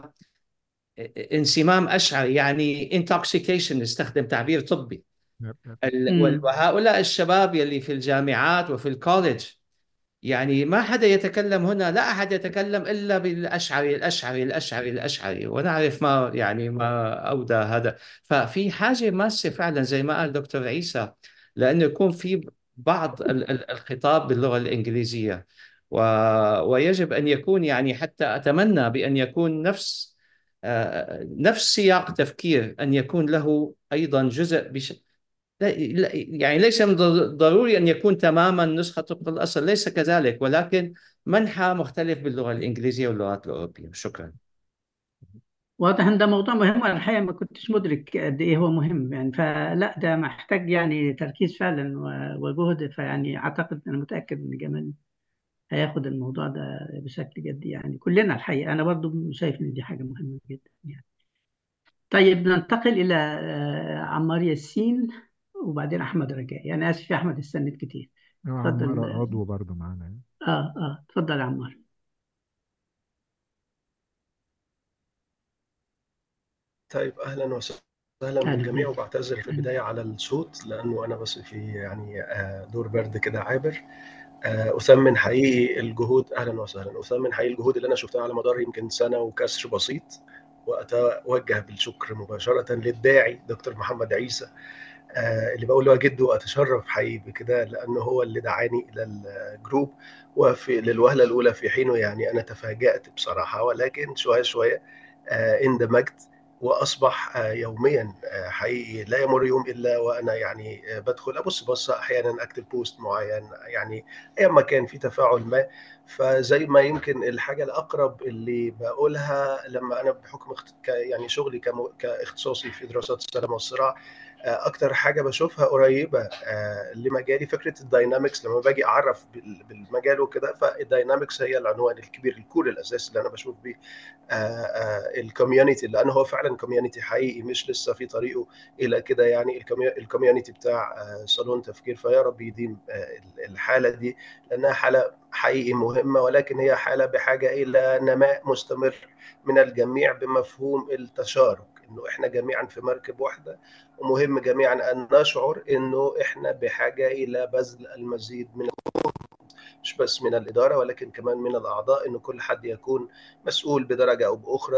انسمام أشعري يعني intoxication نستخدم تعبير طبي يب، يب. ال- وال- أمم وهؤلاء الشباب يلي في الجامعات وفي الكوليج يعني ما حدا يتكلم هنا لا أحد يتكلم إلا بالأشعري الأشعري الأشعري الأشعري ونعرف ما يعني ما أودى هذا ففي حاجة ماسة فعلا زي ما قال دكتور عيسى لأنه يكون في بعض ال- ال- الخطاب باللغة الإنجليزية و... ويجب أن يكون يعني حتى أتمنى بأن يكون نفس آه، نفس سياق تفكير أن يكون له أيضا جزء بش... لا لا- يعني ليس من ضر- ضروري أن يكون تماما نسخة طبق الأصل ليس كذلك ولكن منحى مختلف باللغة الإنجليزية واللغات الأوروبية شكرا واضح ان ده موضوع مهم وانا الحقيقه ما كنتش مدرك قد ايه هو مهم يعني فلا ده محتاج يعني تركيز فعلا و- وجهد فيعني اعتقد انا متاكد ان جمال هياخد الموضوع ده بشكل جدي يعني كلنا الحقيقه انا برضو شايف ان دي حاجه مهمه جدا يعني طيب ننتقل الى آه، عمار ياسين وبعدين احمد رجاء انا اسف يا احمد استنيت كتير هو عمار اتفضل عضو برضو معانا اه اه اتفضل يا عمار طيب اهلا وسهلا اهلا بالجميع بيك وبعتذر في البدايه على الصوت لانه انا بس في يعني آه، دور برد كده عابر آه، اثمن حقيقي الجهود اهلا وسهلا اثمن حقيقي الجهود اللي انا شفتها على مدار يمكن سنه وكسر بسيط واتوجه بالشكر مباشره للداعي دكتور محمد عيسى آه، اللي بقول له جد واتشرف حقيقي بكده لانه هو اللي دعاني الى الجروب وفي للوهله الاولى في حينه يعني انا تفاجات بصراحه ولكن شويه شويه آه، اندمجت واصبح آه، يوميا آه، حقيقي لا يمر يوم الا وانا يعني آه، بدخل ابص بصه احيانا اكتب بوست معين يعني ايام ما كان في تفاعل ما فزي ما يمكن الحاجه الاقرب اللي بقولها لما انا بحكم اخت- ك- يعني شغلي كم- كاختصاصي في دراسات السلام والصراع آه، اكتر حاجه بشوفها قريبه آه، لمجالي فكره الداينامكس لما باجي اعرف بال- بالمجال وكده فالداينامكس هي العنوان الكبير الكور الاساسي اللي انا بشوف بيه الكوميونتي لان هو فعلا كوميونتي حقيقي مش لسه في طريقه الى كده يعني الكوميونتي بتاع آه، صالون تفكير فيا رب يديم آه، الحاله دي لانها حاله حقيقي مهمه ولكن هي حاله بحاجه الى نماء مستمر من الجميع بمفهوم التشارك انه احنا جميعا في مركب واحده ومهم جميعا ان نشعر انه احنا بحاجه الى بذل المزيد من مش بس من الإدارة ولكن كمان من الأعضاء إن كل حد يكون مسؤول بدرجة أو بأخرى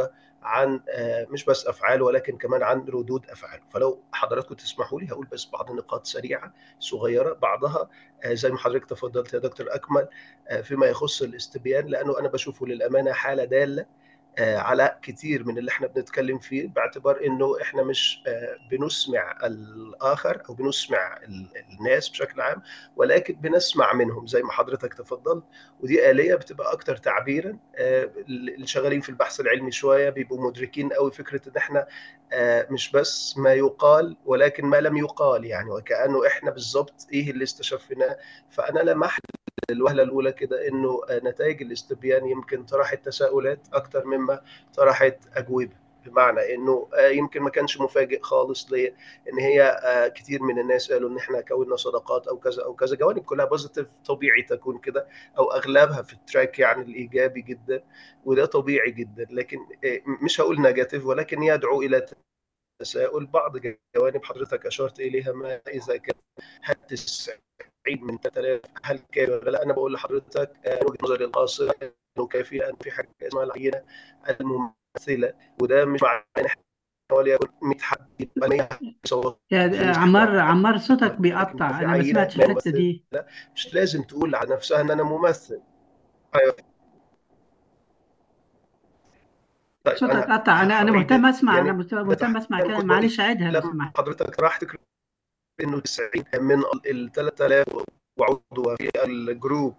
عن مش بس افعاله ولكن كمان عن ردود افعاله فلو حضراتكم تسمحوا لي هقول بس بعض النقاط سريعه صغيره بعضها زي ما حضرتك تفضلت يا دكتور اكمل فيما يخص الاستبيان لانه انا بشوفه للامانه حاله داله على كتير من اللي احنا بنتكلم فيه باعتبار انه احنا مش بنسمع الاخر او بنسمع الناس بشكل عام ولكن بنسمع منهم زي ما حضرتك تفضلت ودي آلية بتبقى اكتر تعبيرا اللي شغالين في البحث العلمي شوية بيبقوا مدركين قوي فكرة ان احنا مش بس ما يقال ولكن ما لم يقال يعني وكأنه احنا بالظبط ايه اللي استشفناه فانا لمحت الوهله الاولى كده انه نتائج الاستبيان يمكن طرحت تساؤلات اكثر مما طرحت اجوبه بمعنى انه يمكن ما كانش مفاجئ خالص ليا ان هي كتير من الناس قالوا ان احنا كوننا صداقات او كذا او كذا جوانب كلها بوزيتيف طبيعي تكون كده او اغلبها في التراك يعني الايجابي جدا وده طبيعي جدا لكن مش هقول نيجاتيف ولكن يدعو الى تساؤل بعض جوانب حضرتك اشرت اليها ما اذا كان هل 90 من 3000 هل كافي ولا لا انا بقول لحضرتك وجهه نظري القاصره انه كافي ان في حاجه اسمها العينه الممثله وده مش معناه ان احنا وليكن 100 حد يبقى 100 يا عمار عمار صوتك بيقطع انا ما سمعتش الحته دي لا مش لازم تقول على نفسها ان انا ممثل ايوه طيب صوتك قطع انا انا مهتم اسمع يعني انا مهتم اسمع كلام معلش عيدها لو سمحت حضرتك راح تكرر انه 90 من ال 3000 عضو في الجروب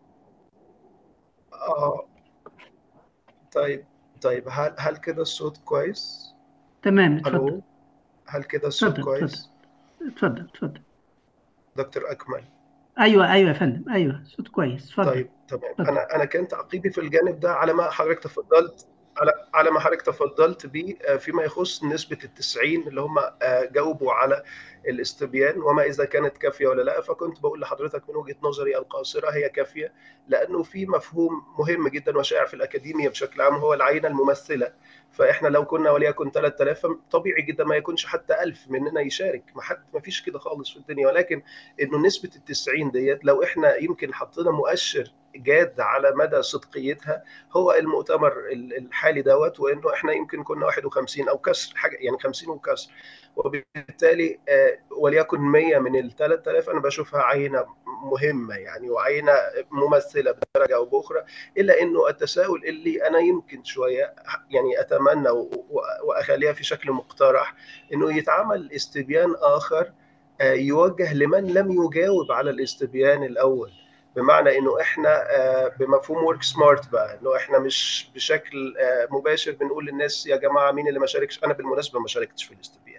اه طيب طيب هل هل كده الصوت كويس؟ تمام اتفضل الو هل كده الصوت اتفضل كويس؟ اتفضل اتفضل دكتور اكمل ايوه ايوه يا فندم ايوه صوت كويس اتفضل طيب تمام انا انا كان تعقيبي في الجانب ده على ما حضرتك تفضلت على على ما حضرتك تفضلت بيه فيما يخص نسبة التسعين اللي هم جاوبوا على الاستبيان وما إذا كانت كافية ولا لا فكنت بقول لحضرتك من وجهة نظري القاصرة هي كافية لأنه في مفهوم مهم جدا وشائع في الأكاديمية بشكل عام هو العينة الممثلة فإحنا لو كنا وليكن 3000 طبيعي جدا ما يكونش حتى 1000 مننا يشارك ما حد ما فيش كده خالص في الدنيا ولكن إنه نسبة التسعين ديت لو إحنا يمكن حطينا مؤشر جاد على مدى صدقيتها هو المؤتمر الحالي دوت وانه احنا يمكن كنا 51 او كسر حاجه يعني 50 وكسر وبالتالي وليكن 100 من ال 3000 انا بشوفها عينه مهمه يعني وعينه ممثله بدرجه او باخرى الا انه التساؤل اللي انا يمكن شويه يعني اتمنى واخليها في شكل مقترح انه يتعمل استبيان اخر يوجه لمن لم يجاوب على الاستبيان الاول بمعنى انه احنا بمفهوم ورك سمارت بقى انه احنا مش بشكل مباشر بنقول للناس يا جماعه مين اللي ما شاركش انا بالمناسبه ما شاركتش في الاستبيان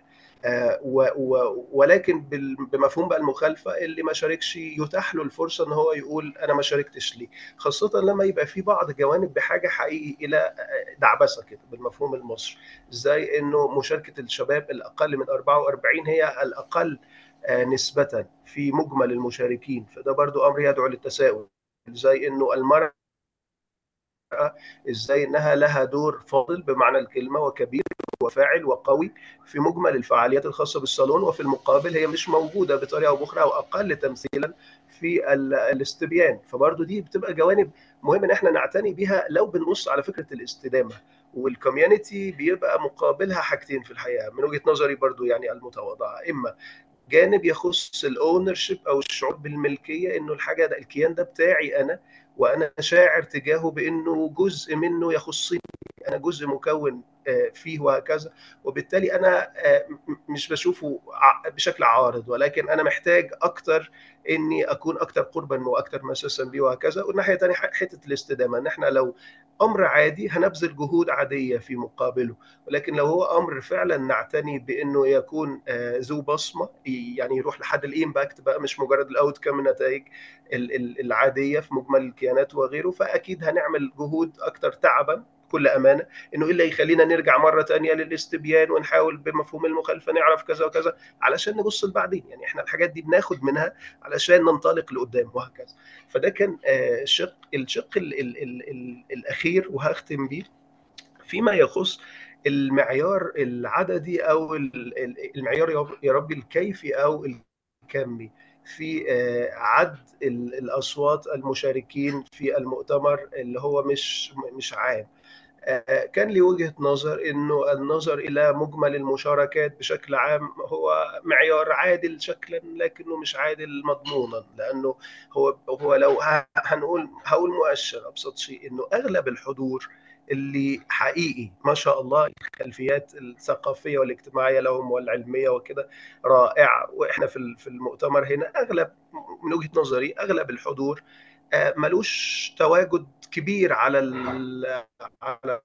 ولكن بمفهوم بقى المخالفه اللي ما شاركش يتاح له الفرصه ان هو يقول انا ما شاركتش ليه خاصه لما يبقى في بعض جوانب بحاجه حقيقي الى دعبسه كده بالمفهوم المصري زي انه مشاركه الشباب الاقل من 44 هي الاقل نسبة في مجمل المشاركين فده برضو أمر يدعو للتساؤل زي أنه المرأة ازاي انها لها دور فاضل بمعنى الكلمه وكبير وفاعل وقوي في مجمل الفعاليات الخاصه بالصالون وفي المقابل هي مش موجوده بطريقه او باخرى او اقل تمثيلا في الاستبيان فبرضو دي بتبقى جوانب مهم ان احنا نعتني بيها لو بنبص على فكره الاستدامه والكوميونتي بيبقى مقابلها حاجتين في الحقيقه من وجهه نظري برضو يعني المتواضعه اما جانب يخص الاونر شيب او الشعور بالملكيه انه الحاجه ده الكيان ده بتاعي انا وانا شاعر تجاهه بانه جزء منه يخصني انا جزء مكون فيه وهكذا وبالتالي انا مش بشوفه بشكل عارض ولكن انا محتاج اكتر اني اكون اكتر قربا واكتر مساسا بيه وهكذا والناحيه الثانيه حته الاستدامه ان احنا لو امر عادي هنبذل جهود عاديه في مقابله ولكن لو هو امر فعلا نعتني بانه يكون ذو بصمه يعني يروح لحد الامباكت بقى مش مجرد الاوت كم النتائج العاديه في مجمل الكيانات وغيره فاكيد هنعمل جهود اكتر تعبا بكل امانه انه الا يخلينا نرجع مره تانية للاستبيان ونحاول بمفهوم المخالفه نعرف كذا وكذا علشان نبص لبعدين يعني احنا الحاجات دي بناخد منها علشان ننطلق لقدام وهكذا فده كان الشق الشق ال ال ال ال الاخير وهختم بيه فيما يخص المعيار العددي او المعيار يا ربي الكيفي او الكمي في عد الاصوات المشاركين في المؤتمر اللي هو مش مش عام آه، كان لي وجهة نظر انه النظر الى مجمل المشاركات بشكل عام هو معيار عادل شكلا لكنه مش عادل مضمونا لانه هو هو لو ه- هنقول هقول مؤشر ابسط شيء انه اغلب الحضور اللي حقيقي ما شاء الله الخلفيات الثقافيه والاجتماعيه لهم والعلميه وكده رائعه واحنا في ال- في المؤتمر هنا اغلب من وجهه نظري اغلب الحضور آه، ملوش تواجد كبير على ال- على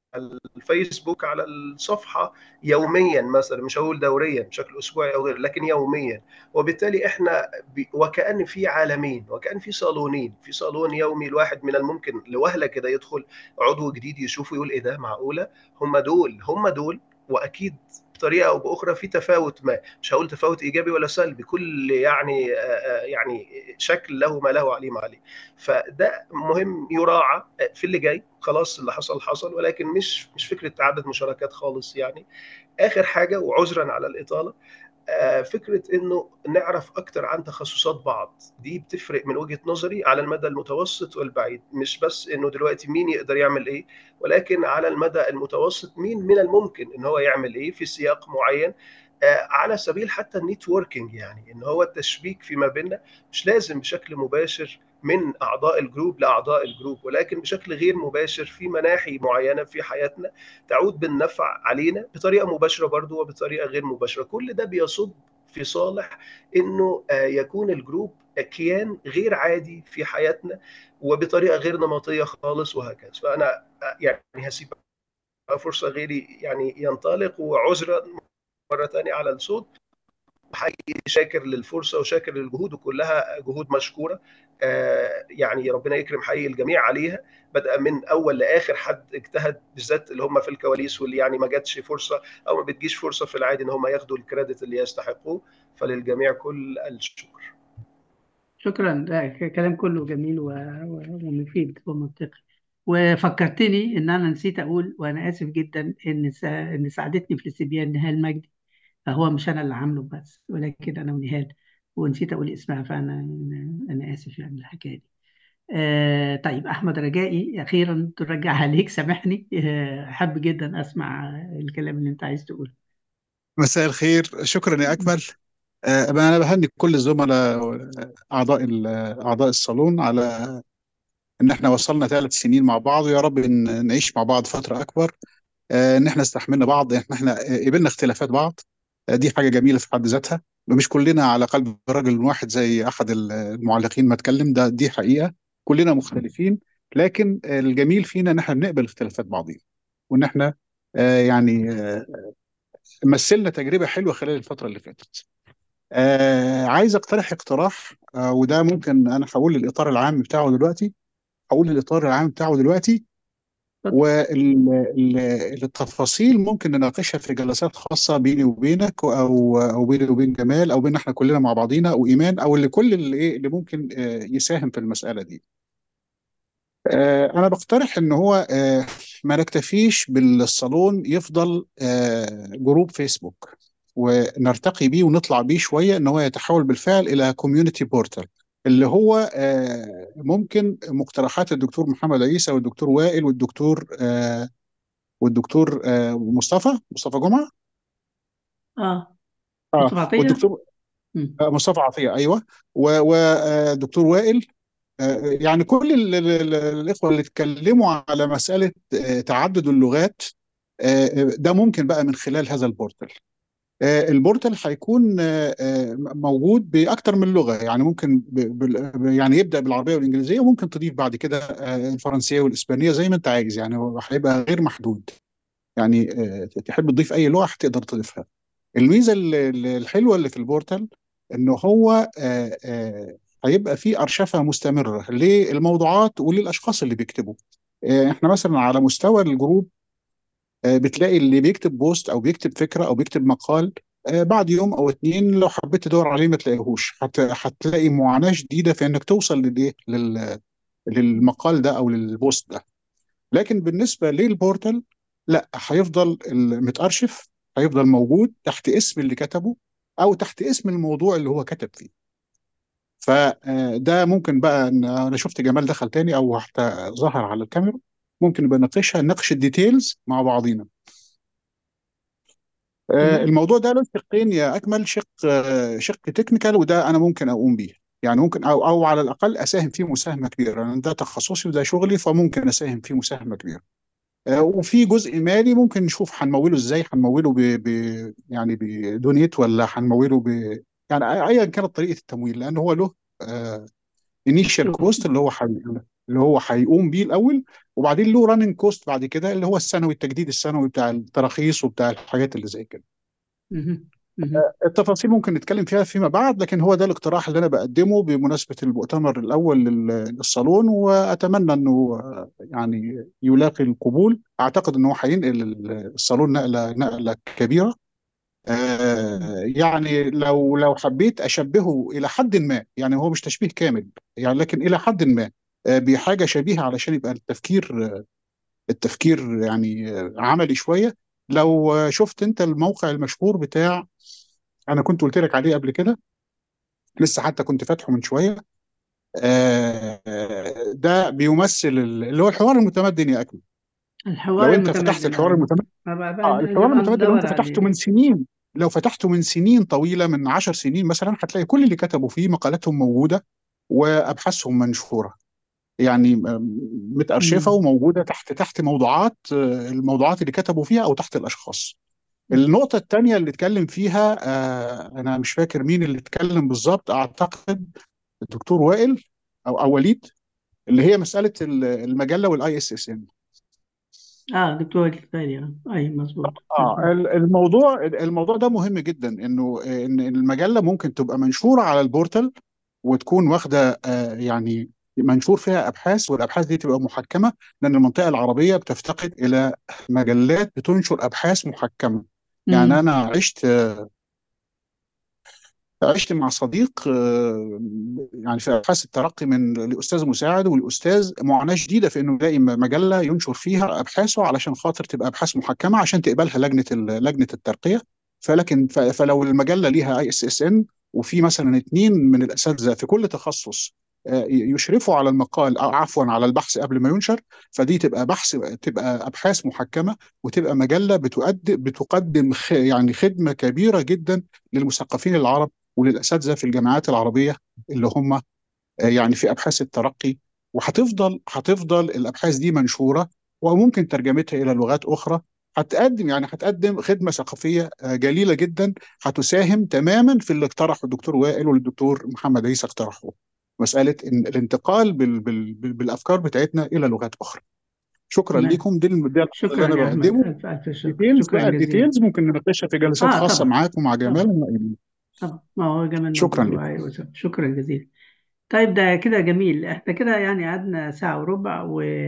الفيسبوك على الصفحة يوميا مثلا مش هقول دوريا بشكل أسبوعي أو غير لكن يوميا وبالتالي إحنا ب... وكأن في عالمين وكأن في صالونين في صالون يومي الواحد من الممكن لوهلة كده يدخل عضو جديد يشوفه يقول إيه ده معقولة هم دول هم دول وأكيد بطريقه او باخرى في تفاوت ما مش هقول تفاوت ايجابي ولا سلبي كل يعني آه، آه، يعني شكل له ما له عليه ما عليه فده مهم يراعى في اللي جاي خلاص اللي حصل حصل ولكن مش مش فكره عدد مشاركات خالص يعني اخر حاجه وعذرا على الاطاله آه، فكره انه نعرف اكتر عن تخصصات بعض دي بتفرق من وجهه نظري على المدى المتوسط والبعيد مش بس انه دلوقتي مين يقدر يعمل ايه ولكن على المدى المتوسط مين من الممكن ان هو يعمل ايه في سياق معين آه، على سبيل حتى النيتوركينج يعني ان هو التشبيك فيما بيننا مش لازم بشكل مباشر من اعضاء الجروب لاعضاء الجروب ولكن بشكل غير مباشر في مناحي معينه في حياتنا تعود بالنفع علينا بطريقه مباشره برضو وبطريقه غير مباشره كل ده بيصب في صالح انه آه، يكون الجروب كيان غير عادي في حياتنا وبطريقه غير نمطيه خالص وهكذا فانا آه، يعني هسيب فرصه غيري يعني ينطلق وعذرا مره ثانيه على الصوت حقيقي شاكر للفرصه وشاكر للجهود وكلها جهود مشكوره آه، يعني ربنا يكرم حقيقي الجميع عليها بدأ من اول لاخر حد اجتهد بالذات اللي هم في الكواليس واللي يعني ما جاتش فرصه او ما بتجيش فرصه في العادي ان هم ياخدوا الكريدت اللي يستحقوه فللجميع كل الشكر شكرا ده ك- كلام كله جميل و- و- ومفيد ومنطقي وفكرتني ان انا نسيت اقول وانا اسف جدا ان سا... ان ساعدتني في الاستبيان نهال مجدي فهو مش انا اللي عامله بس ولكن انا ونهال ونسيت اقول اسمها فانا انا اسف يعني الحكايه دي آه طيب احمد رجائي اخيرا ترجع عليك سامحني آه، احب جدا اسمع الكلام اللي انت عايز تقوله مساء الخير شكرا يا أكمل آه، أنا بهني كل الزملاء أعضاء ال- أعضاء الصالون على إن إحنا وصلنا ثلاث سنين مع بعض ويا رب إن نعيش مع بعض فترة أكبر آه، إن إحنا استحملنا بعض إن إحنا قبلنا اختلافات بعض آه، دي حاجة جميلة في حد ذاتها مش كلنا على قلب رجل واحد زي أحد المعلقين ما اتكلم ده دي حقيقة كلنا مختلفين لكن الجميل فينا إن إحنا بنقبل اختلافات بعضين وإن إحنا آه، يعني آه، مثلنا تجربة حلوة خلال الفترة اللي فاتت آه عايز اقترح اقتراح آه وده ممكن انا هقول الاطار العام بتاعه دلوقتي هقول الاطار العام بتاعه دلوقتي والتفاصيل ممكن نناقشها في جلسات خاصه بيني وبينك او او بيني وبين جمال او بين احنا كلنا مع بعضينا او ايمان او اللي كل اللي ايه اللي ممكن آه يساهم في المساله دي. آه انا بقترح ان هو آه ما نكتفيش بالصالون يفضل آه جروب فيسبوك ونرتقي بيه ونطلع بيه شويه ان هو يتحول بالفعل الى كوميونتي بورتال اللي هو آه، ممكن مقترحات الدكتور محمد عيسى والدكتور وائل والدكتور آه، والدكتور آه، مصطفى مصطفى جمعه اه اه مصطفى عطيه والدكتور مم. آه، مصطفى عطيه ايوه والدكتور وائل آه، يعني كل ال- ال- ال- الاخوه اللي اتكلموا على مساله آه، تعدد اللغات آه، ده ممكن بقى من خلال هذا البورتال آه، البورتال هيكون آه، آه، موجود باكتر من لغه يعني ممكن ب- بال- يعني يبدا بالعربيه والانجليزيه وممكن تضيف بعد كده آه، الفرنسيه والاسبانيه زي ما انت عايز يعني هو هيبقى غير محدود يعني آه، تحب تضيف اي لغه هتقدر تضيفها الميزه ال- ال- الحلوه اللي في البورتال انه هو آه، آه، هيبقى فيه ارشفه مستمره للموضوعات وللاشخاص اللي بيكتبوا آه، احنا مثلا على مستوى الجروب آه، بتلاقي اللي بيكتب بوست او بيكتب فكره او بيكتب مقال آه، بعد يوم او اتنين لو حبيت تدور عليه ما تلاقيهوش هت- هتلاقي معاناه شديده في انك توصل للايه لل- للمقال ده او للبوست ده لكن بالنسبه للبورتال لا هيفضل متارشف هيفضل موجود تحت اسم اللي كتبه او تحت اسم الموضوع اللي هو كتب فيه فده ممكن بقى إن انا شفت جمال دخل تاني او حتى ظهر على الكاميرا ممكن نبقى نناقشها نناقش الديتيلز مع بعضينا آه، مهم. الموضوع ده له شقين يا اكمل شق آه، شق تكنيكال وده انا ممكن اقوم بيه يعني ممكن او او على الاقل اساهم فيه مساهمه كبيره لان ده تخصصي وده شغلي فممكن اساهم فيه مساهمه كبيره آه، وفي جزء مالي ممكن نشوف هنموله ازاي هنموله ب... ب... يعني بدونيت ولا هنموله ب يعني ايا كانت طريقه التمويل لان هو له انيشال كوست اللي هو حي... اللي هو هيقوم بيه الاول وبعدين له راننج كوست بعد كده اللي هو السنوي التجديد السنوي بتاع التراخيص وبتاع الحاجات اللي زي كده مهم. مهم. التفاصيل ممكن نتكلم فيها فيما بعد لكن هو ده الاقتراح اللي انا بقدمه بمناسبه المؤتمر الاول لل- للصالون واتمنى انه آه، يعني يلاقي القبول اعتقد انه هينقل ال- الصالون نقله نقله كبيره آه، يعني لو لو حبيت اشبهه الى حد ما يعني هو مش تشبيه كامل يعني لكن الى حد ما آه، بحاجه شبيهه علشان يبقى التفكير آه، التفكير يعني آه، عملي شويه لو آه، شفت انت الموقع المشهور بتاع انا كنت قلت لك عليه قبل كده لسه حتى كنت فاتحه من شويه آه، آه، ده بيمثل ال- اللي هو الحوار المتمدن يا اكمل الحوار لو انت فتحت المتمدن الحوار اه المتمدن أبقى اه بقى الحوار نبقى المتمدن لو انت ندور فتحته عليه من سنين لو فتحته من سنين طويله من عشر سنين مثلا هتلاقي كل اللي كتبوا فيه مقالاتهم موجوده وابحاثهم منشوره يعني م- متارشفه مم. وموجوده تحت تحت موضوعات آه، الموضوعات اللي كتبوا فيها او تحت الاشخاص النقطة التانية اللي اتكلم فيها آه أنا مش فاكر مين اللي اتكلم بالظبط أعتقد الدكتور وائل أو أو وليد اللي هي مسألة ال- المجلة والاي اس اس ان اه دكتور الثاني اي مظبوط اه مظبوط ال- الموضوع الموضوع ده مهم جدا انه ان المجله ممكن تبقى منشوره على البورتال وتكون واخده آه يعني منشور فيها ابحاث والابحاث دي تبقى محكمه لان المنطقه العربيه بتفتقد الى مجلات بتنشر ابحاث محكمه يعني مم. انا عشت آه، عشت مع صديق آه، يعني في ابحاث الترقي من لاستاذ مساعد والاستاذ معاناه شديده في انه يلاقي مجله ينشر فيها ابحاثه علشان خاطر تبقى ابحاث محكمه عشان تقبلها لجنه ال- لجنه الترقيه فلكن ف- فلو المجله ليها اي اس اس ان وفي مثلا اثنين من الاساتذه في كل تخصص آه، يشرفوا على المقال او عفوا على البحث قبل ما ينشر فدي تبقى بحث تبقى ابحاث محكمه وتبقى مجله بتؤدي بتقدم خ- يعني خدمه كبيره جدا للمثقفين العرب وللاساتذه في الجامعات العربيه اللي هم آه، يعني في ابحاث الترقي وهتفضل هتفضل الابحاث دي منشوره وممكن ترجمتها الى لغات اخرى هتقدم يعني هتقدم خدمه ثقافيه آه، جليله جدا هتساهم تماما في اللي اقترحه الدكتور وائل والدكتور محمد عيسى اقترحوه مساله إن الانتقال بال بال بال بالافكار بتاعتنا الى لغات اخرى شكرا تمام لكم دي الم- ده اللي شكرا انا يا احمد بقدمه الف الف شكر ديتيلز شكرا بقى جزيلا الديتيلز ممكن نناقشها في جلسات اه خاصه طبعا معاك ومع جمال طبعا ومع- طبعا ما هو جمال شكرا موجود لكم وعي وسام. شكرا جزيلا طيب ده كده جميل احنا كده يعني قعدنا ساعة وربع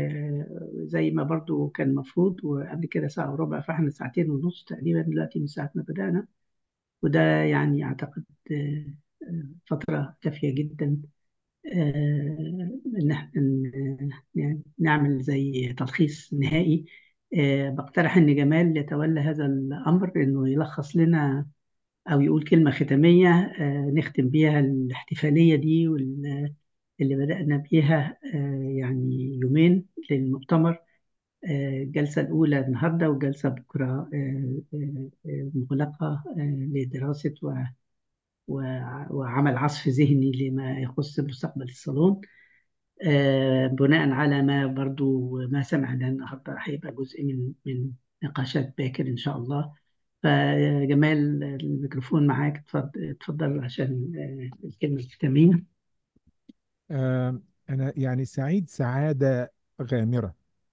وزي ما برضو كان مفروض وقبل كده ساعة وربع فاحنا ساعتين ونص تقريبا دلوقتي من ساعة ما بدأنا وده يعني أعتقد آه، آه، فترة كافية جدا آه، إن احنا ن- يعني نعمل زي تلخيص نهائي آه، بقترح إن جمال يتولى هذا الأمر إنه يلخص لنا أو يقول كلمة ختامية آه، نختم بيها الاحتفالية دي وال- اللي بدأنا بيها آه، يعني يومين للمؤتمر آه، الجلسة الأولى النهاردة والجلسة بكرة آه، آه، آه، مغلقة آه، لدراسة و- و- وعمل عصف ذهني لما يخص مستقبل الصالون آه، بناء على ما برضو ما سمعنا النهاردة هيبقى جزء من من نقاشات باكر إن شاء الله فجمال الميكروفون معاك اتفضل اتفضل عشان آه، الكلمة الختامية آه، أنا يعني سعيد سعادة غامرة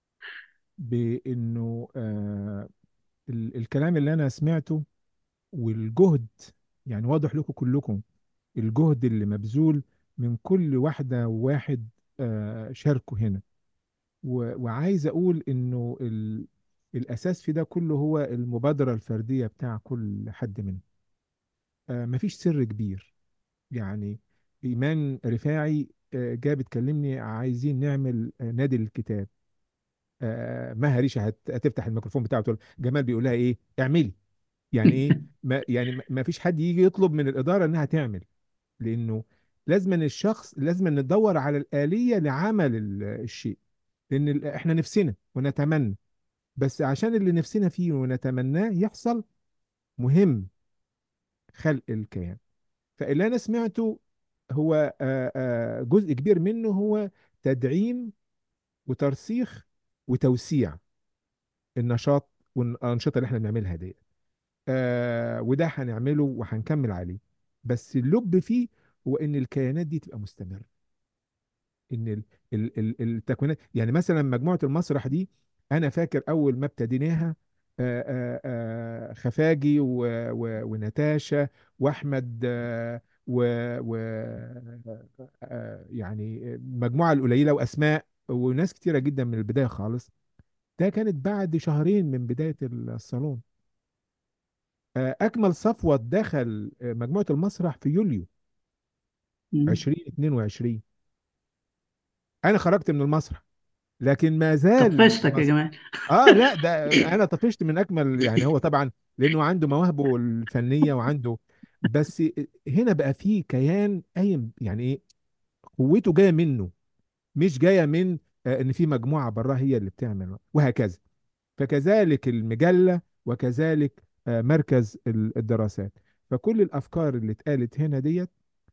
بأنه آه، ال- الكلام اللي أنا سمعته والجهد يعني واضح لكم كلكم الجهد اللي مبذول من كل واحدة وواحد آه، شاركوا هنا و- وعايز أقول إنه ال- الأساس في ده كله هو المبادرة الفردية بتاع كل حد منهم آه، مفيش سر كبير يعني إيمان رفاعي آه، جا بتكلمني عايزين نعمل آه، نادي الكتاب آه، مها ريشة هت- هتفتح الميكروفون بتاعه تقول جمال بيقول لها ايه اعملي يعني ايه ما يعني ما ما فيش حد يجي يطلب من الإدارة انها تعمل لانه لازم أن الشخص لازم أن ندور على الآلية لعمل ال- الشيء لان ال- احنا نفسنا ونتمنى بس عشان اللي نفسنا فيه ونتمناه يحصل مهم خلق الكيان فاللي انا سمعته هو آه، آه، جزء كبير منه هو تدعيم وترسيخ وتوسيع النشاط والانشطه اللي احنا بنعملها دي آه وده هنعمله وهنكمل عليه بس اللب فيه هو ان الكيانات دي تبقى مستمره ان ال- ال- ال- التكوينات يعني مثلا مجموعه المسرح دي انا فاكر اول ما ابتديناها آه، آه، آه، خفاجي و- و- ونتاشا واحمد آه، و و آه، يعني مجموعه القليله واسماء وناس كتيره جدا من البدايه خالص ده كانت بعد شهرين من بدايه الصالون آه، اكمل صفوت دخل آه، مجموعه المسرح في يوليو مم. 2022 انا خرجت من المسرح لكن ما زال طفشتك يا المسرح جمال اه لا ده انا طفشت من اكمل يعني هو طبعا لانه عنده مواهبه الفنيه وعنده بس هنا بقى فيه كيان قايم يعني ايه قوته جايه منه مش جايه من آه، ان في مجموعه براه هي اللي بتعمل وهكذا فكذلك المجله وكذلك آه، مركز ال- الدراسات فكل الافكار اللي اتقالت هنا ديت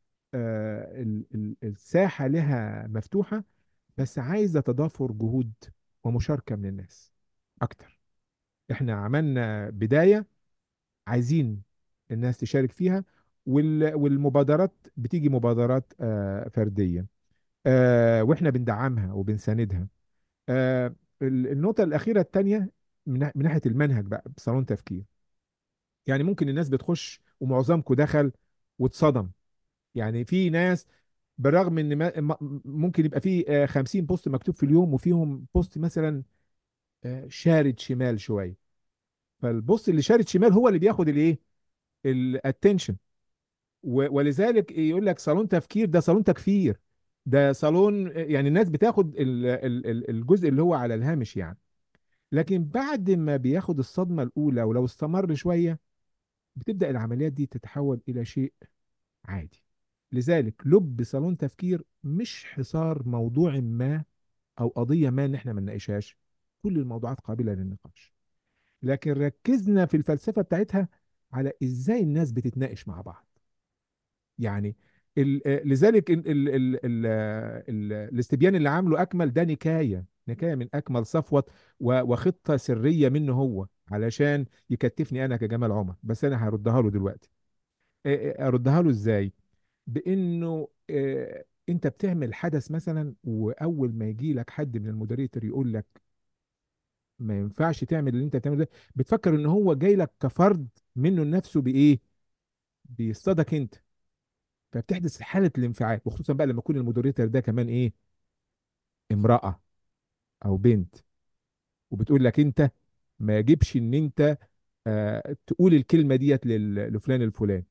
آه، ال- ال- الساحه لها مفتوحه بس عايزه تضافر جهود ومشاركه من الناس اكتر احنا عملنا بدايه عايزين الناس تشارك فيها وال- والمبادرات بتيجي مبادرات آه، فرديه آه، واحنا بندعمها وبنساندها آه، ال- النقطه الاخيره الثانيه من ناح- من ناحيه المنهج بقى بصالون تفكير يعني ممكن الناس بتخش ومعظمكم دخل واتصدم يعني في ناس بالرغم ان ما م- ممكن يبقى في آه، 50 بوست مكتوب في اليوم وفيهم بوست مثلا آه، شارد شمال شويه فالبوست اللي شارد شمال هو اللي بياخد الايه الاتنشن ولذلك يقول لك صالون تفكير ده صالون تكفير ده صالون يعني الناس بتاخد ال- ال- ال- الجزء اللي هو على الهامش يعني لكن بعد ما بياخد الصدمة الأولى ولو استمر شوية بتبدأ العمليات دي تتحول إلى شيء عادي لذلك لب صالون تفكير مش حصار موضوع ما أو قضية ما إن إحنا ما نناقشهاش كل الموضوعات قابلة للنقاش لكن ركزنا في الفلسفة بتاعتها على إزاي الناس بتتناقش مع بعض يعني ال- آه، لذلك ال ال ال ال ال الاستبيان اللي عامله اكمل ده نكايه نكايه من اكمل صفوت و- وخطه سريه منه هو علشان يكتفني انا كجمال عمر بس انا هردها له دلوقتي آه، آه، اردها له ازاي بانه آه، انت بتعمل حدث مثلا واول ما يجي لك حد من المودريتور يقول لك ما ينفعش تعمل اللي انت بتعمله ده بتفكر ان هو جاي لك كفرد منه لنفسه بايه بيصطادك انت فبتحدث حاله الانفعال وخصوصا بقى لما يكون المودريتور ده كمان ايه امراه او بنت وبتقول لك انت ما يجبش ان انت آه تقول الكلمه ديت لل- لفلان الفلاني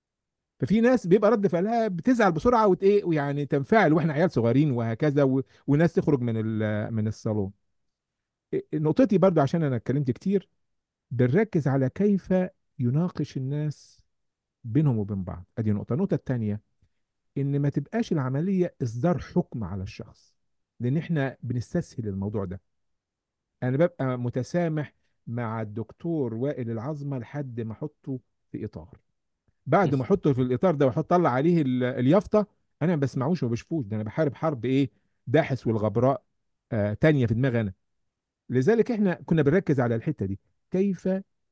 ففي ناس بيبقى رد فعلها بتزعل بسرعه وت ايه ويعني تنفعل واحنا عيال صغيرين وهكذا و... وناس تخرج من ال... من الصالون إيه- نقطتي برضو عشان انا اتكلمت كتير بنركز على كيف يناقش الناس بينهم وبين بعض ادي نقطه النقطه الثانيه ان ما تبقاش العمليه اصدار حكم على الشخص لان احنا بنستسهل الموضوع ده انا ببقى متسامح مع الدكتور وائل العظمه لحد ما احطه في اطار بعد ما احطه في الاطار ده واحط طلع عليه ال- اليافطه انا ما بسمعوش وما بشوفوش ده انا بحارب حرب ايه داحس والغبراء آه تانية في دماغي انا لذلك احنا كنا بنركز على الحته دي كيف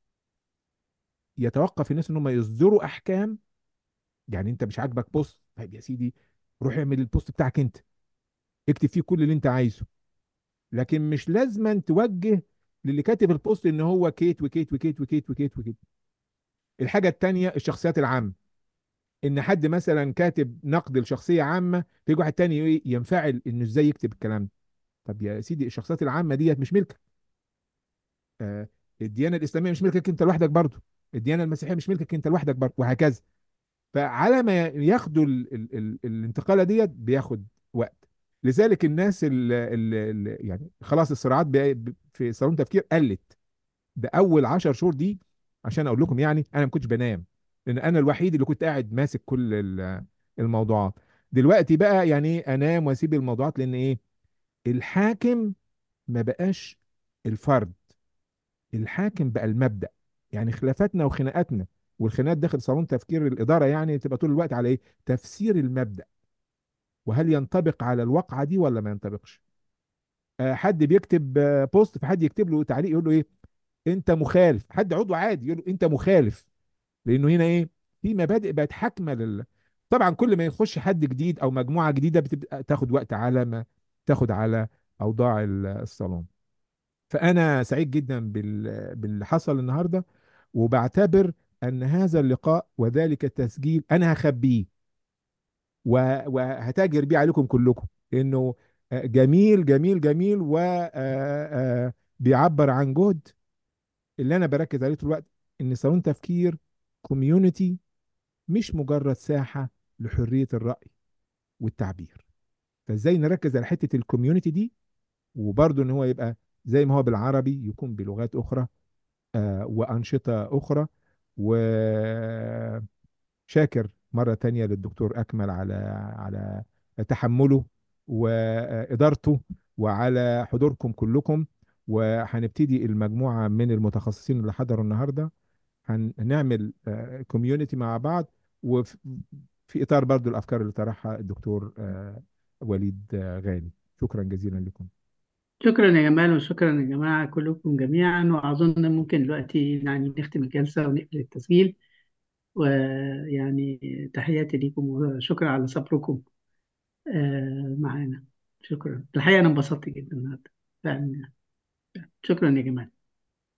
يتوقف الناس ان هم يصدروا احكام يعني انت مش عاجبك بوست طيب يا سيدي روح اعمل البوست بتاعك انت اكتب فيه كل اللي انت عايزه لكن مش لازما توجه للي كاتب البوست ان هو كيت وكيت وكيت وكيت وكيت وكيت الحاجه التانيه الشخصيات العامه ان حد مثلا كاتب نقد لشخصيه عامه في واحد تاني ي- ينفعل انه ازاي يكتب الكلام ده طب يا سيدي الشخصيات العامه ديت مش ملكك آه الديانه الاسلاميه مش ملكك انت لوحدك برضه الديانه المسيحيه مش ملكك انت لوحدك برضه وهكذا فعلى ما ياخدوا ال ال ال الانتقاله ديت بياخد وقت لذلك الناس اللي يعني خلاص الصراعات بقى- في صالون تفكير قلت ده اول 10 شهور دي عشان اقول لكم يعني انا ما كنتش بنام لان انا الوحيد اللي كنت قاعد ماسك كل ال- الموضوعات دلوقتي بقى يعني إيه انام واسيب الموضوعات لان ايه الحاكم ما بقاش الفرد الحاكم بقى المبدأ يعني خلافاتنا وخناقاتنا والخناقات داخل صالون تفكير الإدارة يعني تبقى طول الوقت على إيه تفسير المبدأ وهل ينطبق على الواقعة دي ولا ما ينطبقش آه، حد بيكتب آه، بوست فحد يكتب له تعليق يقول له ايه انت مخالف حد عضو عادي يقول له انت مخالف لانه هنا ايه في مبادئ بقت حاكمه لل طبعا كل ما يخش حد جديد او مجموعه جديده بتبقى تاخد وقت على ما تاخد على اوضاع ال- الصالون فانا سعيد جدا بال... باللي حصل النهارده وبعتبر ان هذا اللقاء وذلك التسجيل انا هخبيه و- وهتاجر بيه عليكم كلكم انه آه، جميل جميل جميل وبيعبر عن جهد اللي انا بركز عليه طول الوقت ان صالون تفكير كوميونتي مش مجرد ساحه لحريه الراي والتعبير فازاي نركز على حته الكوميونتي دي وبرضه ان هو يبقى زي ما هو بالعربي يكون بلغات اخرى آه، وانشطه اخرى وشاكر مره تانية للدكتور اكمل على على تحمله وادارته وعلى حضوركم كلكم وهنبتدي المجموعه من المتخصصين اللي حضروا النهارده هن- هنعمل كوميونتي مع بعض وفي في اطار برضو الافكار اللي طرحها الدكتور آه، وليد آه، غالي شكرا جزيلا لكم شكرا يا جمال وشكرا يا جماعة كلكم جميعا وأظن ممكن دلوقتي يعني نختم الجلسة ونقفل التسجيل ويعني تحياتي لكم وشكرا على صبركم آه، معانا شكرا الحقيقة أنا انبسطت جدا النهاردة فعلا شكرا يا جمال